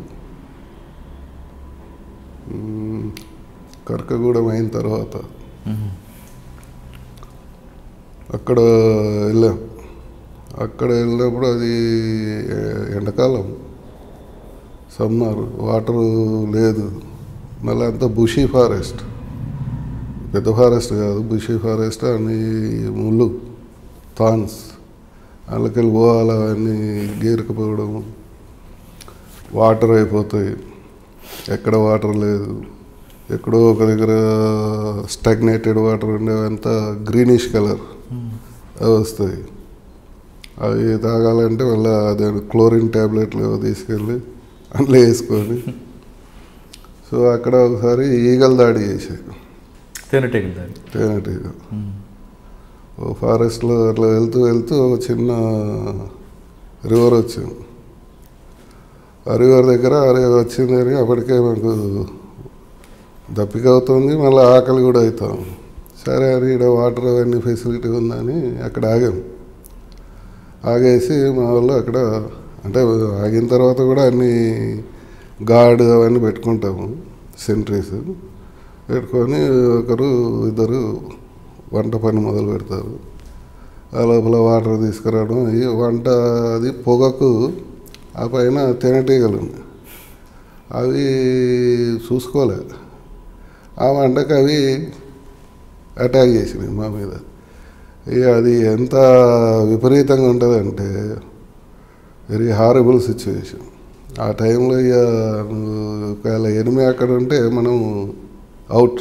మ్, కర్కగూడెం అయిన తర్వాత అక్కడ వెళ్ళాం అక్కడ వెళ్ళినప్పుడు అది ఎ- ఎండాకాలం సమ్మర్ వాటర్ లేదు మళ్ళీ అంతా బుషీ ఫారెస్ట్ పెద్ద ఫారెస్ట్ కాదు బుషీ ఫారెస్ట్ అన్ని ముళ్ళు థాన్స్ అందులోకెళ్ళి పోవాలి అవన్నీ గీరుకుపోవడం వాటర్ అయిపోతాయి ఎక్కడ వాటర్ లేదు ఎక్కడో ఒక దగ్గర స్టాగ్నేటెడ్ వాటర్ ఉండేవంతా గ్రీనిష్ కలర్ అవి వస్తాయి అవి తాగాలంటే మళ్ళీ అదే క్లోరిన్ ట్యాబ్లెట్లు ఏవో తీసుకెళ్ళి అందులో వేసుకొని సో అక్కడ ఒకసారి ఈగలు దాడి చేశాయి తేనెటీగలు దాడి తేనెటీగ ఓ ఫారెస్ట్లో అట్లా వెళ్తూ వెళ్తూ ఒక చిన్న రివర్ వచ్చింది ఆ రివర్ దగ్గర అరే వచ్చింది అని అప్పటికే మాకు దప్పిక అవుతుంది మళ్ళీ ఆకలి కూడా అవుతాం సరే అని ఇక్కడ వాటర్ అవన్నీ ఫెసిలిటీ ఉందని అక్కడ ఆగాం ఆగేసి మా వాళ్ళు అక్కడ అంటే ఆగిన తర్వాత కూడా అన్ని గార్డ్ అవన్నీ పెట్టుకుంటాము సెంట్రీస్ పెట్టుకొని ఒకరు ఇద్దరు వంట పని మొదలు పెడతారు ఆ లోపల వాటర్ తీసుకురావడం ఈ వంట అది పొగకు ఆ పైన తేనెటీగలు ఉన్నాయి అవి చూసుకోలే ఆ వంటకు అవి అటాక్ చేసినాయి మా మీద ఇక అది ఎంత విపరీతంగా ఉంటుందంటే వెరీ హారబుల్ సిచ్యువేషన్ ఆ టైంలో ఇక నువ్వు ఒకవేళ ఎనిమి అక్కడ ఉంటే మనం అవుట్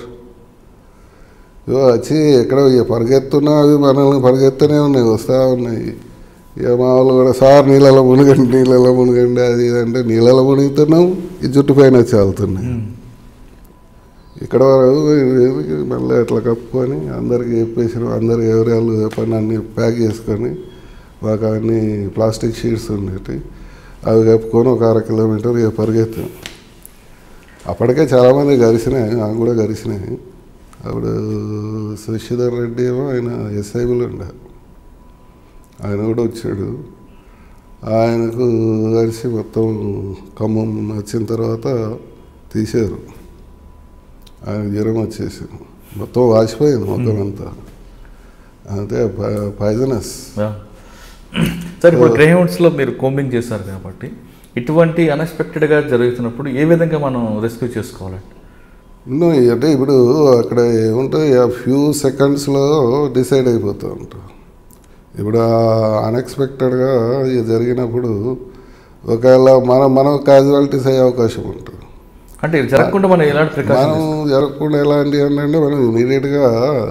ఇగో వచ్చి ఎక్కడ ఇక పరిగెత్తున్నా అవి మనల్ని పరిగెత్తనే ఉన్నాయి వస్తూ ఉన్నాయి ఇక మా వాళ్ళు కూడా సార్ నీళ్ళలో మునగండి నీళ్ళలో మునగండి అది ఇది అంటే నీళ్ళలో మునుగుతున్నాం ఈ జుట్టు పైన వచ్చి వెళ్తున్నాయి ఇక్కడ వరకు మళ్ళీ అట్లా కప్పుకొని అందరికి చెప్పేసిన అందరు ఎవరాలు చెప్పండి అన్ని ప్యాక్ చేసుకొని మాకు అన్ని ప్లాస్టిక్ షీట్స్ ఉండేవి అవి కప్పుకొని ఒక అర కిలోమీటర్ ఇక పరిగెత్తాం అప్పటికే చాలామంది గరిసినాయి నాకు కూడా గరిసినాయి అప్పుడు శశిధర్ రెడ్డి ఏమో ఆయన ఎస్ఐబుల్ ఉండే ఆయన కూడా వచ్చాడు ఆయనకు కలిసి మొత్తం ఖమ్మం వచ్చిన తర్వాత తీశారు ఆయన జ్వరం వచ్చేసి మొత్తం వాసిపోయింది మొత్తం అంతా అదే పాయిజనస్ యా. సార్ ఇప్పుడు గ్రేహౌండ్స్లో మీరు కోంబింగ్ చేశారు కాబట్టి ఇటువంటి అన్ఎక్స్పెక్టెడ్గా జరుగుతున్నప్పుడు ఏ విధంగా మనం రెస్క్యూ చేసుకోవాలండి ఇన్నో అంటే ఇప్పుడు అక్కడ ఏముంటుంది ఆ ఫ్యూ సెకండ్స్లో డిసైడ్ అయిపోతూ ఉంటాం ఇప్పుడు అన్ఎక్స్పెక్టెడ్గా ఇది జరిగినప్పుడు ఒకవేళ మనం మనం క్యాజువాలిటీస్ అయ్యే అవకాశం ఉంటుంది అంటే ఇది జరగకుండా మనం ఎలాంటి ప్రికాషన్ మనం జరగకుండా ఎలాంటి అంటే మనం ఇమీడియట్గా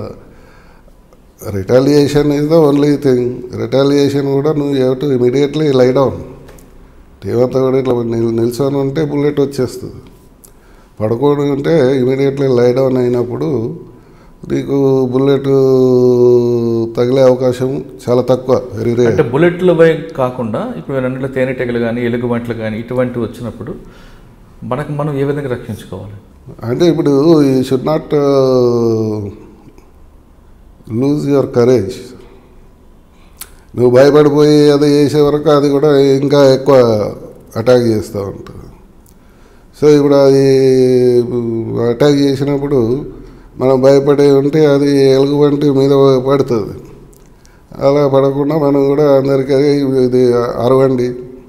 retaliation is the only thing retaliation కూడా నువ్వు have to immediately lie down తీవ్రత కూడా ఇట్లా నిల్- నిల్చొని ఉంటే బుల్లెట్ వచ్చేస్తుంది పడుకోని ఉంటే ఇమీడియట్లీ లై డౌన్ అయినప్పుడు నీకు బుల్లెట్ తగిలే అవకాశం చాలా తక్కువ వెరీ రేర్ అంటే బుల్లెట్లు భయం కాకుండా ఇప్పుడు రెండులో తేనెటీగలు కానీ ఎలుగుబంట్లు కానీ ఇటువంటివి వచ్చినప్పుడు మనకు మనం ఏ విధంగా రక్షించుకోవాలి అంటే ఇప్పుడు he should not lose your courage నువ్వు భయపడిపోయి అది చేసే వరకు అది కూడా ఇంకా ఎక్కువ అటాక్ చేస్తూ ఉంటుంది సో ఇప్పుడు అది అటాక్ చేసినప్పుడు మనం భయపడి ఉంటే అది ఎలుగుబంటి మీద పడుతుంది అలా పడకుండా మనం కూడా అందరికీ ఇది అరవండి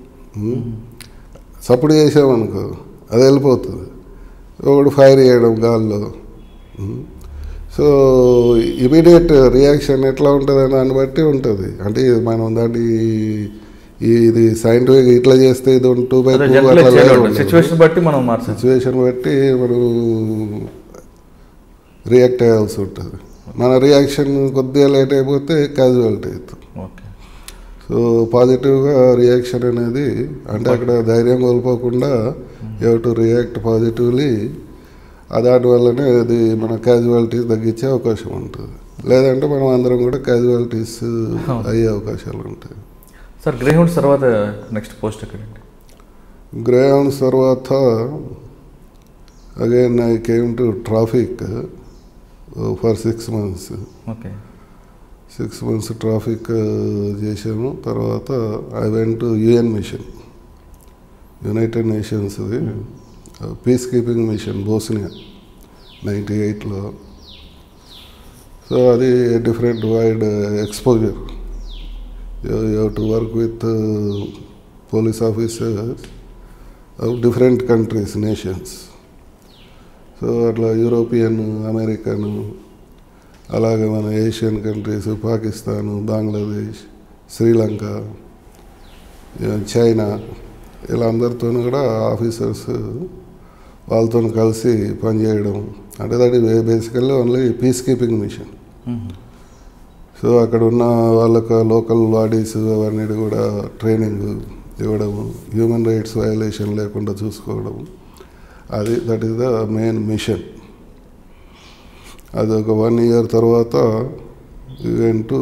సపోర్ట్ చేసామనుకో అది వెళ్ళిపోతుంది ఒకడు ఫైర్ చేయడం గాల్లో ఉమ్. సో ఇమీడియట్ రియాక్షన్ ఎట్లా ఉంటుంది అని దాన్ని బట్టి ఉంటుంది అంటే ఇది మనం దాన్ని ఈ- ఇది సైంటిఫిక్ ఇట్లా చేస్తే ఇది టూ బై టూ అట్లా లేదు. సిచ్యువేషన్ బట్టి మనం మార్చాలి సిచ్యువేషన్ బట్టి మనం రియాక్ట్ అయ్యాల్సి ఉంటుంది మన రియాక్షన్ కొద్దిగా లేట్ అయిపోతే క్యాజువాలిటీ అవుతుంది ఓకే సో పాజిటివ్గా రియాక్షన్ అనేది అంటే అక్కడ ధైర్యం కోల్పోకుండా యూ టు రియాక్ట్ పాజిటివ్లీ దానివల్లనే అది మన క్యాజువాలిటీస్ తగ్గించే అవకాశం ఉంటుంది లేదంటే మనం అందరం కూడా క్యాజువాలిటీస్ అయ్యే అవకాశాలు ఉంటాయి సార్ గ్రేహౌండ్స్ తర్వాత నెక్స్ట్ పోస్ట్ ఎక్కడండి గ్రేహౌండ్స్ తర్వాత again I came to traffic for six months okay six months traffic చేశాను తర్వాత I went to UN mission United నేషన్స్ది peacekeeping mission Bosnia ninety ఎయిట్లో సో అది different wide exposure you have to work with police officers of different countries nations so అట్లా European American అలాగే మన Asian countries Pakistan Bangladesh Sri Lanka China ఇలా అందరితోనూ కూడా officers వాళ్ళతో కలిసి పనిచేయడం అంటే that basically only peacekeeping mission so అక్కడ ఉన్న వాళ్ళకు లోకల్ బాడీస్ అవన్నీ కూడా ట్రైనింగ్ ఇవ్వడము హ్యూమన్ రైట్స్ వయలేషన్ లేకుండా చూసుకోవడం అది that is the main mission అది ఒక వన్ ఇయర్ తర్వాత టు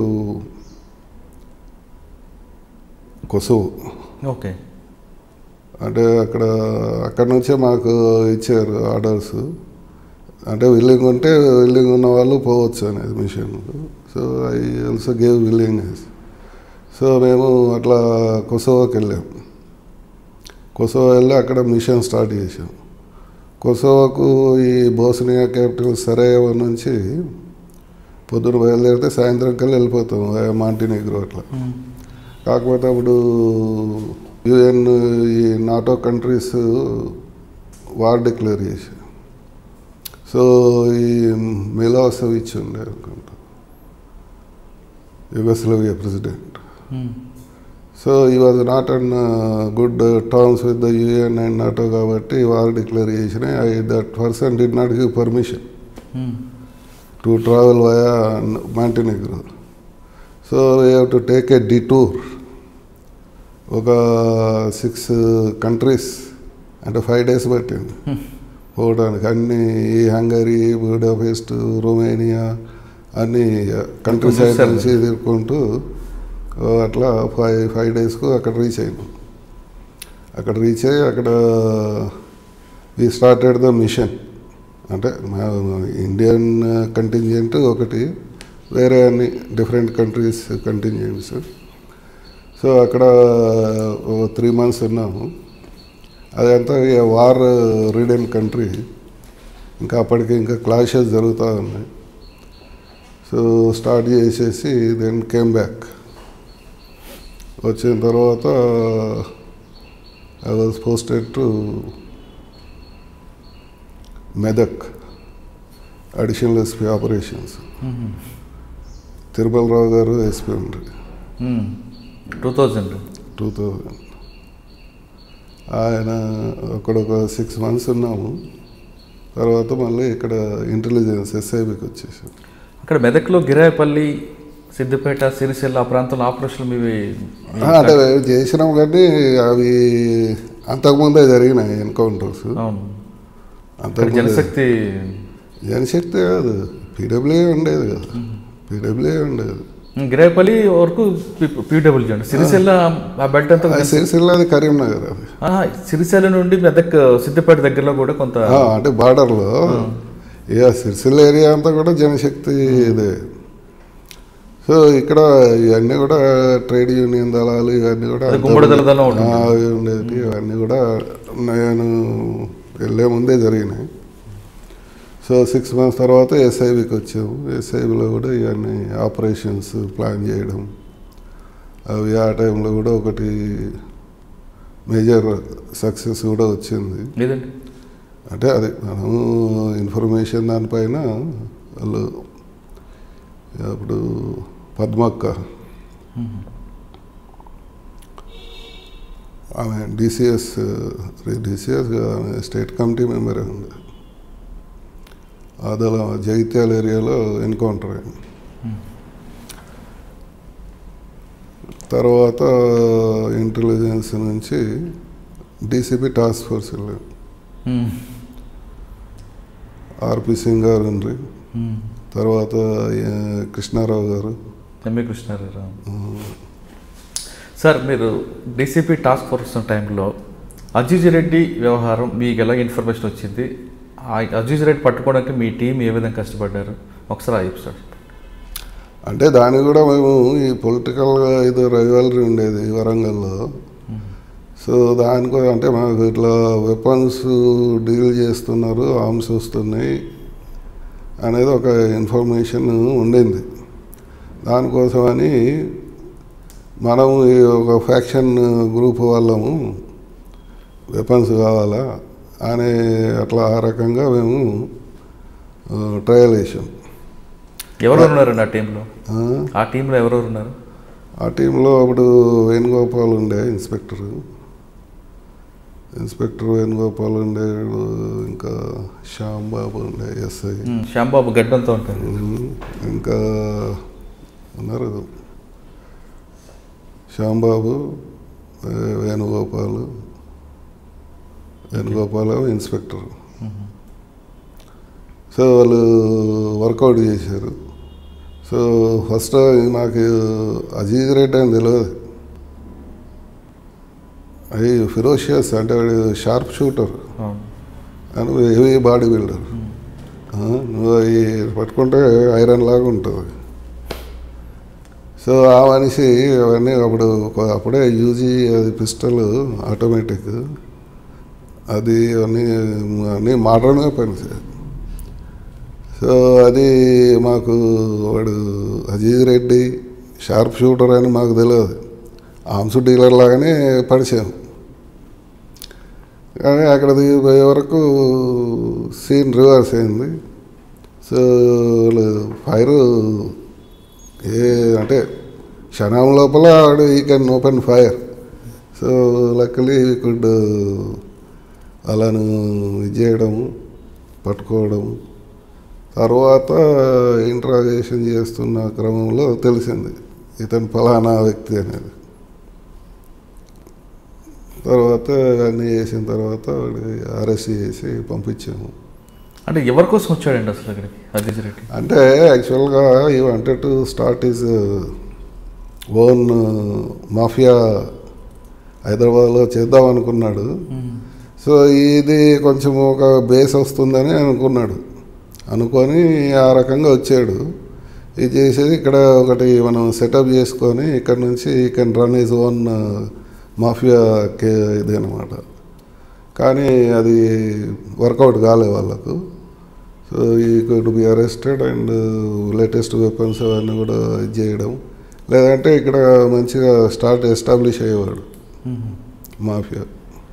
కొసోవో ఓకే అంటే అక్కడ అక్కడ నుంచే మాకు ఇచ్చారు ఆర్డర్స్ అంటే విల్లింగ్ ఉంటే విల్లింగ్ ఉన్న వాళ్ళు పోవచ్చు అనేది mission so I also gave willingness so మేము అట్లా కొసోవాకి వెళ్ళాం కొసోవా వెళ్ళి అక్కడ మిషన్ స్టార్ట్ చేసాం కొసోవాకు ఈ బోస్నియా క్యాపిటల్ సరేవ నుంచి పొద్దున బయలుదేరితే సాయంత్రం కల్లా వెళ్ళిపోతాం మాంటినీగ్రో అట్లా కాకపోతే అప్పుడు యుఎన్ ఈ నాటో కంట్రీస్ వార్ డిక్లేర్ చేశారు సో ఈ మిలోసవిచ్ ఉండే అనుకుంటా Yugoslavia president so he was not on good terms with the UN and NATO కాబట్టి వార్ డిక్లేర్ చేసిన I that person did not give permission to travel via Montenegro so we have to take a detour ఒక six countries అంటే five days పట్టింది పోవడానికి అన్ని ఈ Hungary Budapest Romania అన్ని countryside చూశారు. నుంచి తిరుక్కుంటూ ఓ అట్లా ఫైవ్ ఫైవ్ డేస్కు అక్కడ రీచ్ అయినాం అక్కడ రీచ్ అయ్యి అక్కడ వి స్టార్టెడ్ ద మిషన్ అంటే మా ఇండియన్ కంటింజెంట్ ఒకటి వేరే అన్ని డిఫరెంట్ కంట్రీస్ కంటింజెంట్స్ సో అక్కడ త్రీ మంత్స్ ఉన్నాము అదంతా వార్ రీడెన్ కంట్రీ ఇంకా అప్పటికి ఇంకా క్లాషెస్ జరుగుతూ ఉన్నాయి సో స్టార్ట్ చేసేసి దెన్ కేమ్ బ్యాక్ వచ్చిన తర్వాత I was posted to Medak additional SP operations Tirumala Rao గారు ఎస్పీ ఉండ్రి టూ థౌజండ్ టూ థౌజండ్ ఆయన అక్కడ ఒక సిక్స్ మంత్స్ ఉన్నాము తర్వాత మళ్ళీ ఇక్కడ ఇంటెలిజెన్స్ ఎస్ఐబికి వచ్చేసాం అక్కడ మెదక్లో గిరాయపల్లి సిద్దిపేట సిరిసిల్ల ఆ ప్రాంతంలో ఆపరేషన్లు మీవి ఆ, అంటే చేసినాం కానీ అవి అంతకుముందే జరిగినాయి ఎన్కౌంటర్స్ అవును అక్కడ అంతకుముందే జనశక్తి జనశక్తి కాదు పీడబ్ల్యూఏ ఉండేది కదా పీడబ్ల్యూఏ ఉండేది గిరాయపల్లి వరకు పీడబ్ల్యూ అండి సిరిసిల్ల ఆ బెల్ట్ అంతా అది సిరిసిల్లది కరీంనగర్ అది ఆ, సిరిసిల్ల నుండి మెదక్ సిద్దిపేట దగ్గరలో కూడా కొంత ఆ, అంటే బార్డర్లో ఇక సిరిసిల్ల ఏరియా అంతా కూడా జనశక్తి ఇదే సో ఇక్కడ ఇవన్నీ కూడా ట్రేడ్ యూనియన్ దళాలు ఇవన్నీ కూడా అది అంతా గుమ్మడి ఉండే- దళాలు ఉంటుంది. ఆ, అవి ఉండేది ఇవన్నీ కూడా నేను వెళ్ళే ముందే జరిగినాయి సో సిక్స్ మంత్స్ తర్వాత ఎస్ఐబికి వచ్చాము ఎస్ఐబిలో కూడా ఇవన్నీ ఆపరేషన్స్ ప్లాన్ చేయడం అవి ఆ టైంలో కూడా ఒకటి మేజర్ సక్సెస్ కూడా వచ్చింది లేదండి అంటే అది మనము ఇన్ఫర్మేషన్ దానిపైన వాళ్ళు అప్పుడు పద్మక్క ఆమె డిసిఎస్ డిసిఎస్ ఆమె స్టేట్ కమిటీ మెంబరే ఉంది అదల జగిత్యాల ఏరియాలో ఎన్కౌంటర్ అయింది తర్వాత ఇంటెలిజెన్స్ నుంచి డీసీపీ టాస్క్ ఫోర్స్ వెళ్ళాం మ్మ్. ఆర్పి సింగ్ గారు ఉండ్రి మ్మ్. తర్వాత ఏ, కృష్ణారావు గారు ఎంఏ కృష్ణారావు సార్ మీరు డీసీపీ టాస్క్ ఫోర్స్ టైంలో అజీజ్ రెడ్డి వ్యవహారం మీకు ఎలా ఇన్ఫర్మేషన్ వచ్చింది ఆ అజీజ్ రెడ్డి పట్టుకోవడానికి మీ టీం ఏ విధంగా కష్టపడ్డారు ఒకసారి ఆ ఎపిసోడ్ అంటే దాన్ని కూడా మేము ఈ పొలిటికల్గా ఏదో రైవాలరీ ఉండేది వరంగల్లో సో దానికి అంటే మాకు ఇట్లా వెపన్స్ డీల్ చేస్తున్నారు ఆర్మ్స్ వస్తున్నాయి అనేది ఒక ఇన్ఫర్మేషన్ ఉండింది దానికోసమని మనం ఈ ఒక ఫ్యాక్షన్ గ్రూప్ వాళ్ళము వెపన్స్ కావాలా అనే అట్లా ఆ రకంగా మేము ఆ, ట్రయల్ వేసాం ఎవరెవరు ఉన్నారండి ఆ టీంలో ఆ, ఆ టీంలో ఎవరెవరు ఉన్నారు ఆ టీంలో అప్పుడు వేణుగోపాల్ ఉండే ఇన్స్పెక్టర్ ఇన్స్పెక్టర్ వేణుగోపాల్ ఉండే ఇంకా శ్యామ్ బాబు ఉండే ఎస్ఐ ఉమ్, శ్యాంబాబు గడ్డంతో ఉంటారు ఇంకా ఉన్నారు శ్యాంబాబు ఏ, వేణుగోపాల్ వేణుగోపాల్ ఏమో ఇన్స్పెక్టర్ సో వాళ్ళు వర్కౌట్ చేశారు సో ఫస్ట్ నాకు అజీజ్ రెడ్డి అని తెలియదు అవి ఫిరోషియస్ అంటే వాడు షార్ప్ షూటర్ అవును. అని హెవీ బాడీ బిల్డర్ ఆ, నువ్వు అవి పట్టుకుంటే ఐరన్ లాగా ఉంటుంది సో ఆ మనిషి అవన్నీ అప్పుడు ఒక- అప్పుడే యూజీ అది పిస్టల్ ఆటోమేటిక్ అది అన్నీ అన్నీ మోడర్న్ వెపన్స్ సో అది మాకు వాడు అజీజ్ రెడ్డి షార్ప్ షూటర్ అని మాకు తెలియదు ఆర్మ్స్ డీలర్ లాగానే పరిచయం కానీ అక్కడ దిగిపోయే వరకు సీన్ రివర్స్ అయింది సో వాళ్ళు ఫైర్ ఏ అంటే క్షణం లోపల ఆడు he can open fire so luckily could అలాను ఇది చేయడం పట్టుకోవడం తర్వాత ఇంట్రాగేషన్ చేస్తున్న క్రమంలో తెలిసింది ఇతను ఫలానా వ్యక్తి అనేది తర్వాత అన్నీ చేసిన తర్వాత అరెస్ట్ చేసి పంపించాము అంటే ఎవరి కోసం వచ్చాడండి అసలు అక్కడికి అజీజ్ రెడ్డి అంటే యాక్చువల్గా he wanted to start his own mafia హైదరాబాద్లో చేద్దాం అనుకున్నాడు సో ఇది కొంచెం ఒక బేస్ వస్తుందని అనుకున్నాడు అనుకొని ఆ రకంగా వచ్చాడు ఇది చేసేది ఇక్కడ ఒకటి మనం సెటప్ చేసుకొని ఇక్కడ నుంచి he can run his own mafia కే ఇదనమాట కానీ అది వర్కౌట్ కాలే వాళ్ళకు so he could be arrested and latest weapons అవన్నీ కూడా ఇది చేయడం లేదంటే ఇక్కడ మంచిగా స్టార్ట్ ఎస్టాబ్లిష్ అయ్యేవాడు మాఫియా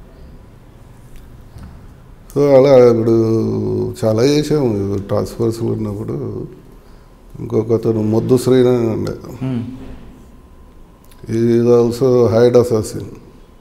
సో అలా ఇప్పుడు చాలా చేసాము టాస్క్ ఫోర్స్లో ఉన్నప్పుడు ఇంకొక అతను మొద్దు శ్రీనని ఉండే um. He's also hired assassin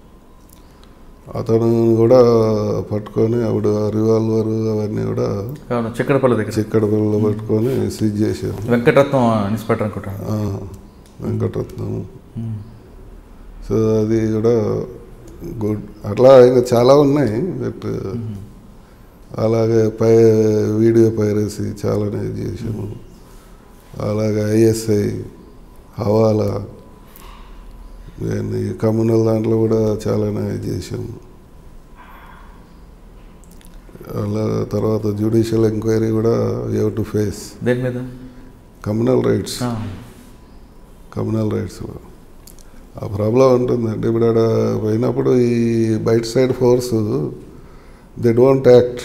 అతను కూడా పట్టుకొని అప్పుడు రివాల్వర్ అవన్నీ కూడా అవును చిక్కడపల్లి దగ్గర చిక్కడ పిల్లలు పట్టుకొని సీజ్ చేసాము వెంకటరత్నం ఇన్స్పెక్టర్ అనుకుంటాను ఆ, వెంకటరత్నం సో అది కూడా గుడ్ అట్లా ఇంకా చాలా ఉన్నాయి బట్ అలాగే పై వీడియో పైరసీ చాలానే చేసాము అలాగే ఐఎస్ఐ హవాలా ఇవన్నీ కమ్యూనల్ దాంట్లో కూడా చాలానే చేసాము అలా తర్వాత జ్యుడిషియల్ ఎంక్వైరీ కూడా యూ టు ఫేస్ దేని మీద కమ్యూనల్ రైట్స్ ఆ, కమ్యూనల్ రైట్స్లో ఆ ప్రాబ్లం ఉంటుంది అంటే ఇప్పుడు ఆడ పోయినప్పుడు ఈ బయట side force they don't act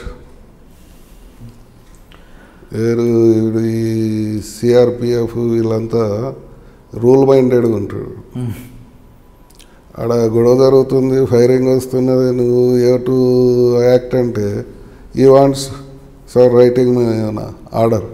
వేరు ఇప్పుడు ఈ సిఆర్పిఎఫ్ వీళ్ళంతా రూల్ మైండెడ్గా ఉంటాడు ఆడ గొడవ జరుగుతుంది ఫైరింగ్ వస్తున్నది నువ్వు ఏ టు యాక్ట్ అంటే ఈ వాంట్స్ సార్ రైటింగ్ ఆర్డర్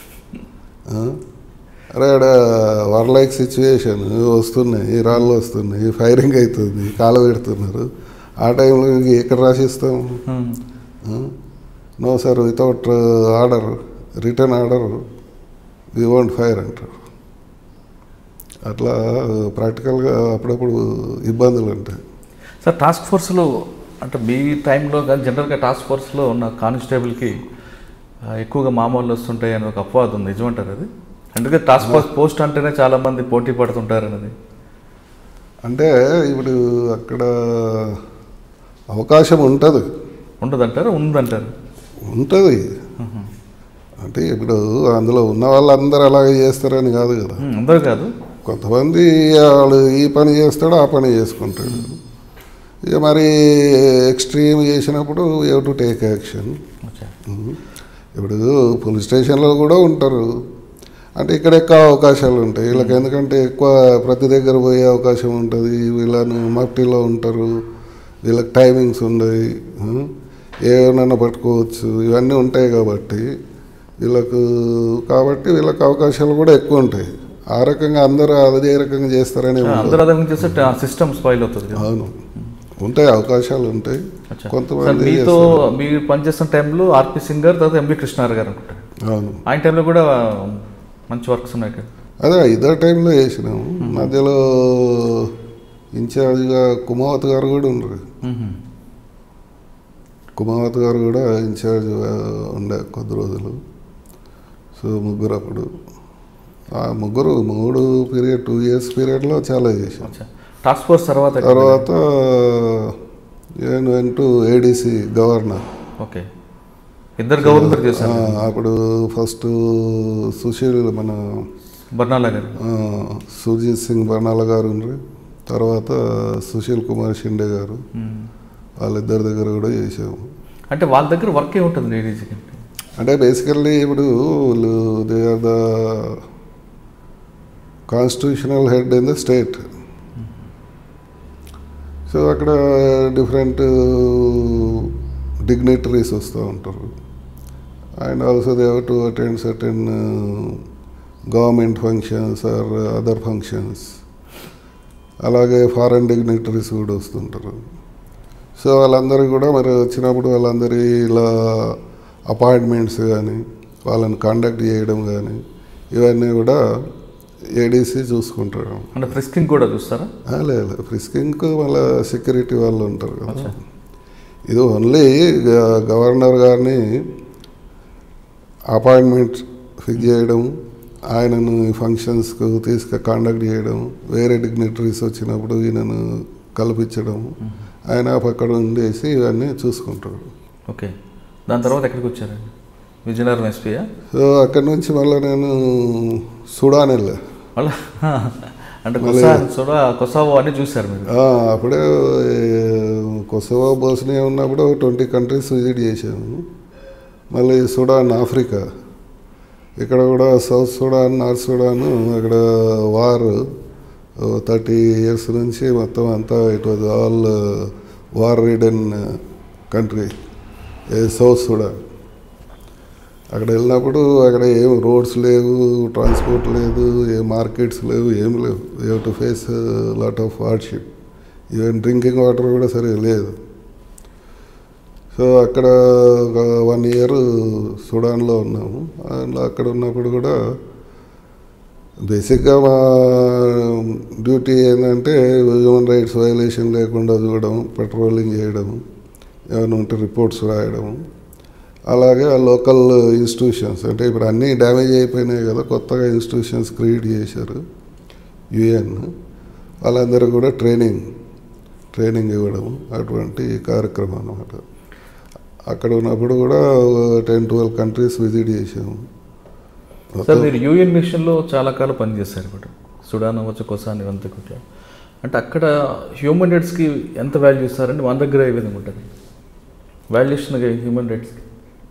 అరే ఆడ వర్ లైక్ సిచ్యువేషన్ వస్తున్నాయి ఈ రాళ్ళు వస్తున్నాయి ఫైరింగ్ అవుతుంది కాల పెడుతున్నారు ఆ టైంలో ఇంక ఎక్కడ రాసిస్తాం um. No sir without order written order we won't fire అంటారు అట్లా ప్రాక్టికల్గా అప్పుడప్పుడు ఇబ్బందులు ఉంటాయి సార్ టాస్క్ ఫోర్స్లో అంటే మీ టైంలో కానీ జనరల్గా టాస్క్ ఫోర్స్లో ఉన్న కానిస్టేబుల్కి ఆ, ఎక్కువగా మామూలు వస్తుంటాయి అని ఒక అపవాదం ఉంది నిజమంటారు అది అందుకే టాస్క్ ఫోర్స్ పోస్ట్ అంటేనే చాలామంది పోటీ పడుతుంటారు అనేది అంటే ఇప్పుడు అక్కడ అవకాశం ఉంటుంది ఉండదంటారు ఉందంటారు ఉంటుంది అంటే ఇప్పుడు అందులో ఉన్న వాళ్ళందరూ అలాగే చేస్తారని కాదు కదా ఉమ్, అందరూ కాదు కొంతమంది వాళ్ళు ఈ పని చేస్తాడు ఆ పని చేసుకుంటాడు ఇక మరి ఎక్స్ట్రీమ్ చేసినప్పుడు యూ టు టేక్ యాక్షన్ అచ్చా. ఇప్పుడు పోలీస్ స్టేషన్లో కూడా ఉంటారు అంటే ఇక్కడ ఎక్కువ అవకాశాలు ఉంటాయి వీళ్ళకి ఎందుకంటే ఎక్కువ ప్రతి దగ్గర పోయే అవకాశం ఉంటుంది వీళ్ళను మఫ్టీలో ఉంటారు వీళ్ళకి టైమింగ్స్ ఉన్నాయి ఆ, ఏమైనా పట్టుకోవచ్చు ఇవన్నీ ఉంటాయి కాబట్టి వీళ్ళకు కాబట్టి వీళ్ళకి అవకాశాలు కూడా ఎక్కువ ఉంటాయి ఆ రకంగా అందరూ అదే రకంగా చేస్తారని ఉండదు. అందరూ అదే చేస్తే సిస్టమ్ స్పాయిల్ అవుతుంది కదా అవును ఉంటాయి అవకాశాలు ఉంటాయి అచ్చా. సార్ కొంతమంది మీతో చేస్తారు. మీరు పనిచేస్తున్న టైంలో ఆర్పి సింగర్ తర్వాత ఎంబీ కృష్ణారావు గారు అనుకుంటారు అవును ఆయన టైంలో కూడా మంచి వర్క్స్ ఉన్నాయి కదా అదే ఇదే టైంలో చేసినాము మధ్యలో ఇన్ఛార్జ్గా కుమావత్ గారు కూడా ఉన్నారు మ్మ్. కుమావత్ గారు కూడా ఇన్ఛార్జ్ ఉండే కొద్ది రోజులు సో ముగ్గురు అప్పుడు ఆ ముగ్గురు మూడు పీరియడ్ టూ ఇయర్స్ పీరియడ్లో చాలా చేశాం అచ్చా టాస్క్ ఫోర్స్ తర్వాత తర్వాత నేను వెంటూ ఏడీసీ గవర్నర్ ఓకే ఇద్దరు గవర్నర్ ఆ, చేశారు అప్పుడు ఫస్ట్ సుశీల్ మన బర్నాలా గారు ఆ, సుర్జిత్ సింగ్ బర్నాల గారు ఉండ్రి తర్వాత సుశీల్ కుమార్ షిండే గారు మ్మ్. వాళ్ళిద్దరి దగ్గర కూడా చేసాము అంటే వాళ్ళ దగ్గర వర్క్ ఏముంటుంది లేడీస్కి అంటే బేసికల్లీ ఇప్పుడు they are the constitutional head in the state so అక్కడ డిఫరెంట్ డిగ్నిటరీస్ వస్తూ ఉంటారు and also they to attend certain government functions or other functions అలాగే ఫారెన్ డిగ్నిటరీస్ కూడా వస్తుంటారు సో వాళ్ళందరూ కూడా మరి వచ్చినప్పుడు వాళ్ళందరి ఇలా అపాయింట్మెంట్స్ కానీ వాళ్ళని కాంటాక్ట్ చేయడం కానీ ఇవన్నీ కూడా ఏడీసీ చూసుకుంటాడు అంటే ఫ్రిస్కింగ్ కూడా చూస్తారా ఆ, లేదు ఫ్రిస్కింగ్కు మళ్ళీ సెక్యూరిటీ వాళ్ళు ఉంటారు కదా ఇది ఓన్లీ గ- గవర్నర్ గారిని అపాయింట్మెంట్ ఫిక్స్ చేయడం ఆయనను ఈ ఫంక్షన్స్కు తీసుకు కాండక్ట్ చేయడం వేరే డిగ్నిటరీస్ వచ్చినప్పుడు ఈయనను కల్పించడం ఆయన పక్కన ఉండేసి ఇవన్నీ చూసుకుంటాడు ఓకే దాని తర్వాత ఎక్కడికి వచ్చారండి విజయనగరం ఎస్పీయా సో అక్కడి నుంచి మళ్ళీ నేను సుడాన్ వెళ్ళా మళ్ళా అంటే కొసా సోడా కొసావో అన్ని చూశారు మీరు ఆ, అప్పుడే కొసవా బోస్నియా ఉన్నప్పుడు ట్వంటీ కంట్రీస్ విజిట్ చేశాము మళ్ళీ సుడాన్ ఆఫ్రికా ఇక్కడ కూడా సౌత్ సుడాన్ నార్త్ సుడాన్ అక్కడ వార్ థర్టీ ఇయర్స్ నుంచి మొత్తం అంతా it was all war ridden country South Sudan అక్కడ వెళ్ళినప్పుడు అక్కడ ఏం రోడ్స్ లేవు ట్రాన్స్పోర్ట్ లేదు ఏ మార్కెట్స్ లేవు ఏం లేవు you to face lot of hardship even drinking water కూడా సరిగా లేదు సో అక్కడ ఒక వన్ ఇయర్ సుడాన్లో ఉన్నాము అండ్ అక్కడ ఉన్నప్పుడు కూడా బేసిక్గా మా డ్యూటీ ఏంటంటే హ్యూమన్ రైట్స్ వైలేషన్ లేకుండా చూడడం పెట్రోలింగ్ చేయడం ఏమైనా ఉంటే రిపోర్ట్స్ రాయడం అలాగే ఆ లోకల్ ఇన్స్టిట్యూషన్స్ అంటే ఇప్పుడు అన్నీ డ్యామేజ్ అయిపోయినాయి కదా కొత్తగా ఇన్స్టిట్యూషన్స్ క్రియేట్ చేశారు యుఎన్ వాళ్ళందరూ కూడా ట్రైనింగ్ ట్రైనింగ్ ఇవ్వడం అటువంటి కార్యక్రమం అన్నమాట అక్కడ ఉన్నప్పుడు కూడా టెన్ ట్వెల్వ్ కంట్రీస్ విజిట్ చేసాము సార్ మీరు యూఎన్ మిషన్లో చాలా కాలం పనిచేశారు ఇప్పుడు సుడాన్ అవ్వచ్చు కొసాన్ ఇవంతా కూడా అంటే అక్కడ హ్యూమన్ రైట్స్కి ఎంత వాల్యూ ఇస్తారంటే మన దగ్గర ఏ విధంగా ఉంటుంది వాల్యుయేషన్ హ్యూమన్ రైట్స్కి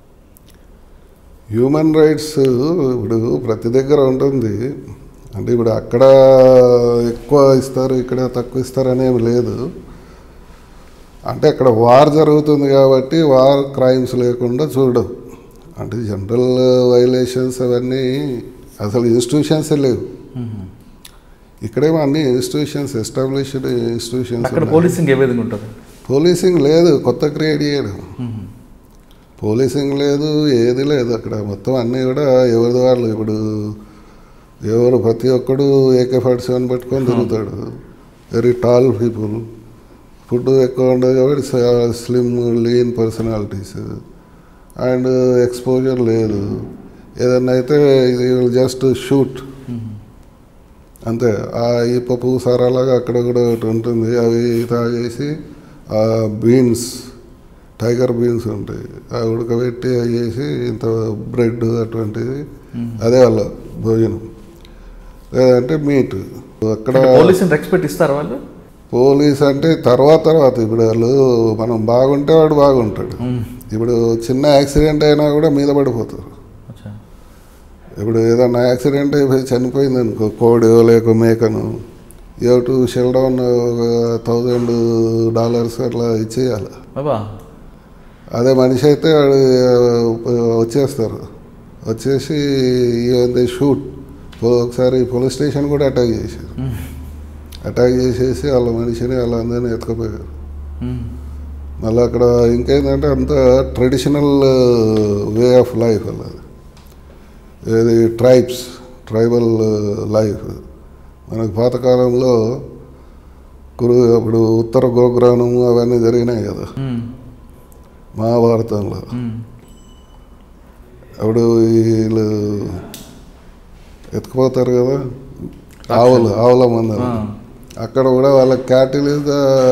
హ్యూమన్ రైట్స్ ఇప్పుడు ప్రతి దగ్గర ఉంటుంది అంటే ఇప్పుడు అక్కడ ఎక్కువ ఇస్తారు ఇక్కడ తక్కువ ఇస్తారు అనేమి లేదు అంటే అక్కడ వార్ జరుగుతుంది కాబట్టి వార్ క్రైమ్స్ లేకుండా చూడడం అంటే జనరల్ వైలేషన్స్ అవన్నీ అసలు ఇన్స్టిట్యూషన్స్ లేవు ఇక్కడేమో అన్ని ఇన్స్టిట్యూషన్స్ ఎస్టాబ్లిష్డ్ ఇన్స్టిట్యూషన్స్ అక్కడ పోలీసింగ్ ఏ విధంగా ఉంటుంది పోలీసింగ్ లేదు కొత్త క్రియేట్ చేయడం పోలీసింగ్ లేదు ఏది లేదు అక్కడ మొత్తం అన్నీ కూడా ఎవరిది వాళ్ళు ఇప్పుడు ఎవరు ప్రతి ఒక్కడు ఏకే ఫార్టీ సెవెన్ పెట్టుకొని తిరుగుతాడు వెరీ టాల్ పీపుల్ ఫుడ్ ఎక్కువ ఉండదు కాబట్టి slim lean personalities and exposure లేదు ఏదన్నా అయితే ఇది జస్ట్ షూట్ అంతే ఆ ఈ పప్పు సారాలాగా అక్కడ కూడా ఒకటి ఉంటుంది అవి తాగేసి ఆ బీన్స్ టైగర్ బీన్స్ ఉంటాయి ఆ ఉడకబెట్టి అవి చేసి ఇంత బ్రెడ్ అటువంటిది అదే వాళ్ళ భోజనం లేదంటే మీట్ అక్కడ పోలీసుని రెస్పెక్ట్ ఇస్తారు వాళ్ళు పోలీస్ అంటే తర్వాత తర్వాత ఇప్పుడు వాళ్ళు మనం బాగుంటే వాడు బాగుంటాడు ఇప్పుడు చిన్న యాక్సిడెంట్ అయినా కూడా మీద పడిపోతారు అచ్చా ఇప్పుడు ఏదన్నా యాక్సిడెంట్ అయిపోయి చనిపోయింది అనుకో కోడి లేక మేకను you to shell down thousand dollars అట్లా ఇచ్చేయాలి బాబా అదే మనిషి అయితే వాడు వచ్చేస్తారు వచ్చేసి ఏంది షూట్ ఒకసారి పోలీస్ స్టేషన్ కూడా అటాక్ చేశారు అటాక్ చేసేసి వాళ్ళ మనిషిని వాళ్ళందరినీ ఎత్తుకుపోయారు మ్మ్. మళ్ళీ అక్కడ ఇంకేంటంటే అంత ట్రెడిషనల్ వే ఆఫ్ లైఫ్ అన్నది ఏది ట్రైబ్స్ ట్రైబల్ లైఫ్ మనకు పాతకాలంలో కురు అప్పుడు ఉత్తర గోగ్రానం అవన్నీ జరిగినాయి కదా మ్మ్. మహాభారతంలో మ్మ్. అప్పుడు వీళ్ళు ఎత్తుకుపోతారు కదా ఆవులు ఆవుల మందరం ఆ. అక్కడ కూడా వాళ్ళ క్యాటిల్ ఇస్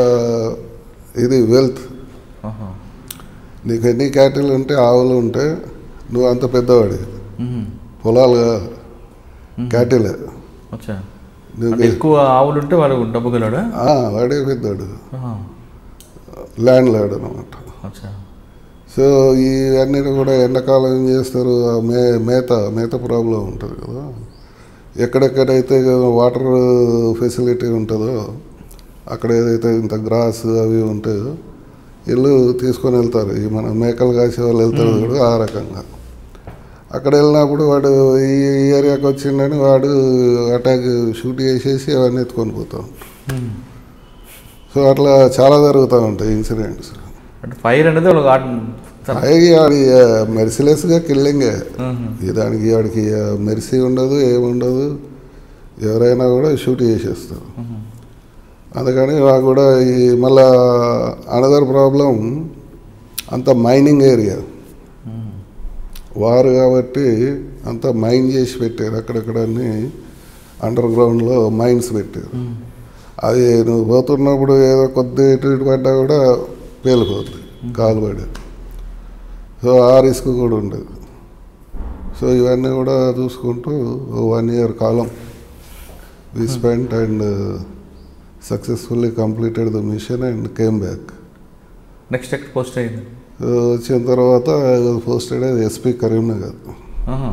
ఇది వెల్త్ ఆహా. నీకు ఎన్ని క్యాటిల్ ఉంటే ఆవులు ఉంటే నువ్వు అంత పెద్దవాడి మ్మ్. పొలాలు క్యాటిల్ అచ్చా నువ్వు అంటే ఎక్కువ ఆవులు ఉంటే వాడు డబ్బు గలడా ఆ, వాడే పెద్దాడు ఆహా. ల్యాండ్ లాడ్ అనమాట అచ్చా సో ఇవన్నీ కూడా ఎండాకాలం ఏం చేస్తారు ఆ మే మేత మేత ప్రాబ్లం ఉంటుంది కదా ఎక్కడెక్కడైతే వాటర్ ఫెసిలిటీ ఉంటుందో అక్కడ ఏదైతే ఇంత గ్రాస్ అవి ఉంటాయో వీళ్ళు తీసుకొని వెళ్తారు ఈ మన మేకలు కాసే వాళ్ళు వెళ్తారు కూడా ఆ రకంగా అక్కడ వెళ్ళినప్పుడు వాడు ఈ ఈ ఏరియాకి వచ్చిండని వాడు అటాక్ షూట్ చేసేసి అవన్నీ ఎత్తుకొని పోతాం మ్మ్. సో అట్లా చాలా జరుగుతూ ఉంటాయి ఇన్సిడెంట్స్ అంటే ఫైర్ అనేది వాళ్ళకి ఆట పైగా ఆడి మెర్సిలెస్గా కిల్లింగే మ్మ్. ఈ దానికి వాడికి మెర్సీ ఉండదు ఏముండదు ఎవరైనా కూడా షూట్ చేసేస్తారు మ్మ్. అందుకని వాడు కూడా ఈ మళ్ళా అనదర్ ప్రాబ్లం అంత మైనింగ్ ఏరియా మ్మ్. వారు కాబట్టి అంతా మైన్ చేసి పెట్టారు అక్కడక్కడ అన్ని అండర్ గ్రౌండ్లో మైన్స్ పెట్టారు మ్మ్. అది నువ్వు పోతున్నప్పుడు ఏదో కొద్ది ఇటు ఇటు పడ్డా కూడా పేలిపోతుంది కాలు పడి సో ఆ రిస్క్ కూడా ఉండదు సో ఇవన్నీ కూడా చూసుకుంటూ వన్ ఇయర్ కాలం we spent and successfully completed the mission and came back next ఎక్కడ పోస్ట్ అయింది వచ్చిన తర్వాత పోస్టెడ్ అది ఎస్పీ కరీంనగర్ ఆహా.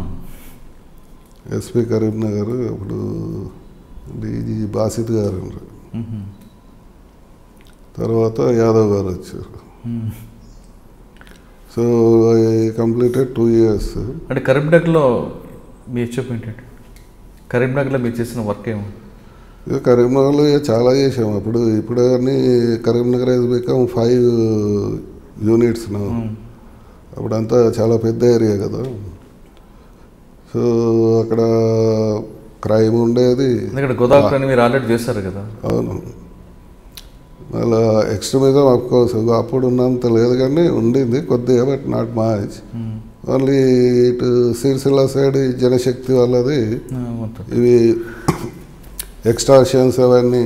ఎస్పీ కరీంనగర్ అప్పుడు డీజీ బాసిత్ గారు ఉన్నారు. మ్మ్. తర్వాత యాదవ్ గారు వచ్చారు hmm. So I completed two years అంటే కరీంనగర్లో మీ అచీవ్మెంట్ ఏంటి కరీంనగర్లో మీరు చేసిన వర్క్ ఏమో ఇక కరీంనగర్లో ఇక చాలా చేసాం అప్పుడు ఇప్పుడు అన్నీ Karimnagar has become five units నా అప్పుడంతా చాలా పెద్ద ఏరియా కదా సో అక్కడ క్రైమ్ ఉండేది ఎందుకంటే గోదావరి అని మీరు ఆల్రెడీ చేశారు కదా అవును మళ్ళా ఎక్స్ట్రీమిజం కోర్స్ అప్పుడు ఉన్నంత లేదు కానీ ఉండింది కొద్దిగా but not much hmm. Only ఇటు సిరిసిల్ల సైడ్ ఈ జనశక్తి వాళ్ళది ఆ, మొత్తం ఇవి ఎక్స్ట్రాషన్స్ అవన్నీ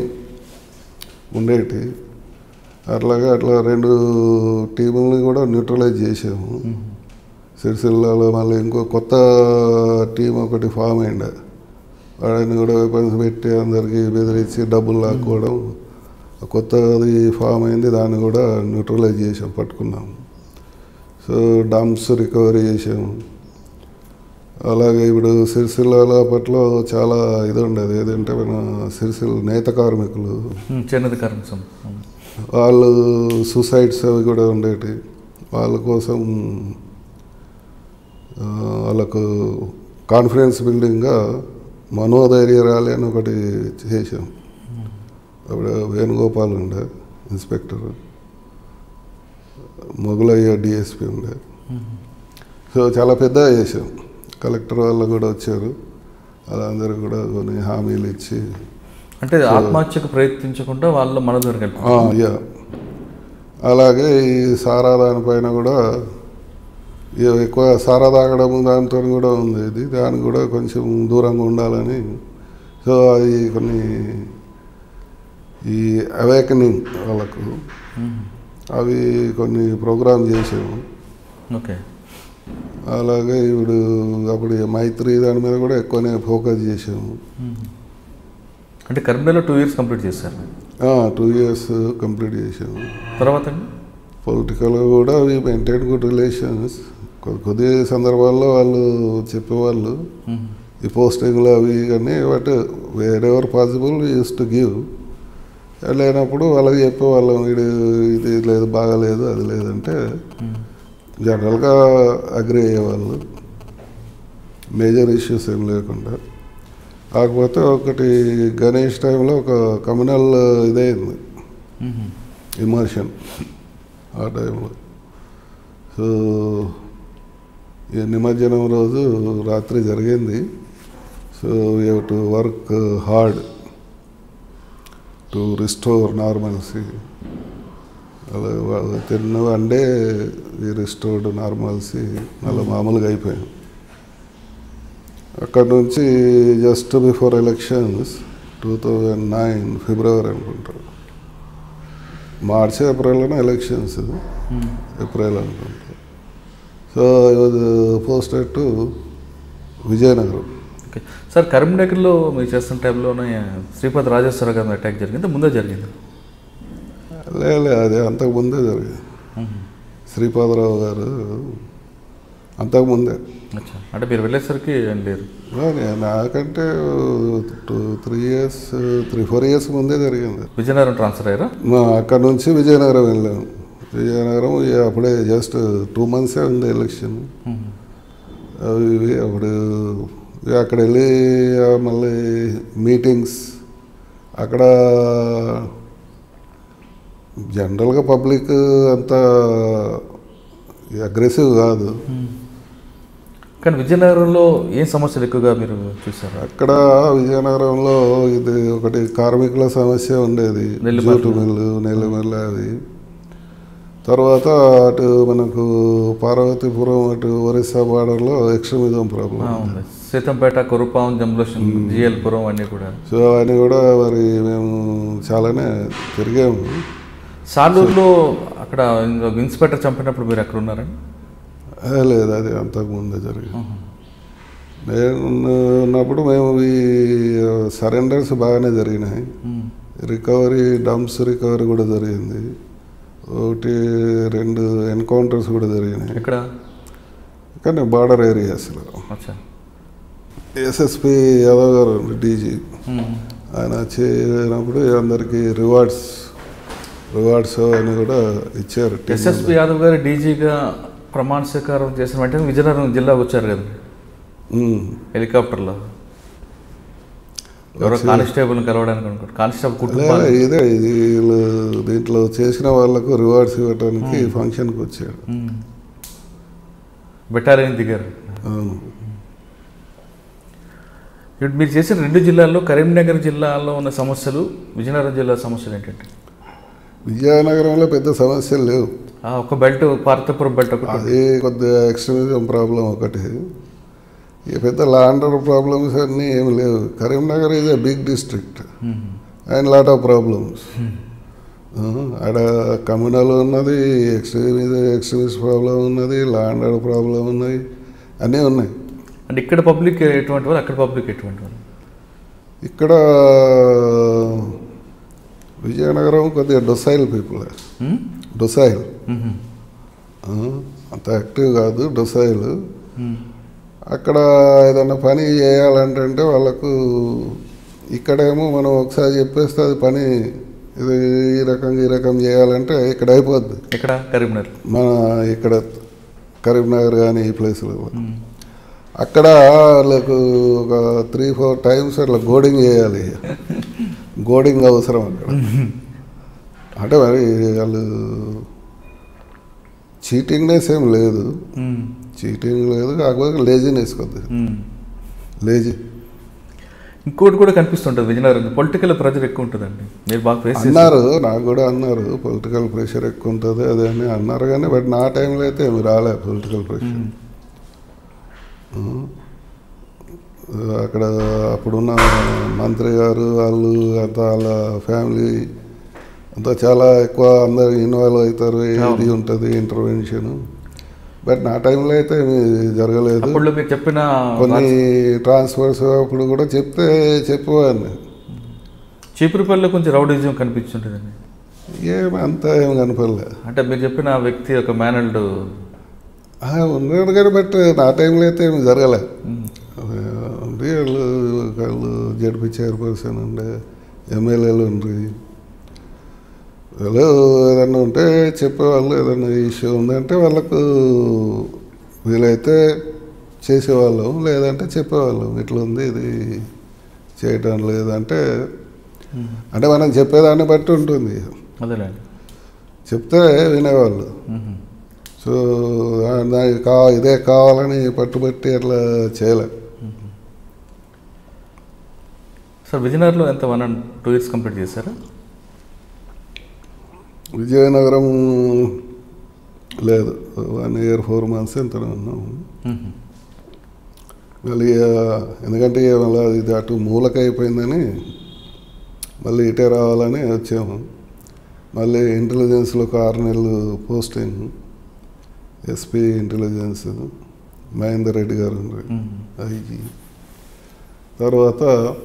ఉండేటి అట్లాగా అట్లా రెండు టీములని కూడా న్యూట్రలైజ్ చేసాము సిరిసిల్లాలో మళ్ళీ ఇంకో కొత్త టీం ఒకటి ఫామ్ అయింది వాడిని కూడా వెపన్స్ పెట్టి అందరికీ బెదిరించి డబ్బులు లాక్కోవడం కొత్తది ఫామ్ అయింది దాన్ని కూడా న్యూట్రలైజ్ చేసాం పట్టుకున్నాం సో డంప్స్ రికవరీ చేసాము అలాగే ఇప్పుడు సిరిసిల్ల అప్పట్లో చాలా ఇది ఉండేది ఏదంటే మన సిరిసిల్ల నేత కార్మికులు మ్మ్. చేనేత కార్మిక సంఘం మ్మ్. వాళ్ళు సూసైడ్స్ అవి కూడా ఉండేటి వాళ్ళ కోసం ఆ, వాళ్ళకు కాన్ఫిడెన్స్ బిల్డింగ్గా మనోధైర్య ర్యాలీ అని ఒకటి చేసాం అప్పుడు వేణుగోపాల్ ఉండే ఇన్స్పెక్టర్ మొగులయ్య డిఎస్పి ఉండే సో చాలా పెద్దగా చేసాం కలెక్టర్ వాళ్ళు కూడా వచ్చారు వాళ్ళందరూ కూడా కొన్ని హామీలు ఇచ్చి అంటే ఆత్మహత్యకు ప్రయత్నించకుండా వాళ్ళు మన దగ్గరికి వెళ్ళిపోయారు. ఆ, యా అలాగే ఈ సారా దానిపైన కూడా ఈ ఎక్కువ సారా తాగడం దాంతో కూడా ఉంది ఇది దానికి కూడా కొంచెం దూరంగా ఉండాలని సో అది కొన్ని ఈ అవేకనింగ్ వాళ్ళకు మ్మ్. అవి కొన్ని ప్రోగ్రామ్ చేసాము ఓకే అలాగే ఇప్పుడు అప్పుడు ఈ మైత్రి దాని మీద కూడా ఎక్కువనే ఫోకస్ చేసాము మ్మ్. అంటే కరీంనగర్లో టూ ఇయర్స్ కంప్లీట్ చేశారు టూ ఇయర్స్ కంప్లీట్ చేసాము తర్వాత అండి పొలిటికల్ కూడా వి మెయింటైన్ గుడ్ రిలేషన్స్ కొద్ది కొద్ది సందర్భాల్లో వాళ్ళు చెప్పేవాళ్ళు ఈ పోస్టింగ్లు అవి కానీ బట్ వేరే ever possible used to give లేనప్పుడు వాళ్ళకి చెప్పేవాళ్ళం ఇది ఇది లేదు బాగాలేదు అది లేదంటే జనరల్గా అగ్రి అయ్యేవాళ్ళు మేజర్ ఇష్యూస్ ఏం లేకుండా కాకపోతే ఒకటి గణేష్ టైంలో ఒక కమ్యూనల్ ఇదైంది ఇమర్షన్ ఆ టైంలో సో ఈ నిమజ్జనం రోజు రాత్రి జరిగింది so you to work hard to restore normalcy అలా వాళ్ళు తిన్న వన్ డే ఈ రిస్టోర్డ్ నార్మల్సీ మళ్ళీ మామూలుగా అయిపోయాం అక్కడ నుంచి just before elections two thousand nine February అనుకుంటారు మార్చి ఏప్రిల్లోనే ఎలక్షన్స్ ఏప్రిల్ అనుకుంటా so I was posted to Vizianagaram okay sir కరీంనగర్లో మీరు చేస్తున్న టైంలోనే శ్రీపతి రాజేశ్వర గారి అటాక్ జరిగింది ముందే జరిగింది లే లే అది అంతకుముందే జరిగింది శ్రీపాదరావు గారు అంతకుముందే అచ్చా అంటే మీరు వెళ్ళేసరికి ఏం లేరు కానీ నాకంటే two three years three four years ముందే జరిగింది విజయనగరం ట్రాన్స్ఫర్ అయ్యారా మా అక్కడ నుంచి విజయనగరం వెళ్ళాము విజయనగరం ఇక అప్పుడే జస్ట్ టూ మంత్సే ఉంది ఎలక్షన్ అవి ఇవి అప్పుడు ఇక అక్కడ వెళ్ళి ఆ మళ్ళీ మీటింగ్స్ అక్కడ జనరల్గా పబ్లిక్ అంత అగ్రెసివ్ కాదు కానీ విజయనగరంలో ఏం సమస్యలు ఎక్కువగా మీరు చూసారు అక్కడ విజయనగరంలో ఇది ఒకటి కార్మికుల సమస్య ఉండేది నెల్లిమర్ల. జూటు మిల్లు నెల్లిమల్ల అది తర్వాత అటు మనకు పార్వతీపురం అటు ఒరిస్సా బార్డర్లో ఎక్స్ట్రీమిజం ప్రాబ్లం ఆ, ఉంది సీతంపేట కురుపాం జంబులేషన్ జిఎల్పురం అన్నీ కూడా సో అవన్నీ కూడా మరి మేము చాలానే తిరిగాము సాలూరులో అక్కడ ఇంకో ఇన్స్పెక్టర్ చంపినప్పుడు మీరు ఎక్కడ ఉన్నారండి ఏ, లేదు అది అంతకుముందే జరిగింది నేను ఉన్నప్పుడు మేము ఈ సరెండర్స్ బాగానే జరిగినాయి రికవరీ డంప్స్ రికవరీ కూడా జరిగింది ఒకటి రెండు ఎన్కౌంటర్స్ కూడా జరిగినాయి ఎక్కడ కానీ బార్డర్ ఏరియాస్లో అచ్చా ఎస్ఎస్పి యాదవ్ గారు డీజీ ఆయన చేయనప్పుడు అందరికీ రివార్డ్స్ రివార్డ్స్ అని కూడా ఇచ్చారు ఎస్ఎస్పి యాదవ్ గారు డీజీగా ప్రమాణ స్వీకారం చేసిన వెంటనే విజయనగరం జిల్లాకు వచ్చారు కదా ఉమ్. హెలికాప్టర్లో ఎవరో కానిస్టేబుల్ని కలవడానికి అనుకుంటారు కానిస్టేబుల్ లే, కుటుంబాలు ఇదే ఇది వీళ్ళు దీంట్లో చేసిన వాళ్ళకు రివార్డ్స్ ఇవ్వడానికి ఫంక్షన్కి వచ్చాడు బెటాలియన్ దిగారు అవును ఇప్పుడు మీరు చేసిన రెండు జిల్లాల్లో కరీంనగర్ జిల్లాలో ఉన్న సమస్యలు విజయనగరం జిల్లా సమస్యలు ఏంటంటే విజయనగరంలో పెద్ద సమస్యలు లేవు ఆ ఒక బెల్ట్ పార్తపురం బెల్ట్ ఒకటి ఉంది. అది కొద్దిగా ఎక్స్ట్రీమిజం ప్రాబ్లం ఒకటి ఈ పెద్ద లాండర్ ప్రాబ్లమ్స్ అన్నీ ఏమి లేవు Karimnagar is a big district hmm. And lot of problems ఆడ కమ్యూనల్ ఉన్నది ఎక్స్ట్రీమిజ్ ఎక్స్ట్రీమిస్ట్ ప్రాబ్లం ఉన్నది లాండర్ ప్రాబ్లం ఉన్నది అన్నీ ఉన్నాయి అంటే ఇక్కడ పబ్లిక్ ఎటువంటి వాళ్ళు అక్కడ పబ్లిక్ ఎటువంటి వాళ్ళు ఇక్కడ విజయనగరం కొద్దిగా docile people hmm? Docile hmm. అంత యాక్టివ్ కాదు డొసైల్ మ్మ్. అక్కడ ఏదైనా పని చేయాలంటే వాళ్ళకు ఇక్కడేమో మనం ఒకసారి చెప్పేస్తే అది పని ఇది ఈ రకంగా ఈ రకం చేయాలంటే ఇక్కడ అయిపోద్ది ఎక్కడ కరీంనగర్ మన ఇక్కడ కరీంనగర్ కానీ ఈ ప్లేస్లో మ్మ్. అక్కడ వాళ్ళకు ఒక త్రీ ఫోర్ టైమ్స్ అట్లా గోడింగ్ చేయాలి గోడింగ్ అవసరం అక్కడ అంటే మరి వాళ్ళు చీటింగ్నెస్ ఏం లేదు మ్మ్. చీటింగ్ లేదు కాకపోతే లేజినెస్ కొద్దిగా మ్మ్. లేజీ ఇంకోటి కూడా కనిపిస్తుంటుంది విజయనగరం పొలిటికల్ ప్రెజర్ ఎక్కువ ఉంటుందండి మీరు బాగా ఫేస్ చేస్తారు అన్నారు నాకు కూడా అన్నారు పొలిటికల్ ప్రెషర్ ఎక్కువ ఉంటుంది అది అని అన్నారు కానీ బట్ నా టైంలో అయితే ఏమి రాలే పొలిటికల్ ప్రెషర్ అక్కడ అప్పుడున్న మంత్రి గారు వాళ్ళు అంతా వాళ్ళ ఫ్యామిలీ అంతా చాలా ఎక్కువ అందరు ఇన్వాల్వ్ అవుతారు ఇది ఉంటుంది ఇంటర్వెన్షన్ బట్ నా టైంలో అయితే ఏమి జరగలేదు అప్పుడు మీరు చెప్పిన కొన్ని ట్రాన్స్ఫర్స్ అప్పుడు కూడా చెప్తే చెప్పేవాడిని చీపురుపల్లిలో కొంచెం రౌడిజం కనిపిస్తుంటుందండి ఏమి అంత ఏం కనపడలే అంటే మీరు చెప్పిన ఆ వ్యక్తి ఒక మేనల్డ్ ఆ, ఉన్నాడు కానీ బట్ నా టైంలో అయితే ఏమి జరగలే ఉంది వాళ్ళు వాళ్ళు జడ్పీ చైర్పర్సన్ ఉండే ఎమ్మెల్యేలు ఉండ్రి వాళ్ళు ఏదన్నా ఉంటే చెప్పేవాళ్ళు ఏదన్నా ఇష్యూ ఉందంటే వాళ్ళకు వీలైతే చేసేవాళ్ళం లేదంటే చెప్పేవాళ్ళం ఇట్లా ఉంది ఇది చేయటం లేదంటే అంటే మనం చెప్పేదాన్ని బట్టి ఉంటుంది అదేలేండి చెప్తే వినేవాళ్ళు మ్మ్. సో దా- దానికి కా ఇదే కావాలని పట్టుబట్టి అట్లా చేయలే సార్ విజయనగర్లో ఎంత one and two years complete చేశారా విజయనగరం లేదు వన్ ఇయర్ ఫోర్ మంత్స్ ఎంత ఉన్నాం మ్మ్. మళ్ళీ ఆ, ఎందుకంటే ఇక మళ్ళీ ఇది అటు మూలక అయిపోయిందని మళ్ళీ ఇటే రావాలని వచ్చాము మళ్ళీ ఇంటెలిజెన్స్లో ఒక ఆరు నెలలు posting SP intelligence Mahender Reddy గారు ఉండ్రి. మ్మ్. ఐజీ తర్వాత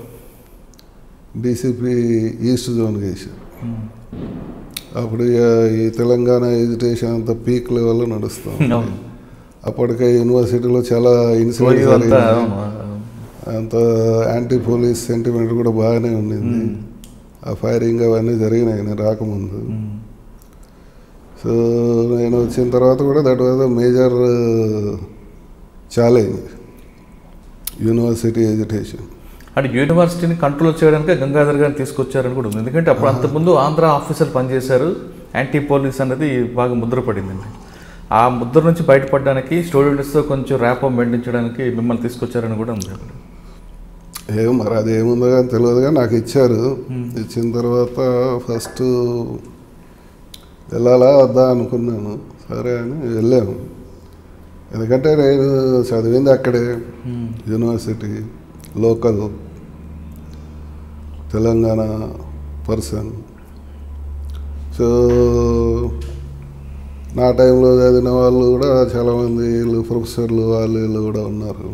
డీసీపీ ఈస్ట్ జోన్ వేసారు మ్మ్. అప్పుడు ఇక ఈ తెలంగాణ ఎడ్యుకేషన్ అంతా పీక్ లెవెల్లో నడుస్తాం అవును అప్పటికే యూనివర్సిటీలో చాలా ఓయూ ఇన్సిడెంట్స్ అంతా జరిగినాయి. అవును, అవును. అంత యాంటీ పోలీస్ సెంటిమెంట్ కూడా బాగానే ఉండింది మ్మ్. ఆ ఫైరింగ్ అవన్నీ జరిగినాయి నేను రాకముందు మ్మ్. సో నేను వచ్చిన తర్వాత కూడా that was a major challenge university education అంటే యూనివర్సిటీని కంట్రోల్ చేయడానికి గంగాధర్ గారిని తీసుకొచ్చారని కూడా ఉంది ఎందుకంటే అప్పుడు అంతకుముందు ఆంధ్ర ఆఫీసర్లు పనిచేశారు యాంటీ పోలీస్ అనేది బాగా ముద్ర పడిందండి ఆ ముద్ర నుంచి బయటపడడానికి స్టూడెంట్స్తో కొంచెం ర్యాపో మెయింటైన్ మిమ్మల్ని తీసుకొచ్చారని కూడా ఉంది అక్కడ ఏం మరి అది ఏముందో కానీ తెలియదు కానీ నాకు ఇచ్చారు ఇచ్చిన తర్వాత ఫస్ట్ వెళ్ళాలా వద్దా అనుకున్నాను సరే అని వెళ్ళాము ఎందుకంటే నేను చదివింది అక్కడే university local Telangana person so నా టైంలో చదివిన వాళ్ళు కూడా చాలామంది వీళ్ళు ప్రొఫెసర్లు వాళ్ళు వీళ్ళు కూడా ఉన్నారు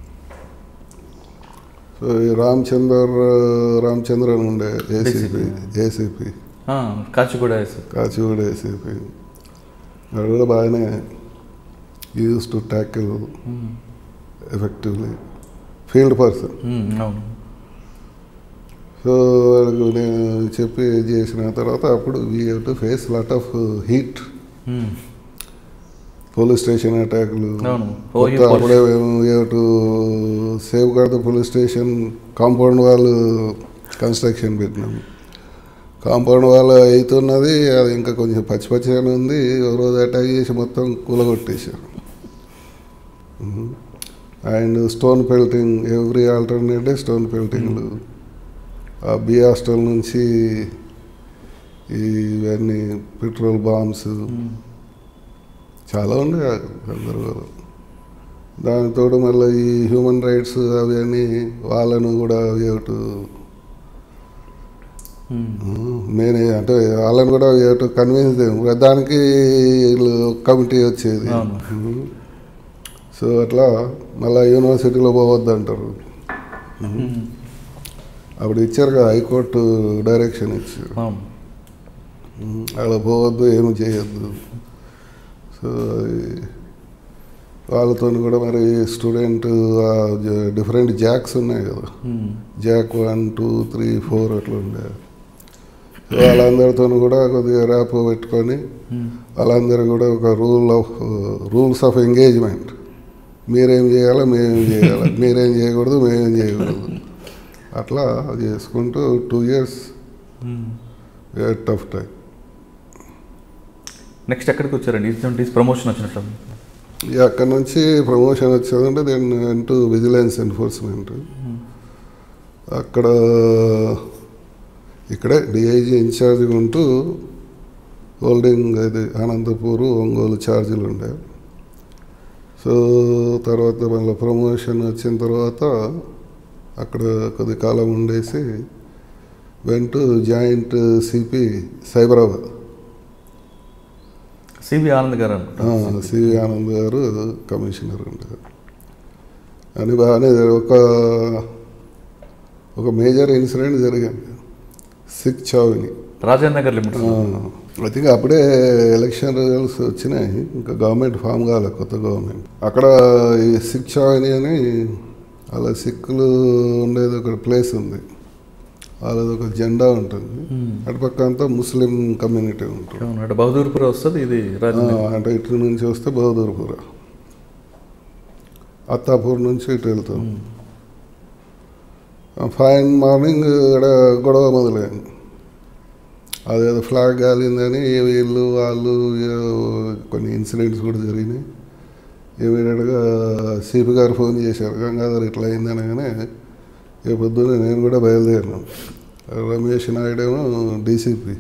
సో ఈ రామచందర్ రామచంద్రన్ ఉండే ఏసీపీ ఏసీపీ ఆ, కాచిగూడ వేసి కాచిగూడ ఏసీపీ వాడు కూడా బాగానే used to tackle effectively field person అవును సో వాళ్ళకు నేను చెప్పి చేసిన తర్వాత అప్పుడు we have to face lot of heat hmm. Police station అటాక్లు అవును. కొత్త ఓయూ పోలీస్ అప్పుడే మేము to safeguard the police station compound వాళ్ళు కన్స్ట్రక్షన్ పెట్టినాము కాంపౌండ్ వాళ్ళు అవుతున్నది అది ఇంకా కొంచెం పచ్చి పచ్చిగానే ఉంది ఒక రోజు అటాక్ చేసి మొత్తం కూలగొట్టేశారు and stone pelting every alternate day stone పెల్టింగ్లు ఆ బి హాస్టల్ నుంచి ఇవన్నీ పెట్రోల్ బాంబ్స్ చాలా ఉండే గందరగోళం దానితోడు మళ్ళీ ఈ హ్యూమన్ రైట్స్ అవి అన్నీ వాళ్ళను కూడా ఒకటి మ్మ్. నేనే అంటే వాళ్ళని కూడా ఒకటి కన్విన్స్ దానికి వీళ్ళు కమిటీ వచ్చేది అవును. సో అట్లా మళ్ళీ యూనివర్సిటీలో పోవద్దు అంటారు మ్మ్. అప్పుడు ఇచ్చారు కదా హైకోర్టు డైరెక్షన్ ఇచ్చారు అవును అలా పోవద్దు ఏమి చేయొద్దు సో అది వాళ్ళతో కూడా మరి స్టూడెంట్ డిఫరెంట్ జాక్స్ ఉన్నాయి కదా మ్మ్. JAC one two three four అట్లా ఉండే సో వాళ్ళందరితో కూడా కొద్దిగా ర్యాప్ పెట్టుకొని మ్మ్. వాళ్ళందరూ కూడా ఒక rule of rules of engagement మీరేం చేయాలో మేమేం చేయాలి మీరేం చేయకూడదు మేమేం చేయకూడదు అట్లా చేసుకుంటూ two years hmm. Tough time next ఎక్కడికి వచ్చారండి ఇటువంటి ప్రమోషన్ వచ్చినట్లు ఇక అక్కడ నుంచి ప్రమోషన్ వచ్చేదంటే దెన్ టు విజిలెన్స్ ఎన్ఫోర్స్మెంట్ అక్కడ ఇక్కడే డిఐజీ ఇన్ఛార్జ్గా ఉంటూ హోల్డింగ్ అది అనంతపూర్ ఒంగోలు ఛార్జీలు ఉండే సో తర్వాత మళ్ళీ ప్రమోషన్ వచ్చిన తర్వాత అక్కడ కొద్ది కాలం ఉండేసి వెంట joint CP Cyberabad CB Anand గారు అనుకుంటా. సివి ఆనంద్ గారు కమిషనర్ ఉండేది అని బాగానే జరి- ఒక ఒక మేజర్ ఇన్సిడెంట్ జరిగింది Sikh Chawni Rajendra Nagar limits I think అప్పుడే ఎలక్షన్ రిజల్ట్స్ వచ్చినాయి ఇంకా గవర్నమెంట్ ఫామ్ కావాలి కొత్త గవర్నమెంట్ అక్కడ ఈ సిక్ చావని అని అలా సిక్కులు ఉండేది ఒక ప్లేస్ ఉంది వాళ్ళది ఒక జెండా ఉంటుంది అటుపక్క అంతా ముస్లిం కమ్యూనిటీ ఉంటుంది అవును అంటే బహదూర్పుర వస్తుంది ఇది రాజేంద్ర ఆ, అంటే ఇటు నుంచి వస్తే బహదూర్పుర అత్తాపూర్ నుంచి ఇటు వెళ్తాం ఫైన్ మార్నింగ్ ఇక్కడ గొడవ మొదలైంది అదేదో ఫ్లాగ్ కాలిందని వీళ్ళు వాళ్ళు ఏవో కొన్ని ఇన్సిడెంట్స్ కూడా జరిగినాయి ఇమీడియట్గా సిపి గారు ఫోన్ చేశారు గంగాధర్ ఇట్లా అయిందనగానే ఇక పొద్దున్న నేను కూడా బయలుదేరినాను రమేష్ నాయుడేమో డీసీపీ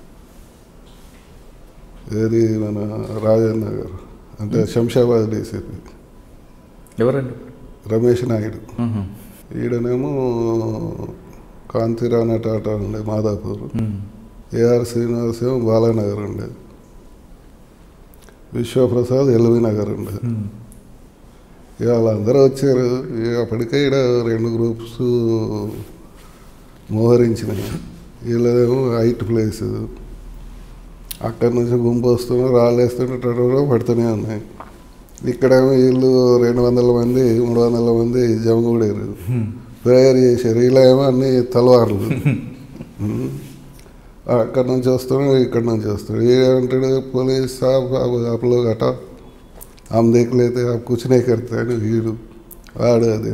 ఏది మన రాజేంద్ర నగర్ అంటే శంషాబాద్ డీసీపీ ఎవరండి రమేష్ నాయుడు మ్మ్. ఈడనేమో కాంతిరాణ టాటా ఉండే మాదాపూర్ మ్మ్. ఏఆర్ శ్రీనివాస్ ఏమో బాలానగర్ ఉండేది విశ్వప్రసాద్ ఎల్వి నగర్ ఉండేది మ్మ్. ఇక వాళ్ళందరూ వచ్చారు ఇక అప్పటికే ఇక్కడ రెండు గ్రూప్స్ మోహరించినాయి వీళ్ళదేమో హైట్ ప్లేస్ అక్కడి నుంచి గుంపు వస్తున్నారు రాళ్ళు వేస్తుంటే టటో పడుతూనే ఉన్నాయి ఇక్కడేమో వీళ్ళు రెండు వందల మంది మూడు వందల మంది జమగూడారు ప్రేయర్ చేశారు ఇలా ఏమో అన్ని తలవార్లు ఉమ్. అక్కడి నుంచి వస్తున్నాడు ఇక్కడి నుంచి వస్తాడు ఏమంటాడు పోలీస్ సాబ్ आप आप लोग हटाओ हम देख लेते आप कुछ नहीं करते అని వీడు వాడు అది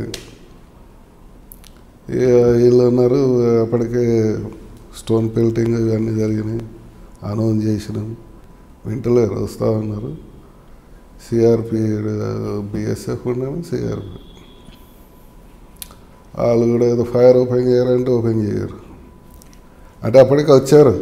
ఇక వీళ్ళు ఉన్నారు అప్పటికే స్టోన్ పెల్టింగ్ ఇవన్నీ జరిగినాయి అనౌన్స్ చేసినాం వింటలేరు వస్తూ ఉన్నారు సిఆర్పి బిఎస్ఎఫ్ ఉన్నాను సిఆర్పి వాళ్ళు కూడా ఏదో ఫైర్ ఓపెన్ చేయాలంటే ఓపెన్ చేయరు అంటే అప్పటికి వచ్చారు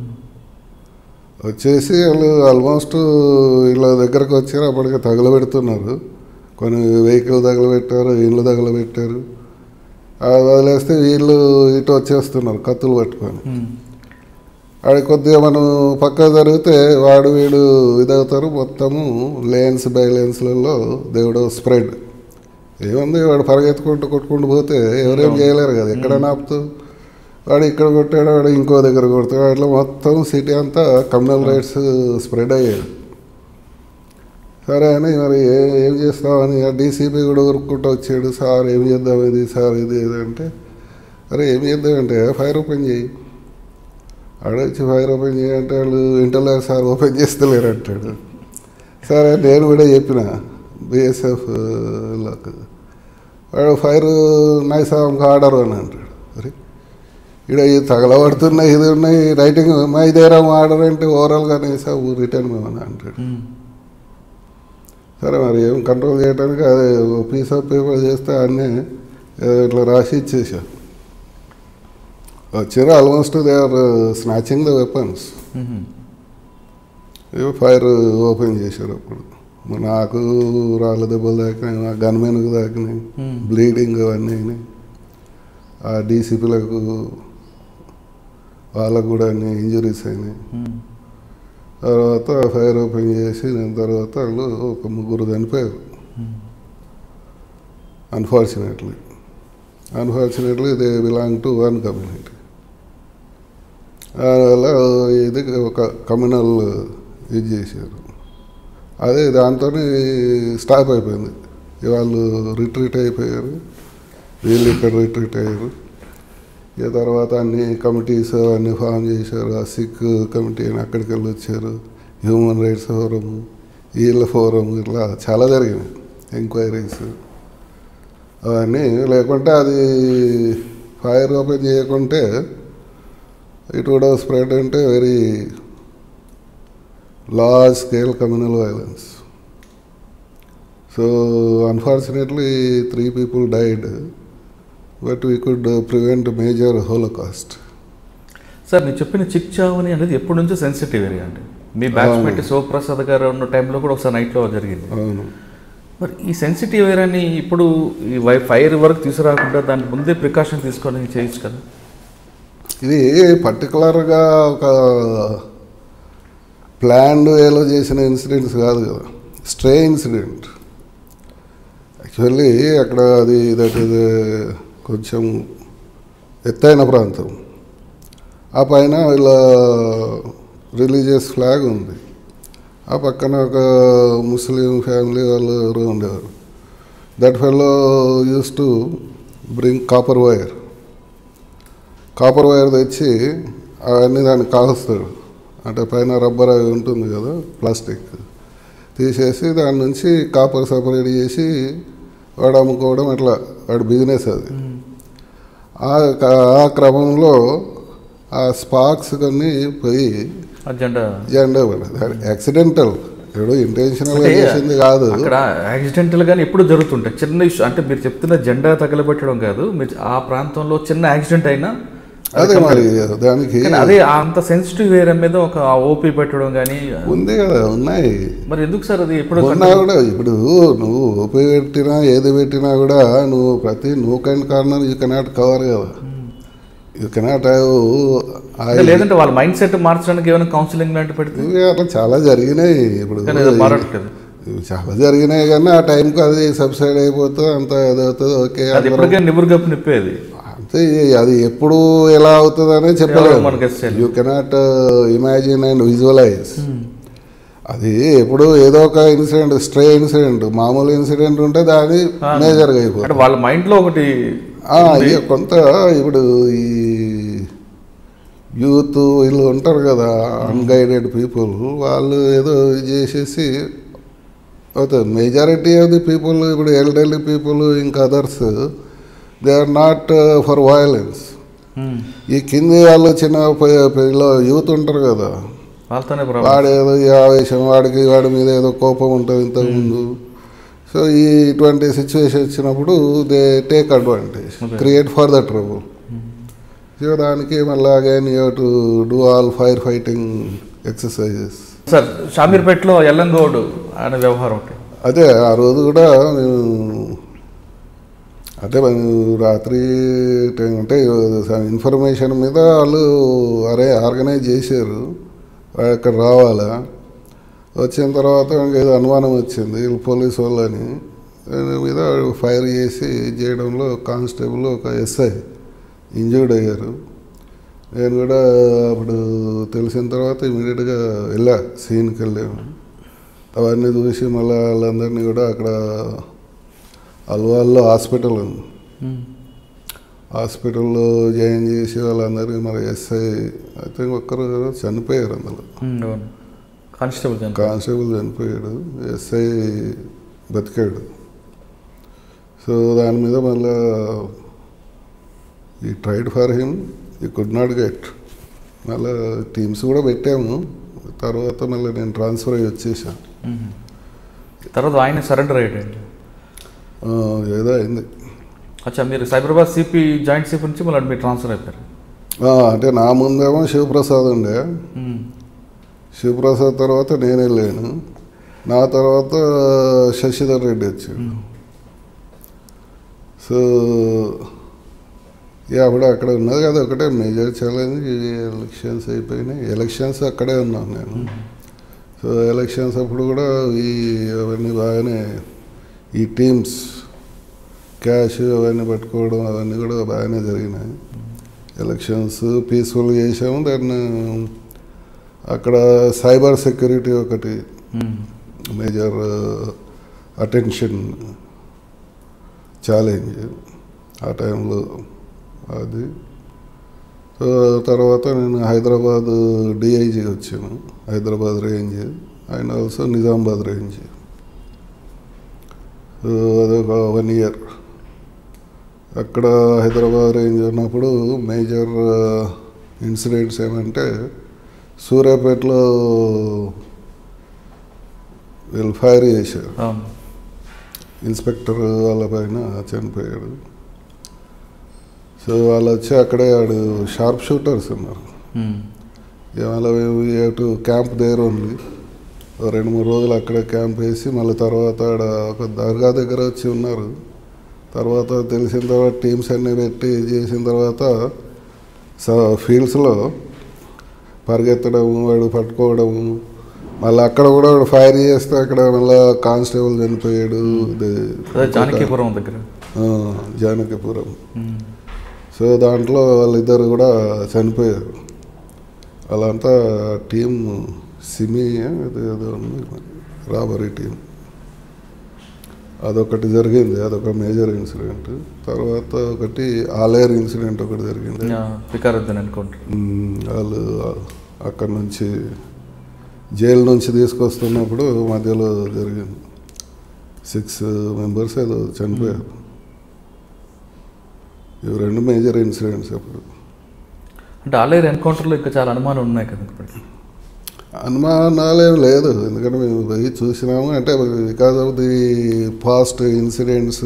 వచ్చేసి వాళ్ళు ఆల్మోస్ట్ వీళ్ళ దగ్గరకు వచ్చారు అప్పటికి తగలబెడుతున్నారు కొన్ని వెహికల్ తగలబెట్టారు ఇళ్ళు తగలబెట్టారు అది వదిలేస్తే వీళ్ళు ఇటు వచ్చేస్తున్నారు కత్తులు పట్టుకొని మ్మ్. ఆడి కొద్దిగా మనం పక్క జరిగితే వాడు వీడు ఇదవుతారు మొత్తము లేన్స్ బై లేన్స్లలో దేవుడు స్ప్రెడ్ ఏముంది వాడు పరిగెత్తుకుంటూ కొట్టుకుంటూ పోతే ఎవరేం చేయలేరు కదా ఎక్కడ ఆపుతూ వాడు ఇక్కడ కొట్టాడు వాడు ఇంకో దగ్గర కొడతాడు అట్లా మొత్తం సిటీ అంతా కమ్యూనల్ రైట్స్ స్ప్రెడ్ అయ్యాడు సరే అని మరి ఏ ఏం చేస్తామని డీసీపీ కూడా ఉరుక్కుంటూ వచ్చాడు సార్ ఏం చేద్దాం ఇది సార్ ఇది ఇది అంటే అరే ఏం చేద్దామంటే ఫైర్ ఓపెన్ చేయి అడొచ్చి ఫైర్ ఓపెన్ చేయంటే వాళ్ళు ఇంటర్లో సార్ ఓపెన్ చేస్తలేరు అంటాడు సరే నేను కూడా చెప్పిన బిఎస్ఎఫ్ లకు వాడు ఫైర్ నైసాంకి ఆర్డర్ అని అంటాడు అరే ఇక్కడ ఇది తగలబడుతున్నాయి ఇది ఉన్నాయి రైటింగ్ మా ఇదేరా ఆర్డర్ అంటే ఓవరాల్గా నైసాబ్ రిటర్న్ మేమని అంటాడు మ్మ్. సరే మరి ఏం కంట్రోల్ చేయడానికి అదే పీస్ ఆఫ్ పేపర్ చేస్తే అన్నీ ఏదో ఇట్లా రాసి ఇచ్చేసాం వచ్చారు almost they are snatching the weapons hmm. ఏవో ఫైర్ ఓపెన్ చేశారు అప్పుడు మరి నాకు రాళ్ళ దెబ్బలు తాకినాయి మా గన్మెన్కు తాకినాయి Hmm. బ్లీడింగ్ అవన్నీ అయినాయి ఆ డీసీపీలకు వాళ్ళకు కూడా అన్ని ఇంజరీస్ అయినాయి మ్మ్. తర్వాత ఫైర్ ఓపెన్ చేసి దాని తర్వాత వాళ్ళు ఒక ముగ్గురు చనిపోయారు unfortunately unfortunately they belong to one community అందువల్ల ఇది ఒక కమ్యూనల్ ఇది చేశారు అదే దాంతోనే స్టాప్ అయిపోయింది వాళ్ళు రిట్రీట్ అయిపోయారు వీళ్ళు ఇక్కడ రిట్రీట్ అయ్యారు ఇక తర్వాత అన్ని కమిటీస్ అన్ని ఫామ్ చేశారు ఆ సిక్ కమిటీ అని అక్కడికి వెళ్ళి వచ్చారు హ్యూమన్ రైట్స్ ఫోరం వీళ్ళ ఫోరం ఇట్లా చాలా జరిగినాయి ఎంక్వైరీస్ అవన్నీ లేకుంటే అది ఫైర్ ఓపెన్ చేయకుంటే ఇట్ వుడ్ స్ప్రెడ్ అంటే very large scale communal violence so unfortunately three people died but we could prevent major holocaust sir మీరు చెప్పిన చిక్ చావని అనేది ఎప్పటి నుంచో సెన్సిటివ్ ఏరియా అండి మీ బ్యాచ్మేట్ శివప్రసాద్ గారు ఉన్న టైంలో కూడా ఒకసారి నైట్లో జరిగింది అవును మరి ఈ సెన్సిటివ్ ఏరియాని ఇప్పుడు ఈ వై ఫైర్ వరకు తీసుకురాకుండా దానికి ముందే ప్రికాషన్ తీసుకొని చేయొచ్చు కదా ఇది పర్టికులర్గా ఒక ప్లాన్డ్ వేలో చేసిన ఇన్సిడెంట్స్ కాదు కదా స్ట్రే ఇన్సిడెంట్ యాక్చువల్లీ అక్కడ అది దట్ ఇది కొంచెం ఎత్తైన ప్రాంతం ఆ పైన వీళ్ళ రిలీజియస్ ఫ్లాగ్ ఉంది ఆ పక్కన ఒక ముస్లిం ఫ్యామిలీ వాళ్ళు ఎవరు ఉండేవారు that fellow used to bring copper wire copper wire తెచ్చి అవన్నీ దాన్ని కాలుస్తాడు అంటే పైన రబ్బర్ అవి ఉంటుంది కదా ప్లాస్టిక్ తీసేసి దాని నుంచి కాపర్ సపరేట్ చేసి వాడు అమ్ముకోవడం అట్లా వాడి బిజినెస్ అది ఆ ఆ క్రమంలో ఆ స్పార్క్స్ కొన్ని పోయి అజెండా జెండా పడేది యాక్సిడెంటల్ ఇప్పుడు ఇంటెన్షనల్గా అంటే చేసింది కాదు అక్కడ యాక్సిడెంటల్ గానీ ఎప్పుడు జరుగుతుంటాయి చిన్న ఇష్యూ అంటే మీరు చెప్తున్న జెండా తగలబెట్టడం కాదు మీరు ఆ ప్రాంతంలో చిన్న యాక్సిడెంట్ అయినా అదే మరి దానికి కానీ అదే అంత సెన్సిటివ్ ఏరియా మీద ఒక ఓపీ పెట్టడం కానీ ఉంది కదా ఉన్నాయి మరి ఎందుకు సార్ అది ఎప్పుడు ఉన్నా కూడా ఇప్పుడు నువ్వు ఓపీ పెట్టినా ఏది పెట్టినా కూడా నువ్వు ప్రతి nook and corner you cannot cover కదా యూ కెనాట్ అంటే లేదంటే వాళ్ళ మైండ్ సెట్ మార్చడానికి ఏమైనా కౌన్సిలింగ్ లాంటి పెడితే అట్లా చాలా జరిగినాయి ఇప్పుడు కానీ అది మారట్లేదు ఇవి చాలా జరిగినాయి కానీ ఆ టైంకి అది సబ్సైడ్ అయిపోతుంది అంత ఏదవుతుంది ఓకే అది ఎప్పటికైనా నిబురుగప్పు నిప్పేది అంతే అది ఎప్పుడు ఎలా అవుతుంది అనేది చెప్పలేము ఎవరు మనకి guess చేయలేం. You cannot imagine and visualise అది ఎప్పుడు ఏదో ఒక ఇన్సిడెంట్ స్ట్రే ఇన్సిడెంట్ మామూలు ఇన్సిడెంట్ ఉంటే దాని మేజర్గా అయిపోతుంది అంటే వాళ్ళ మైండ్ లో ఒకటి ఆ, ఇక కొంత ఇప్పుడు ఈ యూత్ వీళ్ళు ఉంటారు కదా అన్గైడెడ్ పీపుల్ వాళ్ళు ఏదో ఇది చేసేసి అవుతుంది మెజారిటీ ఆఫ్ ది పీపుల్ ఇప్పుడు ఎల్డర్లీ పీపుల్ ఇంకా others they are not for violence um, ఈ కింది వాళ్ళు చిన్న పి- పిల్ల యూత్ ఉంటారు కదా వాళ్ళతోనే ప్రాబ్లం వాడు ఏదో ఈ ఆవేశం వాడికి వాడి మీద ఏదో కోపం ఉంటుంది ఇంతకుముందు సో ఈ ఇటువంటి సిచ్యువేషన్ వచ్చినప్పుడు they take advantage create for the trouble so దానికి మళ్ళీ again you to do all fire fighting exercises sir షామీర్పేటలో ఎల్లంగోడ్ అనే వ్యవహారం ఒకటి అదే ఆ రోజు కూడా మేము అంటే మేము రాత్రి టైం అంటే ఇన్ఫర్మేషన్ మీద వాళ్ళు అరే ఆర్గనైజ్ చేశారు వాళ్ళు ఇక్కడ రావాలా వచ్చిన తర్వాత ఏదో అనుమానం వచ్చింది వీళ్ళు పోలీసు వాళ్ళని దాని మీద ఫైర్ చేసి చేయడంలో కానిస్టేబుల్ ఒక ఎస్ఐ ఇంజూర్డ్ అయ్యారు నేను కూడా అప్పుడు తెలిసిన తర్వాత ఇమీడియట్గా వెళ్ళా సీన్కి వెళ్ళాము అవన్నీ చూసి మళ్ళీ వాళ్ళందరినీ కూడా అక్కడ అల్వాల్లో హాస్పిటల్ ఉంది హాస్పిటల్లో జాయిన్ చేసి వాళ్ళందరికీ మరి ఎస్ఐ ఐ థింక్ ఒక్కరు చనిపోయారు అందులో ఉమ్, అవును కానిస్టేబుల్ జనరల్ కానిస్టేబుల్ చనిపోయాడు ఎస్ఐ బతికాడు సో దాని మీద మళ్ళా ఈ tried for him he could not get మళ్ళీ టీమ్స్ కూడా పెట్టాము తర్వాత మళ్ళీ నేను ట్రాన్స్ఫర్ అయ్యి వచ్చేసాను ఉమ్. తర్వాత ఆయన సరెండర్ అయ్యాడండి ఆ, ఏదో అయింది అచ్చా మీరు సైబరాబాద్ సిపి జాయింట్ సిపి నుంచి మళ్ళీ మీరు ట్రాన్స్ఫర్ అయిపోయారు ఆ, అంటే నా ముందేమో శివప్రసాద్ ఉండే ఉమ్. శివప్రసాద్ తర్వాత నేను వెళ్ళాను నా తర్వాత శశిధర్ రెడ్డి వచ్చాడు సో ఇక అప్పుడు అక్కడ ఉన్నది కదా ఒకటే మేజర్ ఛాలెంజ్ ఎలక్షన్స్ అయిపోయినాయి ఎలక్షన్స్ అక్కడే ఉన్నాను నేను సో ఎలక్షన్స్ అప్పుడు కూడా ఈ అవన్నీ బాగానే ఈ టీమ్స్ క్యాష్ అవన్నీ పట్టుకోవడం అవన్నీ కూడా బాగానే జరిగినాయి ఎలక్షన్స్ పీస్ఫుల్గా చేసాము దాన్ని అక్కడ సైబర్ సెక్యూరిటీ ఒకటి ఉమ్. మేజర్ అటెన్షన్ ఛాలెంజ్ ఆ టైంలో అది సో తర్వాత నేను హైదరాబాద్ డిఐజీ వచ్చాను Hyderabad range and also Nizamabad range so అదొక వన్ ఇయర్ అక్కడ హైదరాబాద్ రేంజ్ ఉన్నప్పుడు మేజర్ ఇన్సిడెంట్స్ ఏమంటే సూర్యాపేటలో వీళ్ళు ఫైర్ చేశారు అవును ఇన్స్పెక్టర్ వాళ్ళ పైన చనిపోయాడు సో వాళ్ళు వచ్చి అక్కడే ఆడు షార్ప్ షూటర్స్ ఉన్నారు ఉమ్. ఇవాళ టు క్యాంప్ దేర్ ఉంది ఓ రెండు మూడు రోజులు అక్కడే క్యాంప్ వేసి మళ్ళీ తర్వాత ఆడ ఒక దర్గా దగ్గర వచ్చి ఉన్నారు తర్వాత తెలిసిన తర్వాత టీమ్స్ అన్నీ పెట్టి చేసిన తర్వాత సో ఫీల్డ్స్లో పరిగెత్తడం వాడు పట్టుకోవడం మళ్ళీ అక్కడ కూడా వాడు ఫైర్ చేస్తే అక్కడ మళ్ళీ కానిస్టేబుల్ చనిపోయాడు ఇది- అదే జానకీపురం దగ్గర ఆ, జానకిపురం ఉమ్. సో దాంట్లో వాళ్ళిద్దరు కూడా చనిపోయారు వాళ్ళంతా టీం సిమి అది ఏదో ఉంది రాబరీ టీం అదొకటి జరిగింది అదొక మేజర్ ఇన్సిడెంట్ తర్వాత ఒకటి ఆలేర్ ఇన్సిడెంట్ ఒకటి జరిగింది వికారుద్దీన్ ఎన్కౌంటర్ మ్మ్. వాళ్ళు అక్కడి నుంచి జైలు నుంచి తీసుకొస్తున్నప్పుడు మధ్యలో జరిగింది సిక్స్ మెంబర్స్ ఏదో చనిపోయారు ఇవి రెండు మేజర్ ఇన్సిడెంట్స్ అప్పుడు అంటే ఆలేరు ఎన్కౌంటర్లో ఇంకా చాలా అనుమానాలు ఉన్నాయి కదా ఇప్పటికి అనుమానాలేం లేదు ఎందుకంటే మేము పోయి చూసినాము అంటే because of the past incidents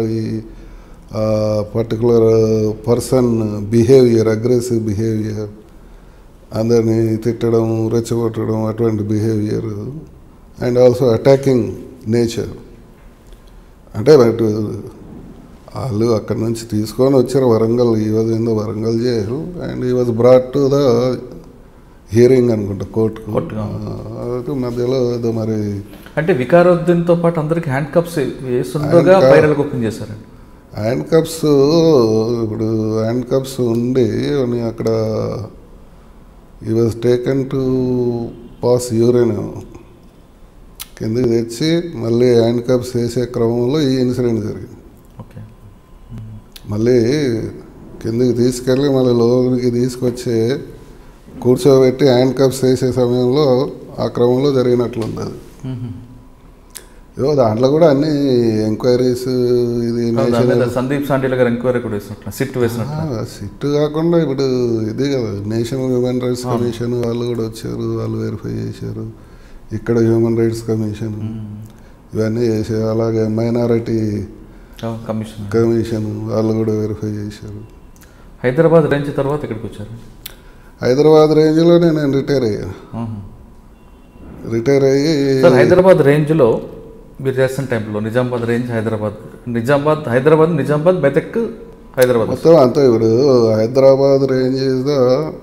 particular person behaviour aggressive behaviour అందరినీ తిట్టడం రెచ్చగొట్టడం అటువంటి behaviour and also attacking nature అంటే బట్ వాళ్ళు అక్కడి నుంచి తీసుకొని వచ్చారు Warangal he was in the Warangal jail and he was brought to the hearing అనుకుంటా కోర్టుకు కోర్టుకు. అది మధ్యలో ఏదో మరి అంటే వికారుద్దీన్తో పాటు అందరికి హ్యాండ్ కప్స్ వేస్తుండగా Hand cuff. వైరల్గా ఓపెన్ చేశారండి హ్యాండ్ కప్స్ ఇప్పుడు హ్యాండ్ కప్స్ ఉండి అని అక్కడ he was taken to pass urine కిందకి తెచ్చి మళ్ళీ హ్యాండ్ కప్స్ వేసే క్రమంలో ఈ ఇన్సిడెంట్ జరిగింది ఓకే మళ్ళీ కిందకి తీసుకెళ్ళి మళ్ళీ లోనికి తీసుకొచ్చి కూర్చోబెట్టి హ్యాండ్ కప్స్ వేసే సమయంలో ఆ క్రమంలో జరిగినట్లుంది అది ఏదో దాంట్లో కూడా అన్ని ఎంక్వైరీస్ ఇది దాని మీద నేషనల్ సందీప్ సాండీల గారు ఎంక్వైరీ కూడా వేసినట్లు సిట్ వేసినట్లు సిట్ కాకుండా ఇప్పుడు ఇది కదా నేషనల్ హ్యూమన్ రైట్స్ కమిషన్ వాళ్ళు కూడా వచ్చారు వాళ్ళు వెరిఫై చేశారు ఇక్కడ హ్యూమన్ రైట్స్ కమిషన్ ఇవన్నీ చేశారు అలాగే మైనారిటీ కమిషన్ కమిషన్ వాళ్ళు కూడా వెరిఫై చేశారు హైదరాబాద్ రేంజ్ తర్వాత ఇక్కడికి వచ్చారు హైదరాబాద్ రేంజ్లోనే నేను రిటైర్ అయ్యాను ఆహా. రిటైర్ అయ్యి సార్ హైదరాబాద్ రేంజ్లో మీరు చేస్తున్న టైంలో నిజామాబాద్ రేంజ్ హైదరాబాద్ నిజామాబాద్ హైదరాబాద్ నిజామాబాద్ మెదక్ హైదరాబాద్ మొత్తం అంతా ఇప్పుడు Hyderabad range is the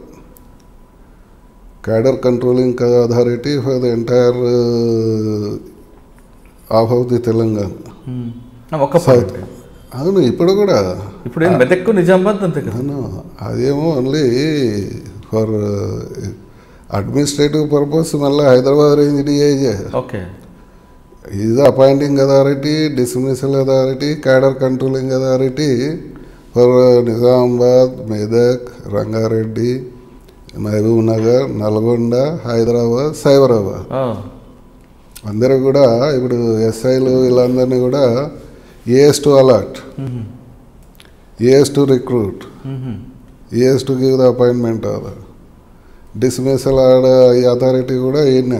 cadre controlling authority for the entire of of the Telangana hmm. ఆ, ఒక్క పాయింట్ అవును ఇప్పుడు కూడా ఇప్పుడు ఏం మెదక్ నిజామాబాద్ అంతే కదా అవును అదేమో ఓన్లీ ఫర్ అడ్మినిస్ట్రేటివ్ పర్పస్ మళ్ళీ హైదరాబాద్ రేంజ్ డిఐజే ఓకే ఇది appointing authority dismissal authority cadre controlling authority for Nizamabad Medak Rangareddy Mahabubnagar Nalgonda Hyderabad Cyberabad ఆ, అందరూ కూడా ఇప్పుడు ఎస్ఐలు వీళ్ళందరినీ కూడా as to allot hmm. As to recruit hmm. As to give the appointment order dismissal ఆడ ఈ అథారిటీ కూడా ఈయనే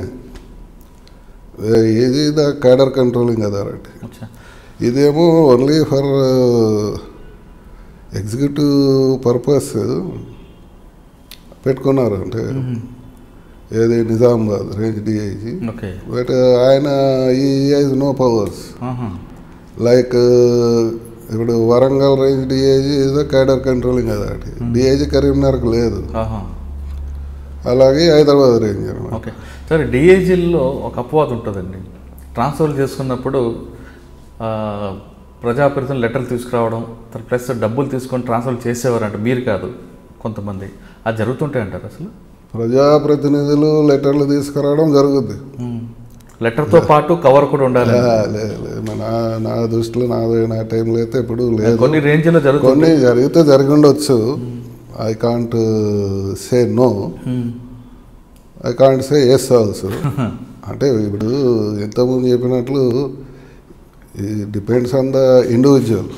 ఇది ద క్యాడర్ కంట్రోలింగ్ అథారిటీ అచ్చా ఇదేమో ఓన్లీ ఫర్ ఎగ్జిక్యూటివ్ పర్పస్ పెట్టుకున్నారు అంటే ఏది Nizamabad range DIG okay but ఆయన ఈ హాజ్ నో పవర్స్ ఆహా. లైక్ ఇప్పుడు Warangal range DIG is the cadre controlling authority DIG కరీంనగర్కి లేదు ఆహా. అలాగే హైదరాబాద్ రేంజ్ అనమాట ఓకే సరే డిఐజీల్లో ఒక అపవాదం ఉంటుందండి ట్రాన్స్ఫర్ చేసుకున్నప్పుడు ఆ, ప్రజాప్రతినిధులు లెటర్లు తీసుకురావడం తర్వాత ప్లస్ డబ్బులు తీసుకొని ట్రాన్స్ఫర్ చేసేవారంట మీరు కాదు కొంతమంది అది జరుగుతుంటాయి అంటారు అసలు ప్రజాప్రతినిధులు లెటర్లు తీసుకురావడం జరుగుద్ది లెటర్తో పాటు కవర్ కూడా ఉండాలి ఆ, లేదు లేదు నా నా దృష్టిలో నా నా టైంలో అయితే ఎప్పుడు లేదు కొన్ని రేంజ్లో జరుగుతుంది కొన్ని జరిగితే జరిగి ఉండొచ్చు I can't say no I can't say yes also అంటే ఇప్పుడు ఎంతమంది చెప్పినట్లు depends on the individual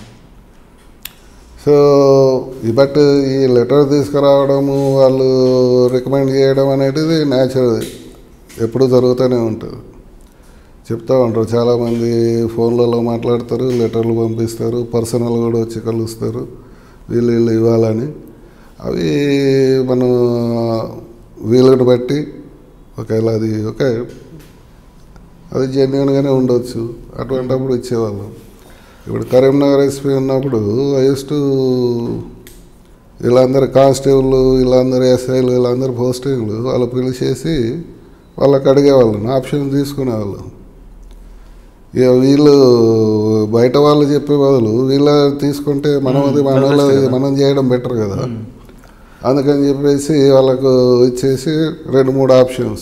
so but ఈ లెటర్ తీసుకురావడము వాళ్ళు రికమెండ్ చేయడం అనేది న్యాచురల్ ఎప్పుడు జరుగుతూనే ఉంటుంది చెప్తా ఉంటారు చాలామంది ఫోన్లలో మాట్లాడతారు లెటర్లు పంపిస్తారు పర్సనల్ కూడా వచ్చి కలుస్తారు వీళ్ళు వీళ్ళు ఇవ్వాలని అవి మనం వీలుని బట్టి ఒకవేళ అది ఓకే అది జెన్యున్గానే ఉండొచ్చు అటువంటిప్పుడు ఇచ్చేవాళ్ళం ఇప్పుడు కరీంనగర్ ఎస్పీ ఉన్నప్పుడు టు వీళ్ళందరూ కానిస్టేబుల్ వీళ్ళందరూ ఎస్ఐలు వీళ్ళందరూ పోస్టింగ్లు వాళ్ళు పిలిచేసి వాళ్ళకి అడిగేవాళ్ళం ఆప్షన్ తీసుకునేవాళ్ళం ఇక వీళ్ళు బయట వాళ్ళు చెప్పే బదులు వీళ్ళ తీసుకుంటే మనం అది మన వాళ్ళ- మనం చేయడం బెటర్ కదా అందుకని చెప్పేసి వాళ్ళకు ఇచ్చేసి రెండు మూడు ఆప్షన్స్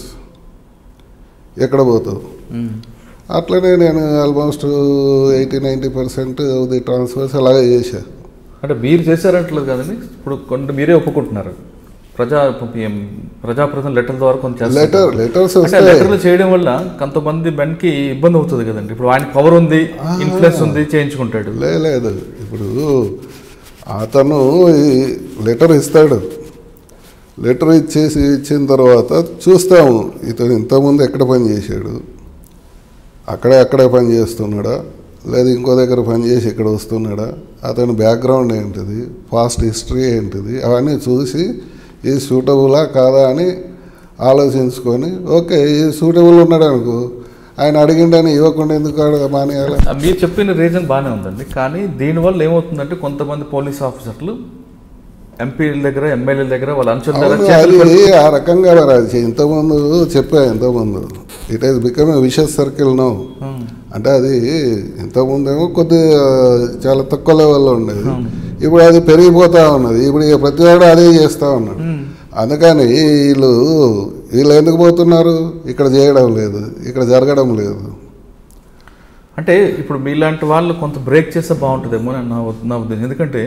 ఎక్కడ పోతావు ఉమ్. అట్లనే నేను almost eighty ninety percent the transfers అలాగే చేశా అంటే మీరు చేశారంటలేదు కదండి ఇప్పుడు కొంత మీరే ఒప్పుకుంటున్నారు ప్రజా ఏం ప్రజాప్రతినిధుల లెటర్ ద్వారా కొంత చేస్తారు. లెటర్ లెటర్స్ అంటే వస్తాయి లెటర్లు చేయడం వల్ల కొంతమంది కి ఇబ్బంది అవుతుంది కదండి ఇప్పుడు ఆయన పవర్ ఉంది ఇన్ఫ్లుయెన్స్ ఉంది చేయించుకుంటాడు లే లేదు ఇప్పుడు అతను ఈ లెటర్ ఇస్తాడు లెటర్ ఇచ్చేసి ఇచ్చిన తర్వాత చూస్తాము ఇతను ఇంతకుముందు ఎక్కడ పని చేశాడు అక్కడే అక్కడే పని చేస్తున్నాడా లేదా ఇంకో దగ్గర పని చేసి ఇక్కడ వస్తున్నాడా అతని బ్యాక్గ్రౌండ్ ఏంటిది పాస్ట్ హిస్టరీ ఏంటిది అవన్నీ చూసి ఇది సూటబులా కాదా అని ఆలోచించుకొని ఓకే ఇది సూటబుల్ ఉన్నాడు అనుకో ఆయన అడిగిండని ఇవ్వకుండా ఎందుకు అడగ మానేయాలి ఆ, మీరు చెప్పిన రీజన్ బాగానే ఉందండి కానీ దీనివల్ల ఏమవుతుందంటే కొంతమంది పోలీస్ ఆఫీసర్లు ఎంపీల దగ్గర ఎమ్మెల్యేల దగ్గర వాళ్ళ అంచుల దగ్గర అవును చేతులు అది ఆ రకంగా మరి అది ఇంతకుముందు చెప్పా ఇంతకుముందు it is become a vicious circle no ఉమ్. అంటే అది ఇంతకుముందు ఏమో కొద్ది చాలా తక్కువ లెవెల్లో ఉండేది ఇప్పుడు అది పెరిగిపోతా ఉన్నది ఇప్పుడు ఇక ప్రతి వాడు అదే చేస్తూ ఉన్నాడు అందుకని వీళ్ళు వీళ్ళు ఎందుకు పోతున్నారు ఇక్కడ చేయడం లేదు ఇక్కడ జరగడం లేదు అంటే ఇప్పుడు మీలాంటి వాళ్ళు కొంత బ్రేక్ చేస్తే బాగుంటుందేమో అని నా ఉ- నా ఉద్దేశం ఎందుకంటే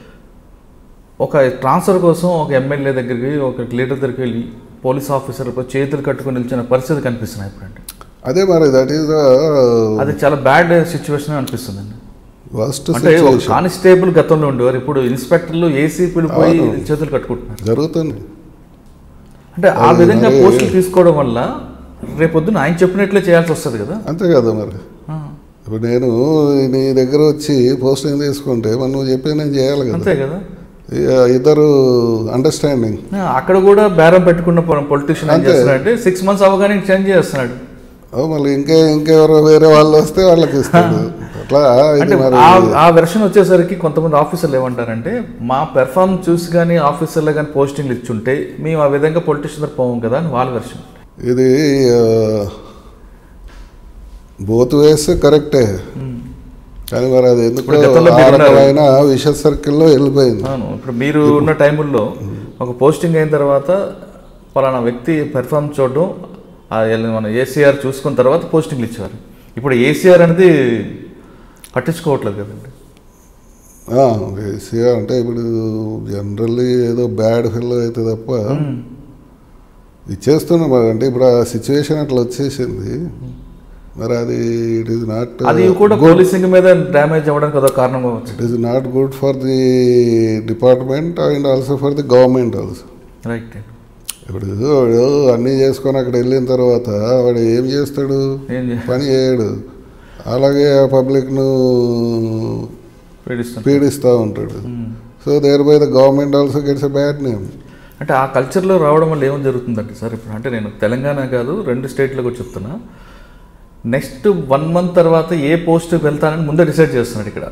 ఒక ట్రాన్స్ఫర్ కోసం ఒక ఎమ్మెల్యే దగ్గరికి ఒక లీడర్ దగ్గరికి వెళ్ళి పోలీస్ ఆఫీసర్ చేతులు కట్టుకొని నిలిచిన పరిస్థితి కనిపిస్తున్నాయి ఇప్పుడంటే అదే మరి దట్ ఈస్ అది చాలా బ్యాడ్ సిచ్యువేషన్ అనిపిస్తుందండి వర్స్ట్ అంటే ఒక సిచ్యువేషన్ కానిస్టేబుల్ గతంలో ఉండేవారు ఇప్పుడు ఇన్స్పెక్టర్లు ఏసీపీలు పోయి చేతులు కట్టుకుంటున్నారు జరుగుతుంది అంటే ఆ అది విధంగా మరి- పోస్టులు తీసుకోవడం వల్ల రేపొద్దున ఆయన చెప్పినట్లే చేయాల్సి వస్తుంది కదా అంతే కదా మరి ఆ, ఇప్పుడు నేను నీ దగ్గర వచ్చి పోస్టింగ్ తీసుకుంటే మరి నువ్వు చెప్పి నేను చేయాలి కదా అంతే కదా ఇక ఇద్దరు అండర్స్టాండింగ్ ఆ, అక్కడ కూడా బేరం పెట్టుకున్న పొలిటీషియన్ ఏం అంతే. చేస్తున్నాడంటే సిక్స్ మంత్స్ అవగానే చేంజ్ చేస్తున్నాడు మళ్ళీ ఇంకే ఇంకెవరో వేరే వాళ్ళు వస్తే వాళ్ళకి ఇస్తాడు అట్లా అంటే ఇది మరి ఆ ఆ వెర్షన్ వచ్చేసరికి కొంతమంది ఆఫీసర్లు ఏమంటారంటే మా పెర్ఫార్మెన్స్ చూసి కానీ ఆఫీసర్లు కానీ పోస్టింగ్లు ఇచ్చుంటే మేము ఆ విధంగా పొలిటీషియన్ దగ్గర పోవం కదా అని వాళ్ళ వెర్షన్ ఇది బోత్ వేస్ కరెక్టే కానీ మరి అది ఎందుకు ఇప్పుడు గతంలో ఆ మీరు ఉన్నారు. రకమైన విష సర్కిల్లో వెళ్ళిపోయింది అవును ఇప్పుడు మీరు ఉన్న టైముల్లో ఒక పోస్టింగ్ అయిన తర్వాత పలానా వ్యక్తి పెర్ఫార్మ్ చూడడం ఆ ఎల్- మన ఏసీఆర్ చూసుకున్న తర్వాత పోస్టింగ్లు ఇచ్చేవారు ఇప్పుడు ఏసీఆర్ అనేది పట్టించుకోవట్లేదు కదండి వేసియా అంటే ఇప్పుడు జనరల్లీ ఏదో బ్యాడ్ ఫిల్ అయితే తప్ప ఇచ్చేస్తున్నాం మరి అంటే ఇప్పుడు ఆ సిచ్యువేషన్ అట్లా వచ్చేసింది మరి అది ఇట్ ఈస్ నాట్ అది కూడా పోలీసింగ్ మీద డ్యామేజ్ అవ్వడానికి అదొక కారణం కావచ్చు it is not good for the department and also for the government also right ఇప్పుడు వాడు అన్నీ చేసుకొని అక్కడ వెళ్ళిన తర్వాత వాడు ఏం చేస్తాడు ఏం చే- పని చేయడు అలాగే ఆ పబ్లిక్ను పీడిస్తుంది పీడిస్తూ ఉంటాడు so thereby the government also gets a bad name అంటే ఆ కల్చర్లో రావడం వల్ల ఏం జరుగుతుందంటే సార్ ఇప్పుడు అంటే నేను తెలంగాణ కాదు రెండు స్టేట్లో కూడా చెప్తున్నా నెక్స్ట్ వన్ మంత్ తర్వాత ఏ పోస్ట్కి వెళ్తానని ముందే డిసైడ్ చేస్తున్నాడు ఇక్కడ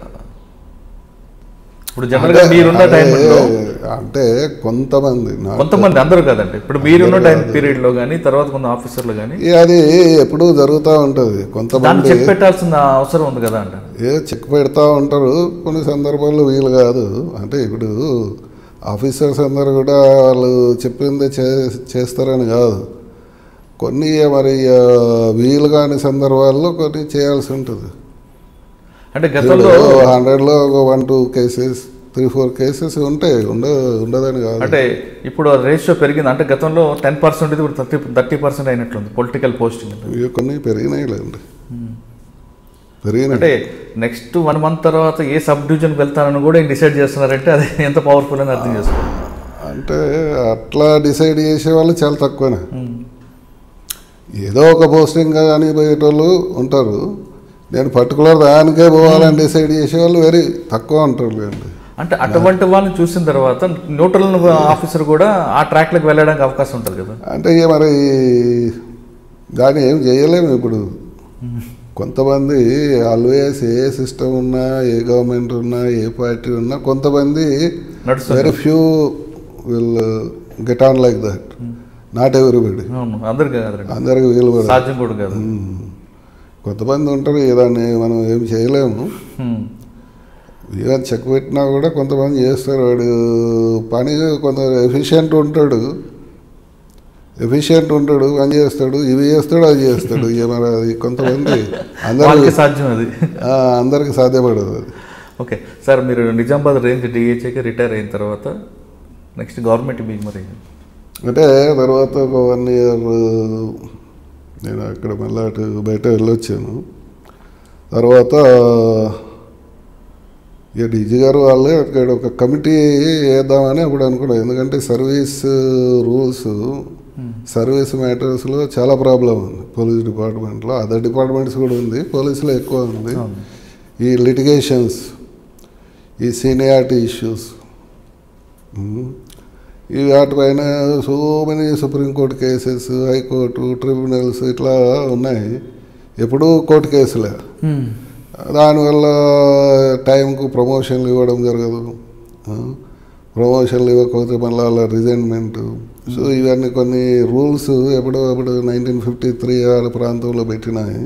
ఇప్పుడు జనరల్గా మీరున్న టైంలో అంటే కొంతమంది నా- కొంతమంది అందరూ కాదండి ఇప్పుడు మీరున్న టైం పీరియడ్లో కానీ తర్వాత కొంత ఆఫీసర్లు కానీ ఇక అది ఎప్పుడూ జరుగుతూ ఉంటుంది దాన్ని కొంతమంది చెక్ పెట్టాల్సిన అవసరం ఉంది కదా అంటారు ఏ చెక్ పెడతా ఉంటారు కొన్ని సందర్భాల్లో వీలు కాదు అంటే ఇప్పుడు ఆఫీసర్స్ అందరు కూడా వాళ్ళు చెప్పింది చే చేస్తారని కాదు కొన్ని మరి ఆ, వీలు కాని సందర్భాల్లో కొన్ని చేయాల్సి ఉంటుంది అంటే గతంలో హండ్రెడ్లో ఒక one two cases three four cases ఉంటాయి ఉండ ఉండదని కాదు అంటే ఇప్పుడు రేషియో పెరిగింది అంటే గతంలో టెన్ పర్సెంట్ ఇది ఇప్పుడు థర్టీ థర్టీ పర్సెంట్ అయినట్లుంది పొలిటికల్ పోస్టింగ్ ఇవి కొన్ని పెరిగినాయిలేండి పెరిగినాయి అంటే నెక్స్ట్ వన్ మంత్ తర్వాత ఏ సబ్ డివిజన్కి వెళ్తానని కూడా డిసైడ్ చేస్తున్నారంటే అది ఎంత పవర్ఫుల్ అని అర్థం చేసుకోవాలి అంటే అట్లా డిసైడ్ చేసే వాళ్ళు చాలా తక్కువనే ఏదో ఒక పోస్టింగ్ కానీ పోయేటోళ్ళు ఉంటారు నేను పర్టికులర్ దానికే పోవాలని డిసైడ్ చేసేవాళ్ళు వెరీ తక్కువ ఉంటారు లేండి అంటే అటువంటి వాళ్ళని చూసిన తర్వాత న్యూట్రల్ ఆఫీసర్ కూడా ఆ ట్రాక్లకు వెళ్ళడానికి అవకాశం ఉంటుంది కదా అంటే ఇక మరి దాన్ని ఏం చేయలేము ఇప్పుడు కొంతమంది ఆల్వేస్ ఏ సిస్టమ్ ఉన్నా ఏ గవర్నమెంట్ ఉన్నా ఏ పార్టీ ఉన్నా కొంతమంది నడుస్తుంది very few will get on like that not everybody అవును అందరికి కాదండి అందరికి వీలు పడదు. సాధ్యం కూడా కాదు మ్మ్. కొంతమంది ఉంటారు దాన్ని మనం ఏం చేయలేము హ్మ్. ఇక చెక్ పెట్టినా కూడా కొంతమంది చేస్తారు వాడు పని కొంత ఎఫిషియెంట్ ఉంటాడు ఎఫిషియెంట్ ఉంటాడు పని చేస్తాడు ఇవి చేస్తాడు అది చేస్తాడు ఇక మరి అది కొంతమంది అందరూ వాళ్ళకి సాధ్యం అది ఆ, అందరికి సాధ్యపడదు అది ఓకే సార్ మీరు నిజామాబాద్ రేంజ్ డిహెచ్ఏకి రిటైర్ అయిన తర్వాత నెక్స్ట్ గవర్నమెంట్ మీకు మరి అంటే తర్వాత ఒక వన్ ఇయర్ నేను అక్కడ మళ్ళీ అటు బయట వెళ్ళొచ్చాను తర్వాత ఇక డీజీ గారు వాళ్ళే అక్కడ ఒక కమిటీ వేద్దామని అప్పుడు అనుకున్నాను ఎందుకంటే సర్వీస్ రూల్స్ సర్వీస్ మ్యాటర్స్లో చాలా ప్రాబ్లం ఉంది పోలీస్ డిపార్ట్మెంట్లో అదర్ డిపార్ట్మెంట్స్ కూడా ఉంది పోలీసులో ఎక్కువ ఉంది ఈ లిటిగేషన్స్ ఈ సీనియారిటీ ఇష్యూస్ ఈ వాటిపైన so many supreme court cases high court tribunals ఇట్లా ఉన్నాయి ఎప్పుడూ కోర్టు కేసులే దానివల్ల టైంకు ప్రమోషన్లు ఇవ్వడం జరగదు ఆ, ప్రమోషన్లు ఇవ్వకపోతే మళ్ళీ వాళ్ళ రిజైన్మెంట్ సో ఇవన్నీ కొన్ని రూల్స్ ఎప్పుడో అప్పుడు నైన్టీన్ ఫిఫ్టీ త్రీ ఆ ప్రాంతంలో పెట్టినాయి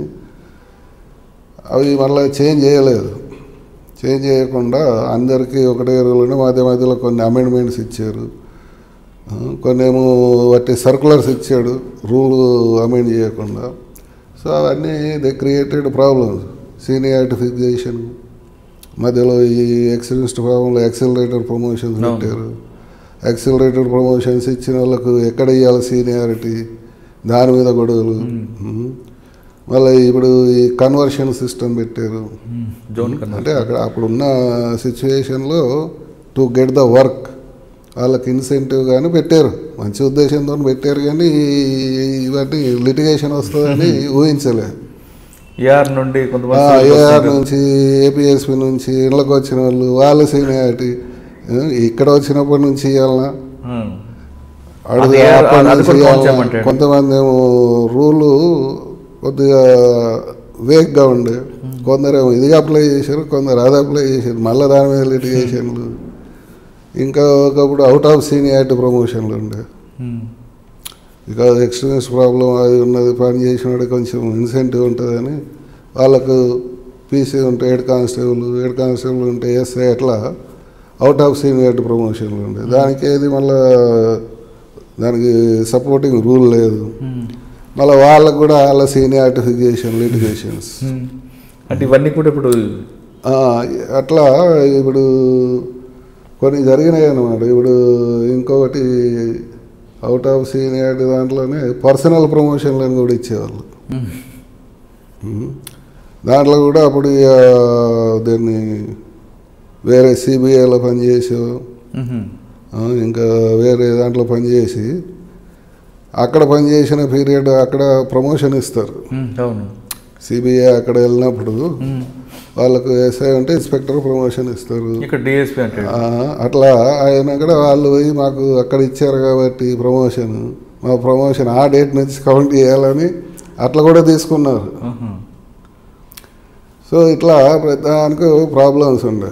అవి మళ్ళీ చేంజ్ చేయలేదు చేంజ్ చేయకుండా అందరికీ ఒకటే రూల్ని మధ్య మధ్యలో కొన్ని అమెండ్మెంట్స్ ఇచ్చారు ఆ, కొన్ని ఏమో వాటి సర్కులర్స్ ఇచ్చాడు రూల్ అమెండ్ చేయకుండా సో అవన్నీ they created problems seniority fixation మధ్యలో ఈ ఎక్స్పీరియన్స్డ్ ఫామ్లో యాక్సిలరేటర్ ప్రమోషన్స్ అవును. పెట్టారు యాక్సిలరేటెడ్ ప్రమోషన్స్ ఇచ్చిన వాళ్ళకు ఎక్కడ ఇవ్వాలి సీనియారిటీ దాని మీద గొడవలు ఉమ్. మళ్ళీ ఇప్పుడు ఈ కన్వర్షన్ సిస్టమ్ పెట్టారు జోన్ కన్నా అంటే అక్కడ అప్పుడున్న సిచ్యువేషన్లో టు గెట్ ద వర్క్ వాళ్ళకి ఇన్సెంటివ్ కానీ పెట్టారు మంచి ఉద్దేశంతో పెట్టారు కానీ ఈ- ఇవన్నీ లిటిగేషన్ వస్తుందని ఊహించలే ఏఆర్ నుండి కొంతమంది ఏఆర్ నుంచి ఏపీఎస్పి నుంచి ఇళ్ళకి వచ్చిన వాళ్ళు వాళ్ళ సీనియారిటీ ఇక్కడ వచ్చినప్పటి నుంచి ఇవ్వాలన్నా ఉమ్. అడుగు అది ఏ- అప్పటి అది నుంచి కూడా ఇవ్వాలన్నా. చేయమంటాడు. కొంతమంది ఏమో రూలు కొద్దిగా వేగ్గా ఉండే కొందరేమో ఇది అప్లై చేశారు కొందరు అది అప్లై చేశారు మళ్ళీ దాని మీద లిటిగేషన్లు ఇంకా ఒకప్పుడు అవుట్ ఆఫ్ సీనియారిటీ ప్రమోషన్లు ఉండే ఉమ్. ఇక ఎక్స్పీరియన్స్ ప్రాబ్లం అది ఉన్నది పని చేసినాడు కొంచెం ఇన్సెంటివ్ ఉంటుందని వాళ్ళకు పీసీ ఉంటే హెడ్ కానిస్టేబుల్ హెడ్ కానిస్టేబుల్ ఉంటే ఎస్ఐ అట్లా అవుట్ ఆఫ్ సీనియారిటీ ప్రమోషన్లు ఉండే దానికి ఏది మళ్ళా దానికి సపోర్టింగ్ రూల్ లేదు ఉమ్. మళ్ళీ వాళ్ళకు కూడా వాళ్ళ సీనియారిటిఫికేషన్ లిటిగేషన్స్ ఉమ్. అంటే ఇవన్నీ కూడా ఇప్పుడు అట్లా ఇప్పుడు కొన్ని జరిగినాయి అన్నమాట ఇప్పుడు ఇంకొకటి అవుట్ ఆఫ్ సీనియారిటీ దాంట్లోనే పర్సనల్ ప్రమోషన్లను కూడా ఇచ్చేవాళ్ళు ఉమ్. ఉమ్. దాంట్లో కూడా అప్పుడు ఇక దీన్ని వేరే సిబిఐలో పనిచేసావు ఉహుం. ఆ, ఇంకా వేరే దాంట్లో పనిచేసి అక్కడ పనిచేసిన పీరియడ్ అక్కడ ప్రమోషన్ ఇస్తారు ఉమ్. అవును సిబిఐ అక్కడ వెళ్ళినప్పుడు ఉమ్. వాళ్ళకు ఎస్ఐ అంటే ఇన్స్పెక్టర్ ప్రమోషన్ ఇస్తారు ఇక్కడ డిఎస్పీ అంటే ఆ, అట్లా ఆయన కూడా వాళ్ళు పోయి మాకు అక్కడ ఇచ్చారు కాబట్టి ప్రమోషన్ మా ప్రమోషన్ ఆ డేట్ నుంచి కౌంట్ చేయాలని అట్లా కూడా తీసుకున్నారు ఉహుం. సో ఇట్లా ప్రతిదానికి ప్రాబ్లమ్స్ ఉండే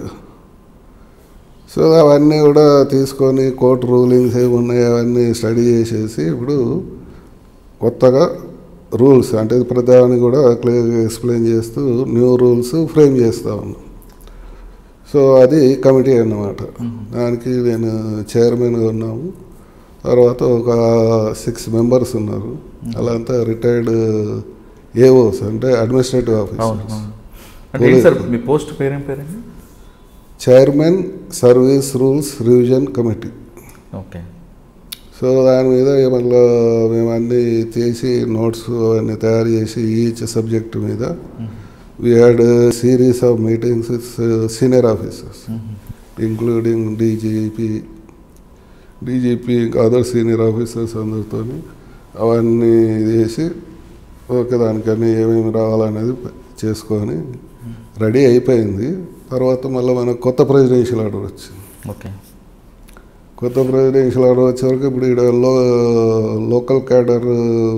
సో అవన్నీ కూడా తీసుకొని కోర్టు రూలింగ్స్ ఏమి ఉన్నాయి అవన్నీ స్టడీ చేసేసి ఇప్పుడు కొత్తగా రూల్స్ అంటే ప్రతిదాన్ని కూడా క్లియర్గా ఎక్స్ప్లెయిన్ చేస్తూ న్యూ రూల్స్ ఫ్రేమ్ చేస్తా ఉన్నాం సో అది కమిటీ అన్నమాట దానికి నేను చైర్మన్గా ఉన్నాము తర్వాత ఒక సిక్స్ మెంబర్స్ ఉన్నారు అలా అంతా రిటైర్డ్ ఏఓస్ అంటే అడ్మినిస్ట్రేటివ్ అవును ఆఫీసర్స్ అవును. అంటే ఏంటి సార్ మీ పోస్ట్ పేరేం పేరండి chairman service rules revision committee okay so దాని మీద మళ్ళీ మేము అన్నీ చేసి నోట్స్ అవన్నీ తయారు చేసి ఈచ్ సబ్జెక్ట్ మీద we had series of meetings with senior officers including DGP DGP ఇంకా అదర్ సీనియర్ ఆఫీసర్స్ అందరితో అవన్నీ చేసి ఓకే దానికన్నీ ఏమేమి రావాలనేది చేసుకొని రెడీ అయిపోయింది తర్వాత మళ్ళీ మనకు కొత్త ప్రెసిడెన్షియల్ ఆర్డర్ వచ్చింది ఓకే కొత్త ప్రెసిడెన్షియల్ ఆర్డర్ వచ్చే వరకు ఇప్పుడు ఇక్కడ లో లోకల్ క్యాడర్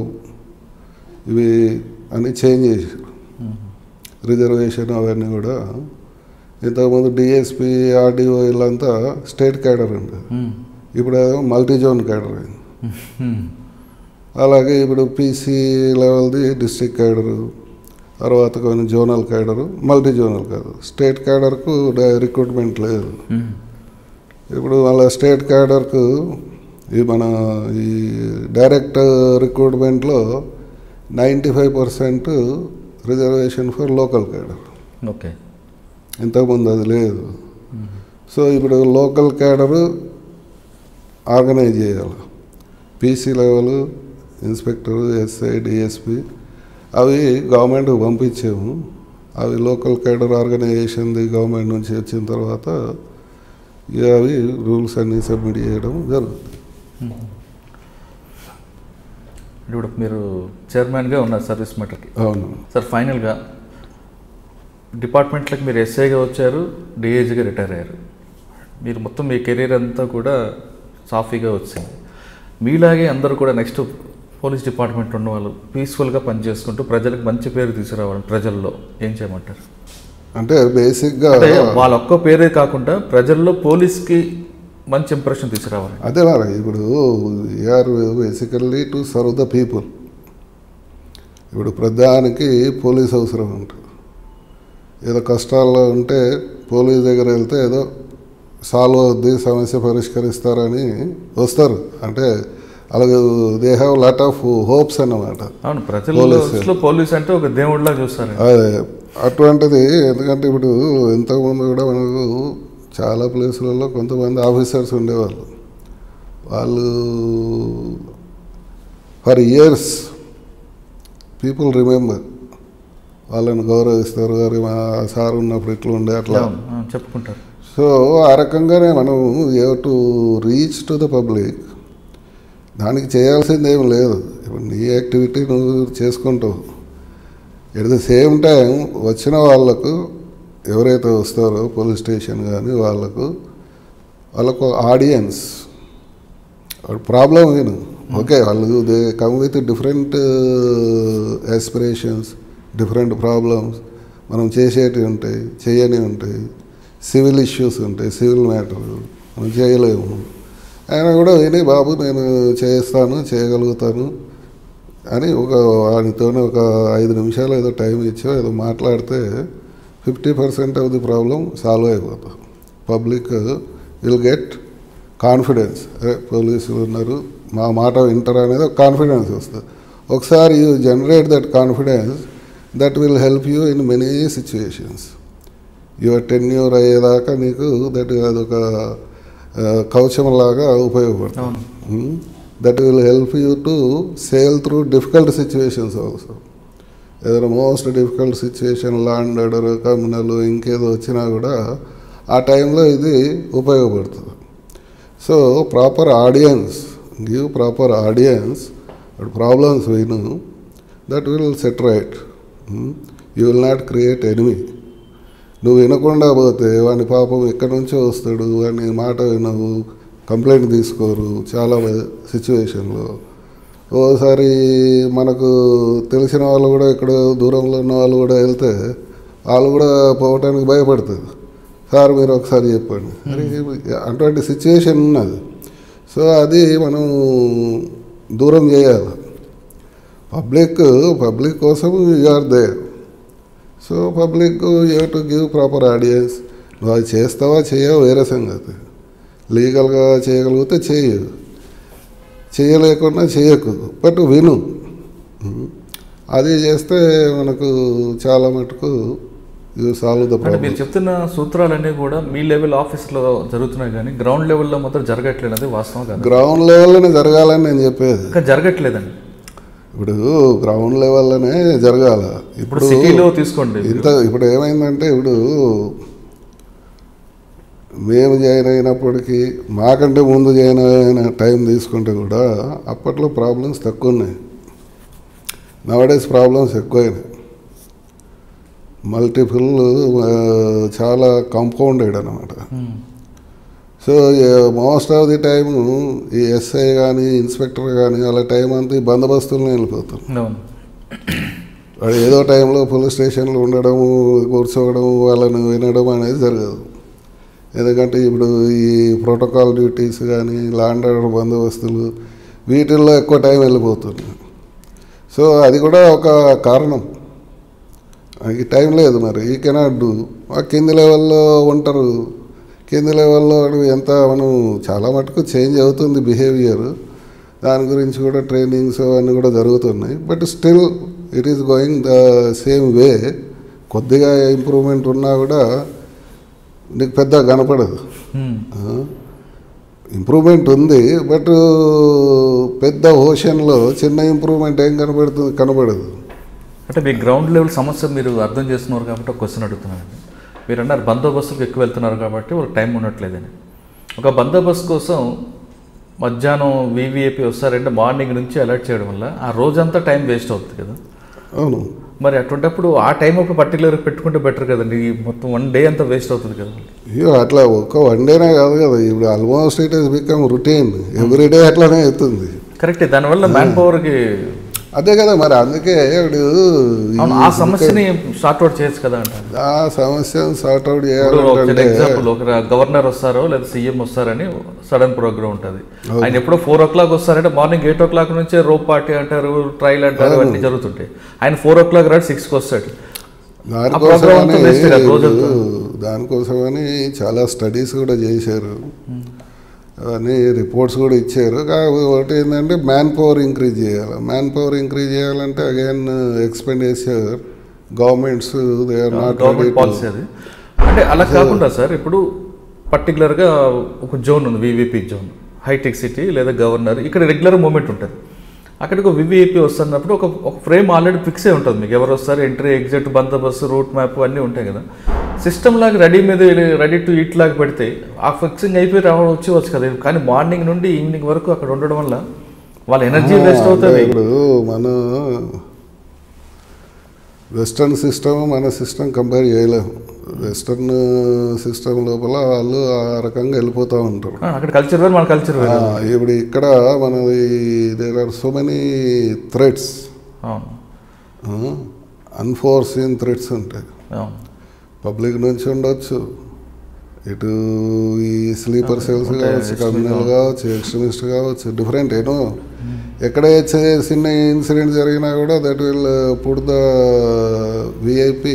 ఇవి అన్నీ చేంజ్ చేశారు రిజర్వేషన్ అవన్నీ కూడా ఇంతకుముందు డిఎస్పి ఆర్డీఓ వీళ్ళంతా స్టేట్ క్యాడర్ ఉండేది ఉమ్. ఇప్పుడు ఏమో మల్టీ జోన్ క్యాడర్ అయింది ఉమ్. అలాగే ఇప్పుడు పీసీ లెవెల్ది డిస్ట్రిక్ట్ క్యాడరు తర్వాత కొన్ని zonal cadre multi zonal cadre state క్యాడర్కు రిక్రూట్మెంట్ లేదు మ్మ్. ఇప్పుడు వాళ్ళ స్టేట్ క్యాడర్కు ఈ మన ఈ డైరెక్ట్ రిక్రూట్మెంట్లో ninety five percent reservation for local cadre okay ఇంతకుముందు అది లేదు సో ఇప్పుడు లోకల్ క్యాడరు ఆర్గనైజ్ చేయాలి PC level inspector SI DSP అవి గవర్నమెంట్కి పంపించాము అవి లోకల్ క్యాడర్ ఆర్గనైజేషన్ది గవర్నమెంట్ నుంచి వచ్చిన తర్వాత ఇక అవి రూల్స్ అన్నీ సబ్మిట్ చేయడం జరుగుతుంది ఇప్పుడు మీరు చైర్మన్గా ఉన్నారు సర్వీస్ మెటర్కి అవును సార్ ఫైనల్గా డిపార్ట్మెంట్లకు మీరు ఎస్ఐగా వచ్చారు డిఏజీగా రిటైర్ అయ్యారు మీరు మొత్తం మీ కెరీర్ అంతా కూడా సాఫీగా వచ్చింది మీలాగే అందరూ కూడా నెక్స్ట్ పోలీస్ డిపార్ట్మెంట్ ఉన్న వాళ్ళు పీస్ఫుల్గా పనిచేసుకుంటూ ప్రజలకు మంచి పేరు తీసుకురావడం ప్రజల్లో ఏం చేయమంటారు అంటే బేసిక్గా అంటే వాళ్ళ ఒక్క పేరే కాకుండా ప్రజల్లో పోలీస్కి మంచి ఇంప్రెషన్ తీసుకురావాలి అదే మరి ఇప్పుడు are basically to serve the people ఇప్పుడు ప్రధానికి పోలీస్ అవసరం ఉంటుంది ఏదో కష్టాల్లో ఉంటే పోలీస్ దగ్గర వెళ్తే ఏదో సాల్వ్ అవుద్ది సమస్య పరిష్కరిస్తారని వస్తారు అంటే అలాగే they have lot of hopes అన్నమాట అవును ప్రజల్లో పోలీస్ అంటే ఒక దేవుడిలా చూస్తారు అదే అటువంటిది ఎందుకంటే ఇప్పుడు ఇంతకుముందు కూడా మనకు చాలా ప్లేసులలో కొంతమంది ఆఫీసర్స్ ఉండేవాళ్ళు వాళ్ళు ఫర్ ఇయర్స్ పీపుల్ రిమెంబర్ వాళ్ళని గౌరవిస్తారు వారి మా సార్ ఉన్నప్పుడు ఇట్లా ఉండే అట్లా అవును, అవును, చెప్పుకుంటారు సో ఆ రకంగానే మనం ఏ to reach to the public దానికి చేయాల్సింది ఏం లేదు ఇప్పుడు నీ యాక్టివిటీ నువ్వు చేసుకుంటావు ఎట్ ద సేమ్ టైం వచ్చిన వాళ్ళకు ఎవరైతే వస్తారో పోలీస్ స్టేషన్ కానీ వాళ్ళకు వాళ్ళకు ఆడియన్స్ ప్రాబ్లం విను ఓకే వాళ్ళు they come with different aspirations different problems మనం చేసేటివి ఉంటాయి చేయని ఉంటాయి సివిల్ ఇష్యూస్ ఉంటాయి సివిల్ మ్యాటర్ మనం చేయలేము ఆయన కూడా విని బాబు నేను చేస్తాను చేయగలుగుతాను అని ఒక వానితోనే ఒక ఐదు నిమిషాలు ఏదో టైం ఇచ్చో ఏదో మాట్లాడితే fifty percent of the problem solve అయిపోతుంది పబ్లిక్ విల్ గెట్ కాన్ఫిడెన్స్ అరే పోలీసులు ఉన్నారు మా మాట వింటారు అనేది ఒక కాన్ఫిడెన్స్ వస్తుంది ఒకసారి you generate that confidence that will help you in many situations your tenure అయ్యేదాకా నీకు దట్ అదొక కవచంలాగా ఉపయోగపడుతుంది that will help you to sail through difficult situations also ఏదైనా most difficult situation law and order communal ఇంకేదో వచ్చినా కూడా ఆ టైంలో ఇది ఉపయోగపడుతుంది so proper audience give proper audience problems విను that will set right you will not create enemy నువ్వు వినకుండా పోతే వాని పాపం ఎక్కడి నుంచో వస్తాడు వాని మాట వినవు కంప్లైంట్ తీసుకోరు చాలా సిచ్యువేషన్లో ఓసారి మనకు తెలిసిన వాళ్ళు కూడా ఇక్కడ దూరంలో ఉన్న వాళ్ళు కూడా వెళ్తే వాళ్ళు కూడా పోవటానికి భయపడుతుంది సార్ మీరు ఒకసారి చెప్పండి అరే అటువంటి సిచ్యువేషన్ ఉన్నది సో అది మనం దూరం చేయాలి పబ్లిక్ పబ్లిక్ కోసం are there so public you to give proper audience నువ్వు అది చేస్తావా చేయవా వేరే సంగతి లీగల్గా చేయగలిగితే చేయు చేయలేకుండా చేయకు బట్ విను అది చేస్తే మనకు చాలా మటుకు యూ సాల్వ్ ద అంటే ప్రాబ్లమ్ మీరు చెప్తున్న సూత్రాలన్నీ కూడా మీ లెవెల్ ఆఫీస్లో జరుగుతున్నాయి కానీ గ్రౌండ్ లెవెల్లో మాత్రం జరగట్లేదు అది వాస్తవం కాదు గ్రౌండ్ లెవెల్లోనే జరగాలని నేను చెప్పేది ఇంకా జరగట్లేదండి ఇప్పుడు గ్రౌండ్ లెవెల్లోనే జరగాల ఇప్పుడు ఇప్పుడు సిటీలో తీసుకోండి ఇంత ఇప్పుడు ఏమైందంటే ఇప్పుడు మేము జాయిన్ అయినప్పటికీ మాకంటే ముందు జాయిన్ అయిన టైం తీసుకుంటే కూడా అప్పట్లో ప్రాబ్లమ్స్ తక్కువ ఉన్నాయి నవడేస్ ప్రాబ్లమ్స్ ఎక్కువైనాయి మల్టిపుల్ చాలా కాంపౌండెడ్ అనమాట um. So most of the time ఈ ఎస్ఐ కానీ ఇన్స్పెక్టర్ కానీ అలా టైం అంతా ఈ బందోబస్తులను వెళ్ళిపోతారు అవును వాడు ఏదో టైంలో పోలీస్ స్టేషన్లో ఉండడము కూర్చోవడం వాళ్ళని వినడం అనేది జరగదు ఎందుకంటే ఇప్పుడు ఈ ప్రోటోకాల్ డ్యూటీస్ కానీ లాండ్ ఆర్డర్ బందోబస్తులు వీటిల్లో ఎక్కువ టైం వెళ్ళిపోతుంది సో అది కూడా ఒక కారణం ఈ టైం లేదు మరి ఈ కెనాట్ డూ ఆ కింది లెవెల్లో ఉంటారు కింది లెవెల్లో వాడు ఎంత మనం చాలా మటుకు చేంజ్ అవుతుంది బిహేవియర్ దాని గురించి కూడా ట్రైనింగ్స్ అవన్నీ కూడా జరుగుతున్నాయి but still it is going the same way కొద్దిగా ఇంప్రూవ్మెంట్ ఉన్నా కూడా నీకు పెద్ద కనపడదు మ్మ్. ఇంప్రూవ్మెంట్ ఉంది బట్ పెద్ద ఓషన్లో చిన్న ఇంప్రూవ్మెంట్ ఏం కనబడుతుంది కనబడదు అంటే మీ గ్రౌండ్ లెవెల్ సమస్య మీరు అర్థం చేస్తున్నారు కాబట్టి ఒక క్వశ్చన్ అడుగుతున్నానండి మీరు అన్నారు బందోబస్తుకు ఎక్కువ వెళ్తున్నారు కాబట్టి వాళ్ళకి టైం ఉండట్లేదని ఒక బందోబస్తు కోసం మధ్యాహ్నం వీవీఐపీ వస్తారంటే మార్నింగ్ నుంచి అలర్ట్ చేయడం వల్ల ఆ రోజంతా టైం వేస్ట్ అవుతుంది కదా అవును మరి అటువంటప్పుడు ఆ టైం ఒక పర్టికులర్ పెట్టుకుంటే బెటర్ కదండి ఈ మొత్తం వన్ డే అంతా వేస్ట్ అవుతుంది కదా అయ్యో అట్లా ఒక్క వన్ డేనే కాదు కదా ఇప్పుడు almost it is become routine every day అట్లానే అవుతుంది కరెక్టే దానివల్ల మ్యాన్ పవర్కి అదే కదా మరి అందుకే ఇప్పుడు ఈ- అవును ఆ సమస్యని సార్ట్ అవుట్ చేయొచ్చు కదా అంటారు ఆ సమస్యను సార్ట్ అవుట్ ఇప్పుడు ఒక చిన్న చేయాలంటే ఎగ్జాంపుల్ ఒక గవర్నర్ వస్తారో లేదా సీఎం వస్తారని సడన్ ప్రోగ్రామ్ ఉంటుంది ఆయన ఎప్పుడో ఫోర్ ఓ క్లాక్ వస్తారంటే మార్నింగ్ ఎయిట్ ఓ క్లాక్ నుంచే రోప్ పార్టీ అంటారు ట్రైల్ అంటారు అన్నీ జరుగుతుంటాయి ఆయన ఫోర్ ఓ క్లాక్ రాడు సిక్స్కి వస్తాడు ఆ program అంతా waste కదా, దానికోసమని రోజంతా. ఇప్పుడు దానికోసమని చాలా స్టడీస్ కూడా చేశారు అవన్నీ రిపోర్ట్స్ కూడా ఇచ్చారు కాకపోతే ఏంటంటే మ్యాన్ పవర్ ఇంక్రీజ్ చేయాలి మ్యాన్ పవర్ ఇంక్రీజ్ చేయాలంటే again expenditure governments they are not government policy అది అంటే అలా కాకుండా సార్ ఇప్పుడు పర్టికులర్గా ఒక జోన్ ఉంది వివిపి జోన్ హైటెక్ సిటీ లేదా గవర్నర్ ఇక్కడ రెగ్యులర్ మూమెంట్ ఉంటుంది అక్కడికి ఒక వివిఐపి వస్తున్నప్పుడు ఒక ఒక ఫ్రేమ్ ఆల్రెడీ ఫిక్స్ అయి ఉంటుంది మీకు ఎవరు వస్తారు ఎంట్రీ ఎగ్జిట్ బందోబస్తు రూట్ మ్యాప్ అన్నీ ఉంటాయి కదా సిస్టమ్ లాగా రెడీ మీద రెడీ టు ఈట్ లాగా పెడితే ఆ ఫిక్సింగ్ అయిపోయి రావడం వచ్చి వచ్చు కదా కానీ మార్నింగ్ నుండి ఈవినింగ్ వరకు అక్కడ ఉండడం వల్ల వాళ్ళ ఎనర్జీ వేస్ట్ అవుతుంది ఇప్పుడు మన వెస్టర్న్ సిస్టమ్ మన సిస్టమ్ కంపేర్ చేయలేము వెస్టర్న్ సిస్టమ్ లోపల వాళ్ళు ఆ రకంగా వెళ్ళిపోతూ ఉంటారు ఆ, అక్కడ కల్చర్ వేరు మన కల్చర్ ఆ, వేరు ఇప్పుడు ఇక్కడ మనది there are so many threats అవును అన్ఫోర్సీన్ థ్రెడ్స్ ఉంటాయి అవును పబ్లిక్ నుంచి ఉండొచ్చు ఇటు ఈ స్లీపర్ సెల్స్ కావచ్చు కమ్యూనల్ కావచ్చు ఎక్స్ట్రీమిస్ట్ కావచ్చు డిఫరెంట్ ఏనో ఎక్కడ ఏ చి- చిన్న ఇన్సిడెంట్ జరిగినా కూడా that will put the VIP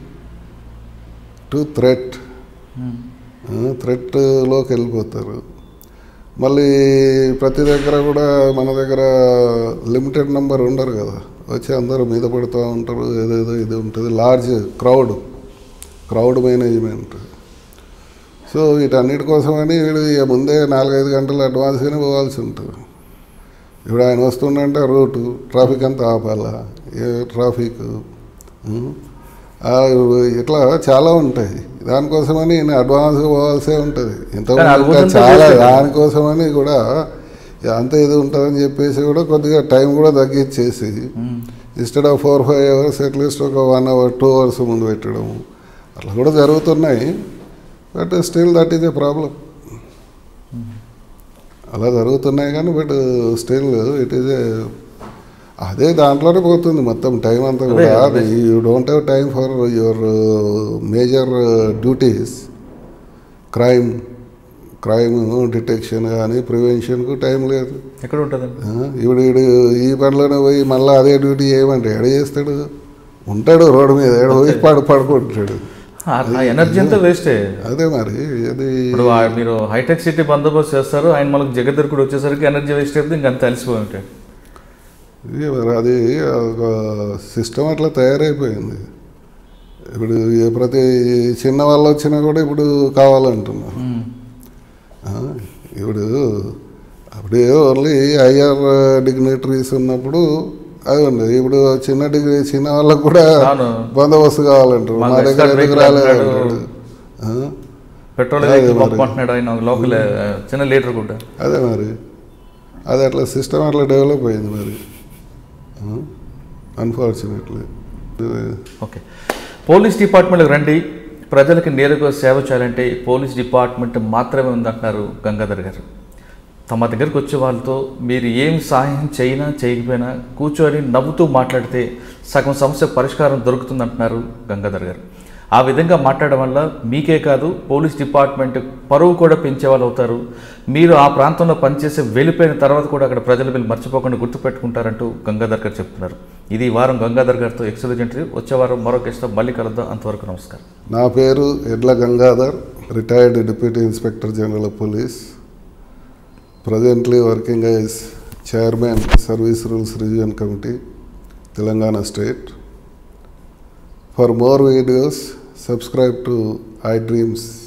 to threat థ్రెట్లోకి వెళ్ళిపోతారు మళ్ళీ ప్రతి దగ్గర కూడా మన దగ్గర లిమిటెడ్ నెంబర్ ఉండరు కదా వచ్చి అందరూ మీద పడుతూ ఉంటారు ఏదేదో ఇది ఉంటుంది large crowd crowd management so వీటన్నిటి కోసమని వీడు ఇక ముందే నాలుగైదు గంటలు అడ్వాన్స్గానే పోవాల్సి ఉంటుంది ఇప్పుడు ఆయన వస్తుండంటే రూటు ట్రాఫిక్ అంతా ఆపాలా ఏ ట్రాఫిక్ ఉం? ఆ, ఇట్లా చాలా ఉంటాయి దానికోసమని నేను అడ్వాన్స్గా పోవాల్సే ఉంటుంది కానీ ఆ ఇంతకుముందు ఇంకా రోజంతా చాలా చేస్తే- దానికోసమని కూడా అంత ఇది ఉంటుందని చెప్పేసి కూడా కొద్దిగా టైం కూడా తగ్గించేసి instead of four five hours at least ఒక వన్ అవర్ టూ అవర్స్ ముందు పెట్టడం అట్లా కూడా జరుగుతున్నాయి but still that is a problem అలా జరుగుతున్నాయి కానీ but still it is a అదే దాంట్లోనే పోతుంది మొత్తం టైం అంతా కూడా అదే. You don't have time for your major duties crime crime detection కానీ ప్రివెన్షన్కు టైం లేదు ఎక్కడ ఉంటుందండి ఆ, ఇప్పుడు వీడు ఈ పనిలోనే పోయి మళ్ళీ అదే డ్యూటీ చేయమంటే ఎడ చేస్తాడు ఉంటాడు రోడ్డు మీద ఎడ పోయి పడు పడుకుంటాడు ఆ ఎనర్జీ అంతా వేస్టే అదే మరి అది ఇప్పుడు ఆ- మీరు హైటెక్ సిటీ బందోబస్తు చేస్తారు ఆయన మనకు జగదర్కుడు వచ్చేసరికి ఎనర్జీ వేస్ట్ అయితే ఇంక అంత అలసిపోయి ఉంటాయి ఇది మరి అది ఒక సిస్టమ్ అట్లా తయారైపోయింది ఇప్పుడు ఏ ప్రతి చిన్న వాళ్ళు వచ్చినా కూడా ఇప్పుడు కావాలంటున్నారు ఆ, ఇప్పుడు అప్పుడు ఓన్లీ ఐఆర్ డిగ్నిటరీస్ ఉన్నప్పుడు అది ఉండదు ఇప్పుడు చిన్న డిగ్రీ చిన్న వాళ్ళకు కూడా అవును. బందోబస్తు కావాలంటారు మా మా దగ్గర ఎక్స్ట్రా ఎందుకు వెహికల్ రాలేదు అంటాడు. అంటాడు. ఆ, పెట్రోల్ అదే వెహికల్ మరి. పంపుకుంటున్నాడు ఆయన లోకల్ చిన్న లీటర్ కూడా అదే మరి అది అట్లా సిస్టమ్ అట్లా డెవలప్ అయింది మరి అన్ఫార్చునేట్లీ ఓకే పోలీస్ డిపార్ట్మెంట్కి రండి ప్రజలకి నేరుగా సేవ చేయాలంటే పోలీస్ డిపార్ట్మెంట్ మాత్రమే ఉందంటున్నారు గంగాధర్ గారు తమ దగ్గరకు వచ్చే వాళ్ళతో మీరు ఏం సహాయం చేయినా చేయకపోయినా కూర్చొని నవ్వుతూ మాట్లాడితే సగం సమస్య పరిష్కారం దొరుకుతుందంటున్నారు గంగాధర్ గారు ఆ విధంగా మాట్లాడడం వల్ల మీకే కాదు పోలీస్ డిపార్ట్మెంట్ పరువు కూడా పెంచే వాళ్ళు అవుతారు మీరు ఆ ప్రాంతంలో పనిచేసే వెళ్ళిపోయిన తర్వాత కూడా అక్కడ ప్రజలు వీళ్ళు మర్చిపోకుండా గుర్తుపెట్టుకుంటారంటూ గంగాధర్ గారు చెప్తున్నారు ఇది ఈ వారం గంగాధర్ గారితో ఎక్సలెంట్ ఇంటర్వ్యూ వచ్చే వారం మరో గెస్ట్తో మళ్ళీ కలుద్దాం అంతవరకు నమస్కారం నా పేరు Edla Gangadhar retired deputy inspector general of police presently working as chairman service rules revision committee Telangana state for more videos subscribe to I dreams